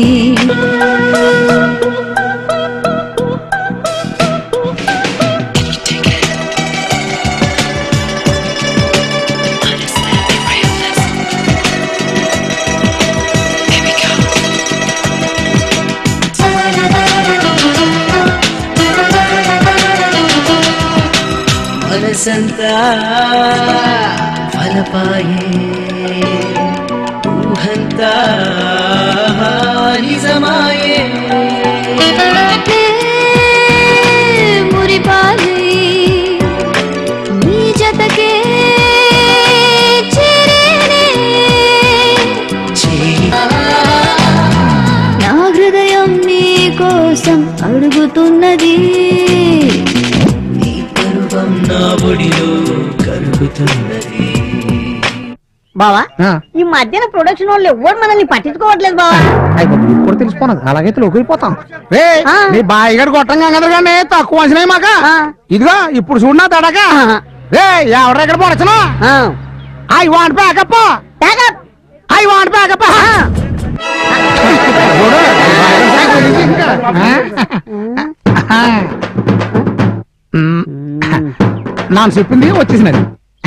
మనసంతా ఫలపాయే ఊహంతా నిజమాయే మురిపాలై నీ జతకే చేరేనే నా హృదయం నీ కోసం అడుగుతున్నది పరువం నా ఒడిలో కరుగుతున్నది బావా ఈ మధ్యన ప్రొడక్షన్ వాళ్ళు ఎవరు మనల్ని పట్టించుకోవట్లేదు బావా అయిపోతుంది ఇప్పుడు తెలుసుకున్నది అలాగైతే లోకిపోతాం రే నీ బాయిగడు కొట్టం కానీ తక్కువ అంచనాయి మాక ఇదిగో ఇప్పుడు చూడనా తడక రే ఎవరు ఇక్కడ పొడచను I want backup I want backup నాన్న చెప్పింది వచ్చేసినది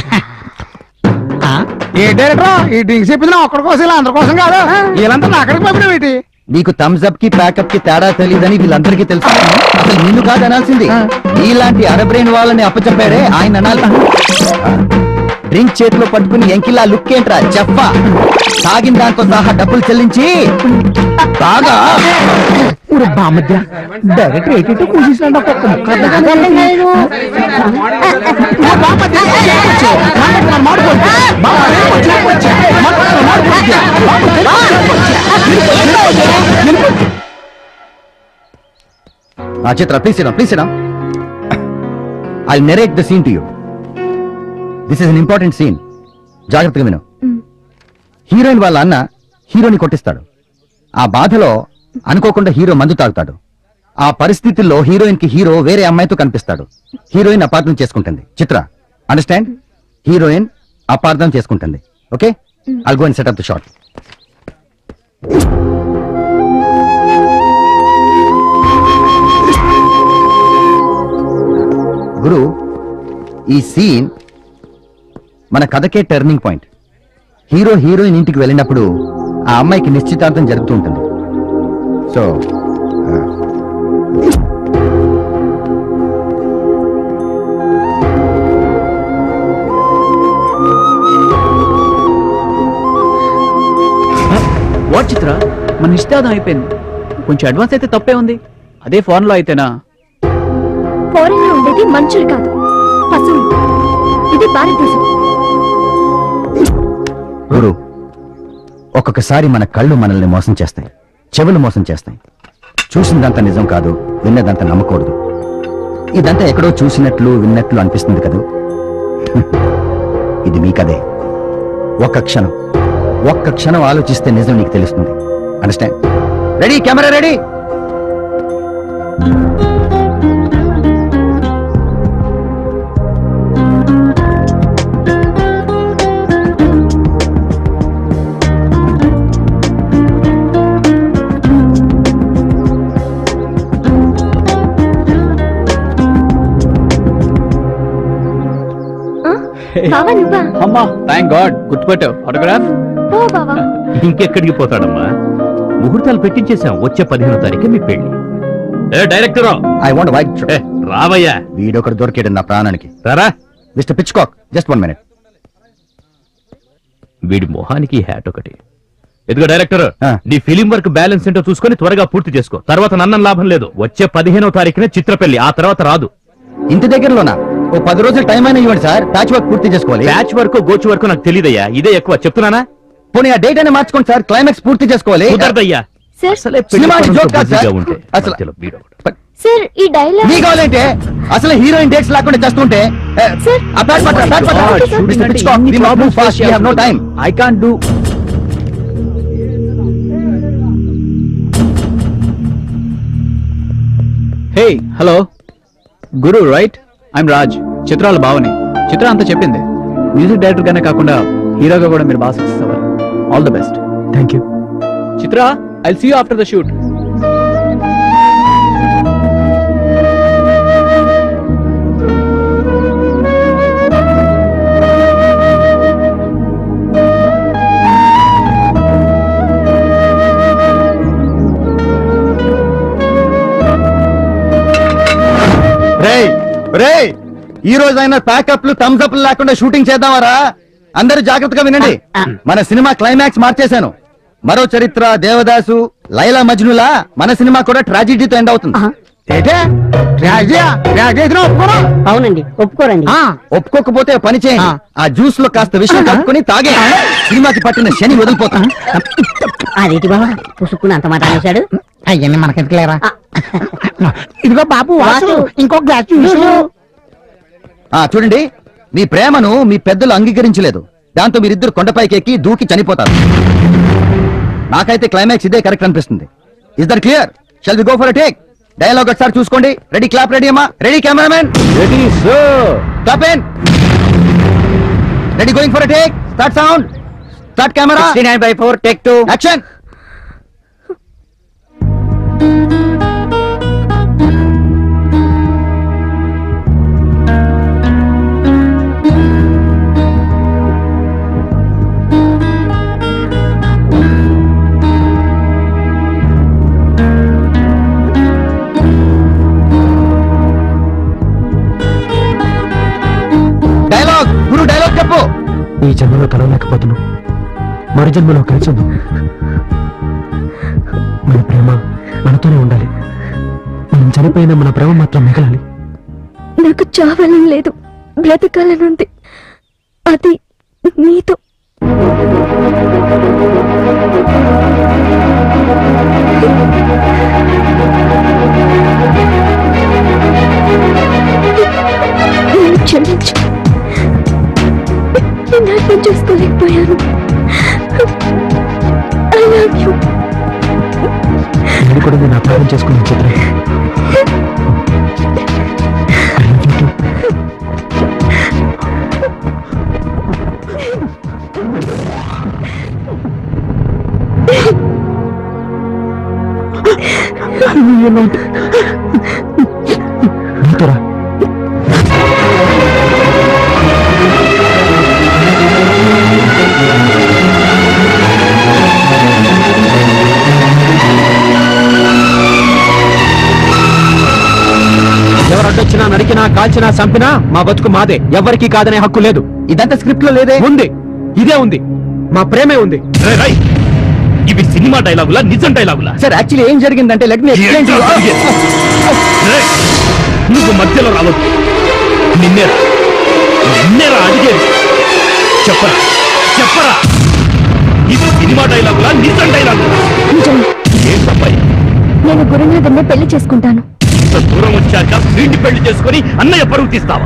ఆ, ఏ డైరెక్టర్ ఈ డ్రింక్స్ చెప్పింది నా ఒక్కడి కోసం ఇలా అందరి కోసం కాదు వీళ్ళంతా నా అక్కడికి పంపిన ఏంటి నీకు థమ్స్ అప్ కి ప్యాకప్ కి తేడా తెలియదని వీళ్ళందరికీ తెలుసు అసలు నిన్ను కాదు అనాల్సింది నీలాంటి అరబ్రెయిన్ వాళ్ళని అప్పచెప్పాడే ఆయన అనాలి డ్రింక్ చేతిలో పట్టుకుని ఎంకిలా లుక్ ఏంట్రా చెప్పా తాగిన దాంతో సహా డబ్బులు చెల్లించి బాగా ఊరు బామధ్య డైరెక్ట్ ఎయిటీ టూ కూర్చున్నాడు ఒక్కొక్క ముక్క అర్థం కాదు. ఊరు బామధ్య, వచ్చే, వచ్చే, మాట్లాడుతున్నాను, మాట్లాడుకోవద్దు. బామధ్య, వచ్చే, వచ్చే, మాట్లాడుతున్నాను, మాట్లాడుకోవద్దు. బామధ్య, వచ్చే, వచ్చే, వచ్చే. ఆ చిత్ర ప్లీజ్ సినా ప్లీజ్ సినా I narrate the scene to you this is an important scene జాగ్రత్తగా విను హీరోయిన్ వాళ్ళ అన్న హీరోని కొట్టిస్తాడు ఆ బాధలో అనుకోకుండా హీరో మందు తాగుతాడు ఆ పరిస్థితుల్లో హీరోయిన్ కి హీరో వేరే అమ్మాయితో కనిపిస్తాడు హీరోయిన్ అపార్థం చేసుకుంటుంది చిత్ర అండర్స్టాండ్ హీరోయిన్ అపార్థం చేసుకుంటుంది okay I'll go and set up the shot గురు ఈ సీన్ మన కథకే టర్నింగ్ పాయింట్ హీరో హీరోయిన్ ఇంటికి వెళ్ళినప్పుడు ఆ అమ్మాయికి నిశ్చితార్థం జరుగుతూ ఉంటుంది సో వాట్ చిత్ర మన నిశ్చితార్థం అయిపోయింది కొంచెం అడ్వాన్స్ అయితే తప్పే ఉంది అదే ఫోన్ లో అయితేనా ఫారెన్ లో ఉండేది మనుషులు కాదు పశువులు ఇది భారతదేశం గురు ఒక్కొక్కసారి మన కళ్ళు మనల్ని మోసం చేస్తాయి చెవులు మోసం చేస్తాయి చూసిందంతా నిజం కాదు విన్నదంతా నమ్మకూడదు ఇదంతా ఎక్కడో చూసినట్లు విన్నట్లు అనిపిస్తుంది కదూ హ్మ్. ఇది మీ కదే ఒక్క క్షణం ఒక్క క్షణం ఆలోచిస్తే నిజం నీకు తెలుస్తుంది అండర్స్టాండ్ రెడీ కెమెరా రెడీ బావా నువ్వా అమ్మా థ్యాంక్ గాడ్ గుర్తుపెట్టావు ఆటోగ్రాఫ్ ఓ బావా ఇంకెక్కడికి పోతాడమ్మా ముహూర్తాలు పెట్టించేశాం వచ్చే పదిహేనో తారీఖు మీ పెళ్లి ఏ డైరెక్టర్ ఐ వాంట్ వైట్ రావయ్యా వీడొకడు దొరికాడు నా ప్రాణానికి రారా mister Pitchcock just one minute వీడి మొహానికి హ్యాట్ ఒకటి ఎదుగు డైరెక్టర్ నీ ఫిలిం వర్క్ బ్యాలెన్స్ ఏంటో చూసుకొని త్వరగా పూర్తి చేసుకో తర్వాత నన్నం లాభం లేదు వచ్చే పదిహేనో తారీఖున చిత్రపెళ్లి ఆ తర్వాత రాదు ఇంటి దగ్గరలోనా ఓ పది రోజులు టైం అయినా ఇవ్వండి సార్ ప్యాచ్ వర్క్ పూర్తి చేసుకోవాలి ప్యాచ్ వర్క్ గోచు వరకు నాకు తెలియదయ్యా ఇదే ఎక్కువ చెప్తున్నానా పోనీ ఆ డేట్ అయినా మార్చుకోండి సార్ క్లైమాక్స్ పూర్తి చేసుకోవాలి కుదరదయ్యా సార్ సినిమా జోక్ కాదు బిజీగా సార్ ఉంటే అసలు మధ్యలో వీడు. సార్ ఈ డైలాగ్ నీ కావాలంటే అసలు హీరోయిన్ డేట్స్ లేకుండా చేస్తుంటే ఏ, ఆ ప్యాచ్ పట్టరా, ప్యాచ్ పట్టరా. Mr. Pitchcock, we must move fast, we have no time. I can't do hey hello గురు రైట్ ఐఎమ్ రాజ్ చిత్రాల భావని చిత్ర అంతా చెప్పింది మ్యూజిక్ డైరెక్టర్ గానే కాకుండా హీరోగా కూడా మీరు బాగా సక్సెస్ అవ్వాలి all the best thank you Chitra I see you after the shoot రేయ్ రేయ్ ఈ రోజు అయినా ప్యాకప్లు థమ్స్ అప్ లేకుండా షూటింగ్ చేద్దామరా అందరూ జాగ్రత్తగా వినండి మన సినిమా క్లైమాక్స్ మార్చేశాను మరో చరిత్ర దేవదాసు లైలా మజ్నులా మన సినిమా కూడా ట్రాజిడీతో ఎండ్ అవుతుంది అవునండి ఒప్పుకోరండి ఒప్పుకోకపోతే పని చేయండి ఆ జ్యూస్ లో కాస్త విషయం కలుపుకొని తాగే సినిమాకి పట్టిన శని వదిలిపోతా అదేంటి బాబా పుసుక్కుని అంత మాట అనేశాడు అయ్యన్ని మనకెందుకులేరా ఇదిగో బాబు వాసు వాసు. ఇంకో గ్లాస్ చూసు ఆ చూడండి మీ ప్రేమను మీ పెద్దలు అంగీకరించలేదు దాంతో మీరిద్దరు కొండపైకి ఎక్కి దూకి చనిపోతారు నాకైతే క్లైమాక్స్ ఇదే కరెక్ట్ అనిపిస్తుంది is that clear shall we go for take dialogue ఒకసారి చూసుకోండి రెడీ క్లాప్ రెడీ అమ్మా ready cameraman ready so clap in ready going for take start sound start camera 69 by 4 take 2 action dialogue గురు dialogue చెప్పు ఈ జన్మలో కలవలేకపోతున్నాం మరు జన్మలో కలిసి ఉందాం మన ప్రేమ మనతోనే ఉండాలి మనం చనిపోయిన మన ప్రేమ మాత్రం మిగలాలి నాకు చావాలని లేదు బ్రతకాలని ఉంది అది నీతో నన్ను క్షమించు నేను అర్థం చేసుకోలేకపోయాను ఐ లవ్ యూ నేను కూడా నేను అపార్థం చేసుకున్నాను చిత్ర నీతోరా ఎవరు అడ్డొచ్చినా నరికినా కాల్చినా చంపినా మా బతుకు మాదే ఎవరికి కాదనే హక్కు లేదు ఇదంతా స్క్రిప్ట్ లో లేదే ఉంది ఇదే ఉంది మా ప్రేమే ఉంది రేయ్, రేయ్, ఇవి సినిమా డైలాగులా నిజం డైలాగులా సార్ యాక్చువల్లీ ఏం జరిగిందంటే లెట్ మీ ఎక్స్ప్లెయిన్ ఏంటో జరిగేది? రేయ్, నువ్వు మధ్యలో రావద్దు నిన్నేరా నిన్నేరా అడిగేది చెప్పరా చెప్పరా ఇది సినిమా డైలాగులా నిజం డైలాగులా నిజమే ఏంటబ్బాయి నేను గురునాథన్నే పెళ్లి చేసుకుంటాను ఇంత దూరం వచ్చాక వీడిని పెళ్లి చేసుకొని అన్నయ్య పరువు తీస్తావా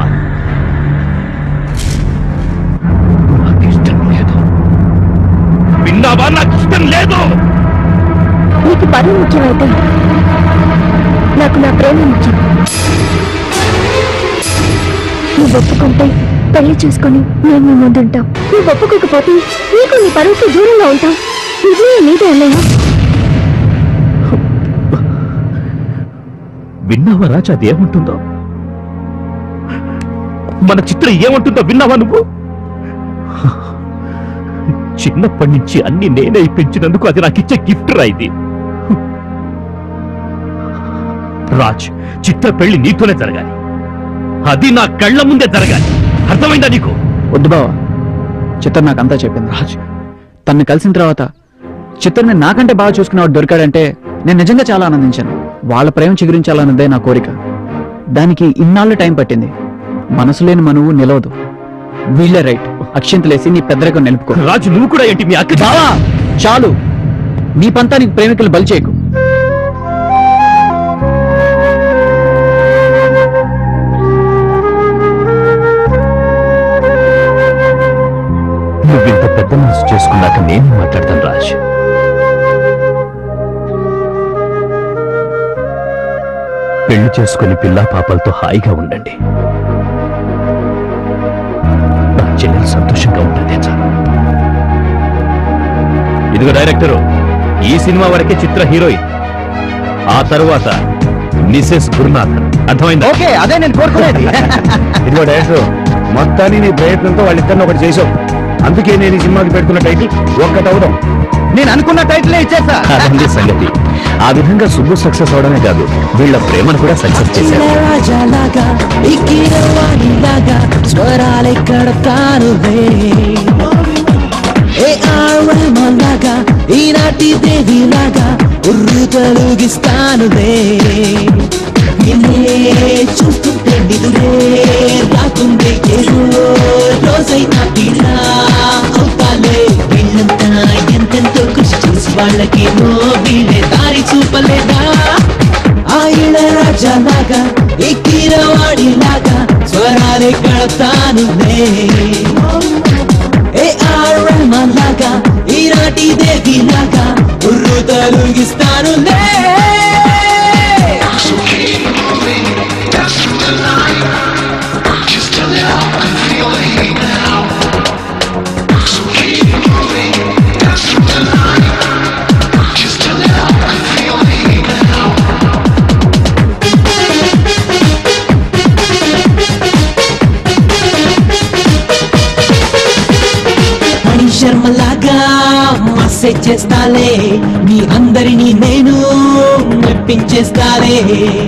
నాకు ఇష్టం లేదు విన్నావా నాకు ఇష్టం లేదు నీకు పరువు ముఖ్యమైతే నాకు నా ప్రేమ ముఖ్యం నువ్వు ఒప్పుకుంటే పెళ్లి చేసుకొని నేను నీ ముందుంటాం నువ్వు ఒప్పుకోకపోతే నీకు నీ పరువుకి దూరంగా ఉంటాం నిర్ణయం నీదే అన్నయ్య విన్నావా రాజా అది ఏముంటుందో మన చిత్రం ఏమంటుందో విన్నావా నువ్వు చిన్నప్పటి నుంచి అన్ని నేనే పెంచినందుకు అది నాకు ఇచ్చే గిఫ్ట్ రా ఇది రాజ్ చిత్ర పెళ్లి నీతోనే జరగాలి అది నా కళ్ళ ముందే జరగాలి అర్థమైందా నీకు వద్దు బావా చిత్ర నాకంతా చెప్పింది రాజు తన్ని కలిసిన తర్వాత చిత్రని నాకంటే బాగా చూసుకున్నవాడు దొరికాడంటే నేను నిజంగా చాలా ఆనందించాను వాళ్ళ ప్రేమ చిగురించాలన్నదే నా కోరిక దానికి ఇన్నాళ్ళు టైం పట్టింది మనసు లేని మనువు నిలవదు వీళ్ళే రైట్ అక్షింతలేసి నీ పెద్దరికం నిలుపుకో రాజు నువ్వు కూడా ఏంటి మీ అక్క బావా చాలు నీ పంతానికి ప్రేమికులు బలి చేయకు నువ్వింత పెద్ద మనసు చేసుకున్నాక నేను మాట్లాడతాను రాజ్ పెళ్లి చేసుకుని పిల్లా పాపలతో హాయిగా ఉండండి నా చెల్లెలు సంతోషంగా ఉంటుంది చాలు ఇదిగో డైరెక్టరు ఈ సినిమా వరకే చిత్ర హీరోయిన్ ఆ తరువాత మిసెస్ గురునాథ్ అర్థమైందా ఓకే అదే నేను కోరుకునేది ఇదిగో డైరెక్టర్ మొత్తాన్ని నీ ప్రయత్నంతో వాళ్ళిద్దరిని ఒకటి చేసావు అందుకే నేను ఈ సినిమాకి పెట్టుకున్న టైటిల్ ఒక్కటి అవుదాం నేను అనుకున్న టైటిలే ఇచ్చేస్తా అదండి సంగతి ఆ విధంగా సుబ్బు సక్సెస్ అవడమే కాదు వీళ్ళ ప్రేమను కూడా సక్సెస్ చేశారు రాజాలాగా ఎక్కిన వాడిలాగా స్వరాలెక్కడ తానువే ఏ ఆరమలాగా ఈనాటి దేవిలాగా ఉర్రు తొలగిస్తానువే నిన్నే చూస్తుంటే నిదురే రాకుండే ఏదో రోజైనా తీరా అవుతాలే వీళ్ళంతా ఎంతెంతో కృషి చేసి వాళ్ళకేమో వీళ్ళే దారి చూపలేదా ఆయిల రాజాలాగా ఎక్కిన వాడిలాగా స్వరాలే కడతానులే ఏ ఆర్ రెహమాన్ లాగా ఈనాటి దేవి లాగా ఉర్రు తొలగిస్తానులే మణి శర్మలాగా మసేజ్ చేస్తాలే మీ అందరినీ నేను మెప్పించేస్తాలే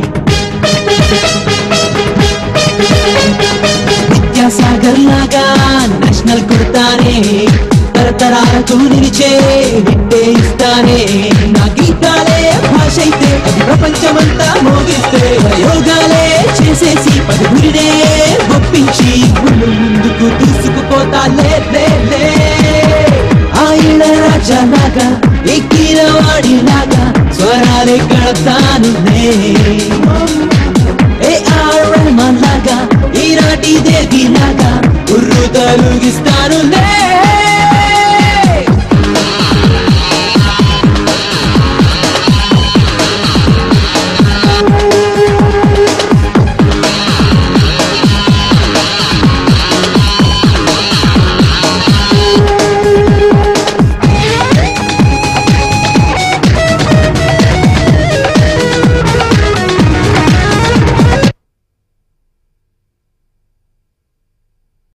విద్యాసాగర్ లాగా నేషనల్ కొడతానే తరతరాలకు నిలిచే నిట్టే ఇస్తానే నా గీతాలే భాష అయితే అది ప్రపంచమంతా మోగిస్తే ప్రయోగాలే చేసేసి పదుగురినే ఒప్పించి గుళ్ళు ముందుకు తీసుకుపోతా లే లే లే ఆయిల రాజాలాగా ఎక్కిన వాడిలాగా స్వరాలే కడతాను ఏ ఆర్ రెహమాన్ లాగా ఈనాటి దేవి లాగా ఉర్రు తొలగిస్తాను లే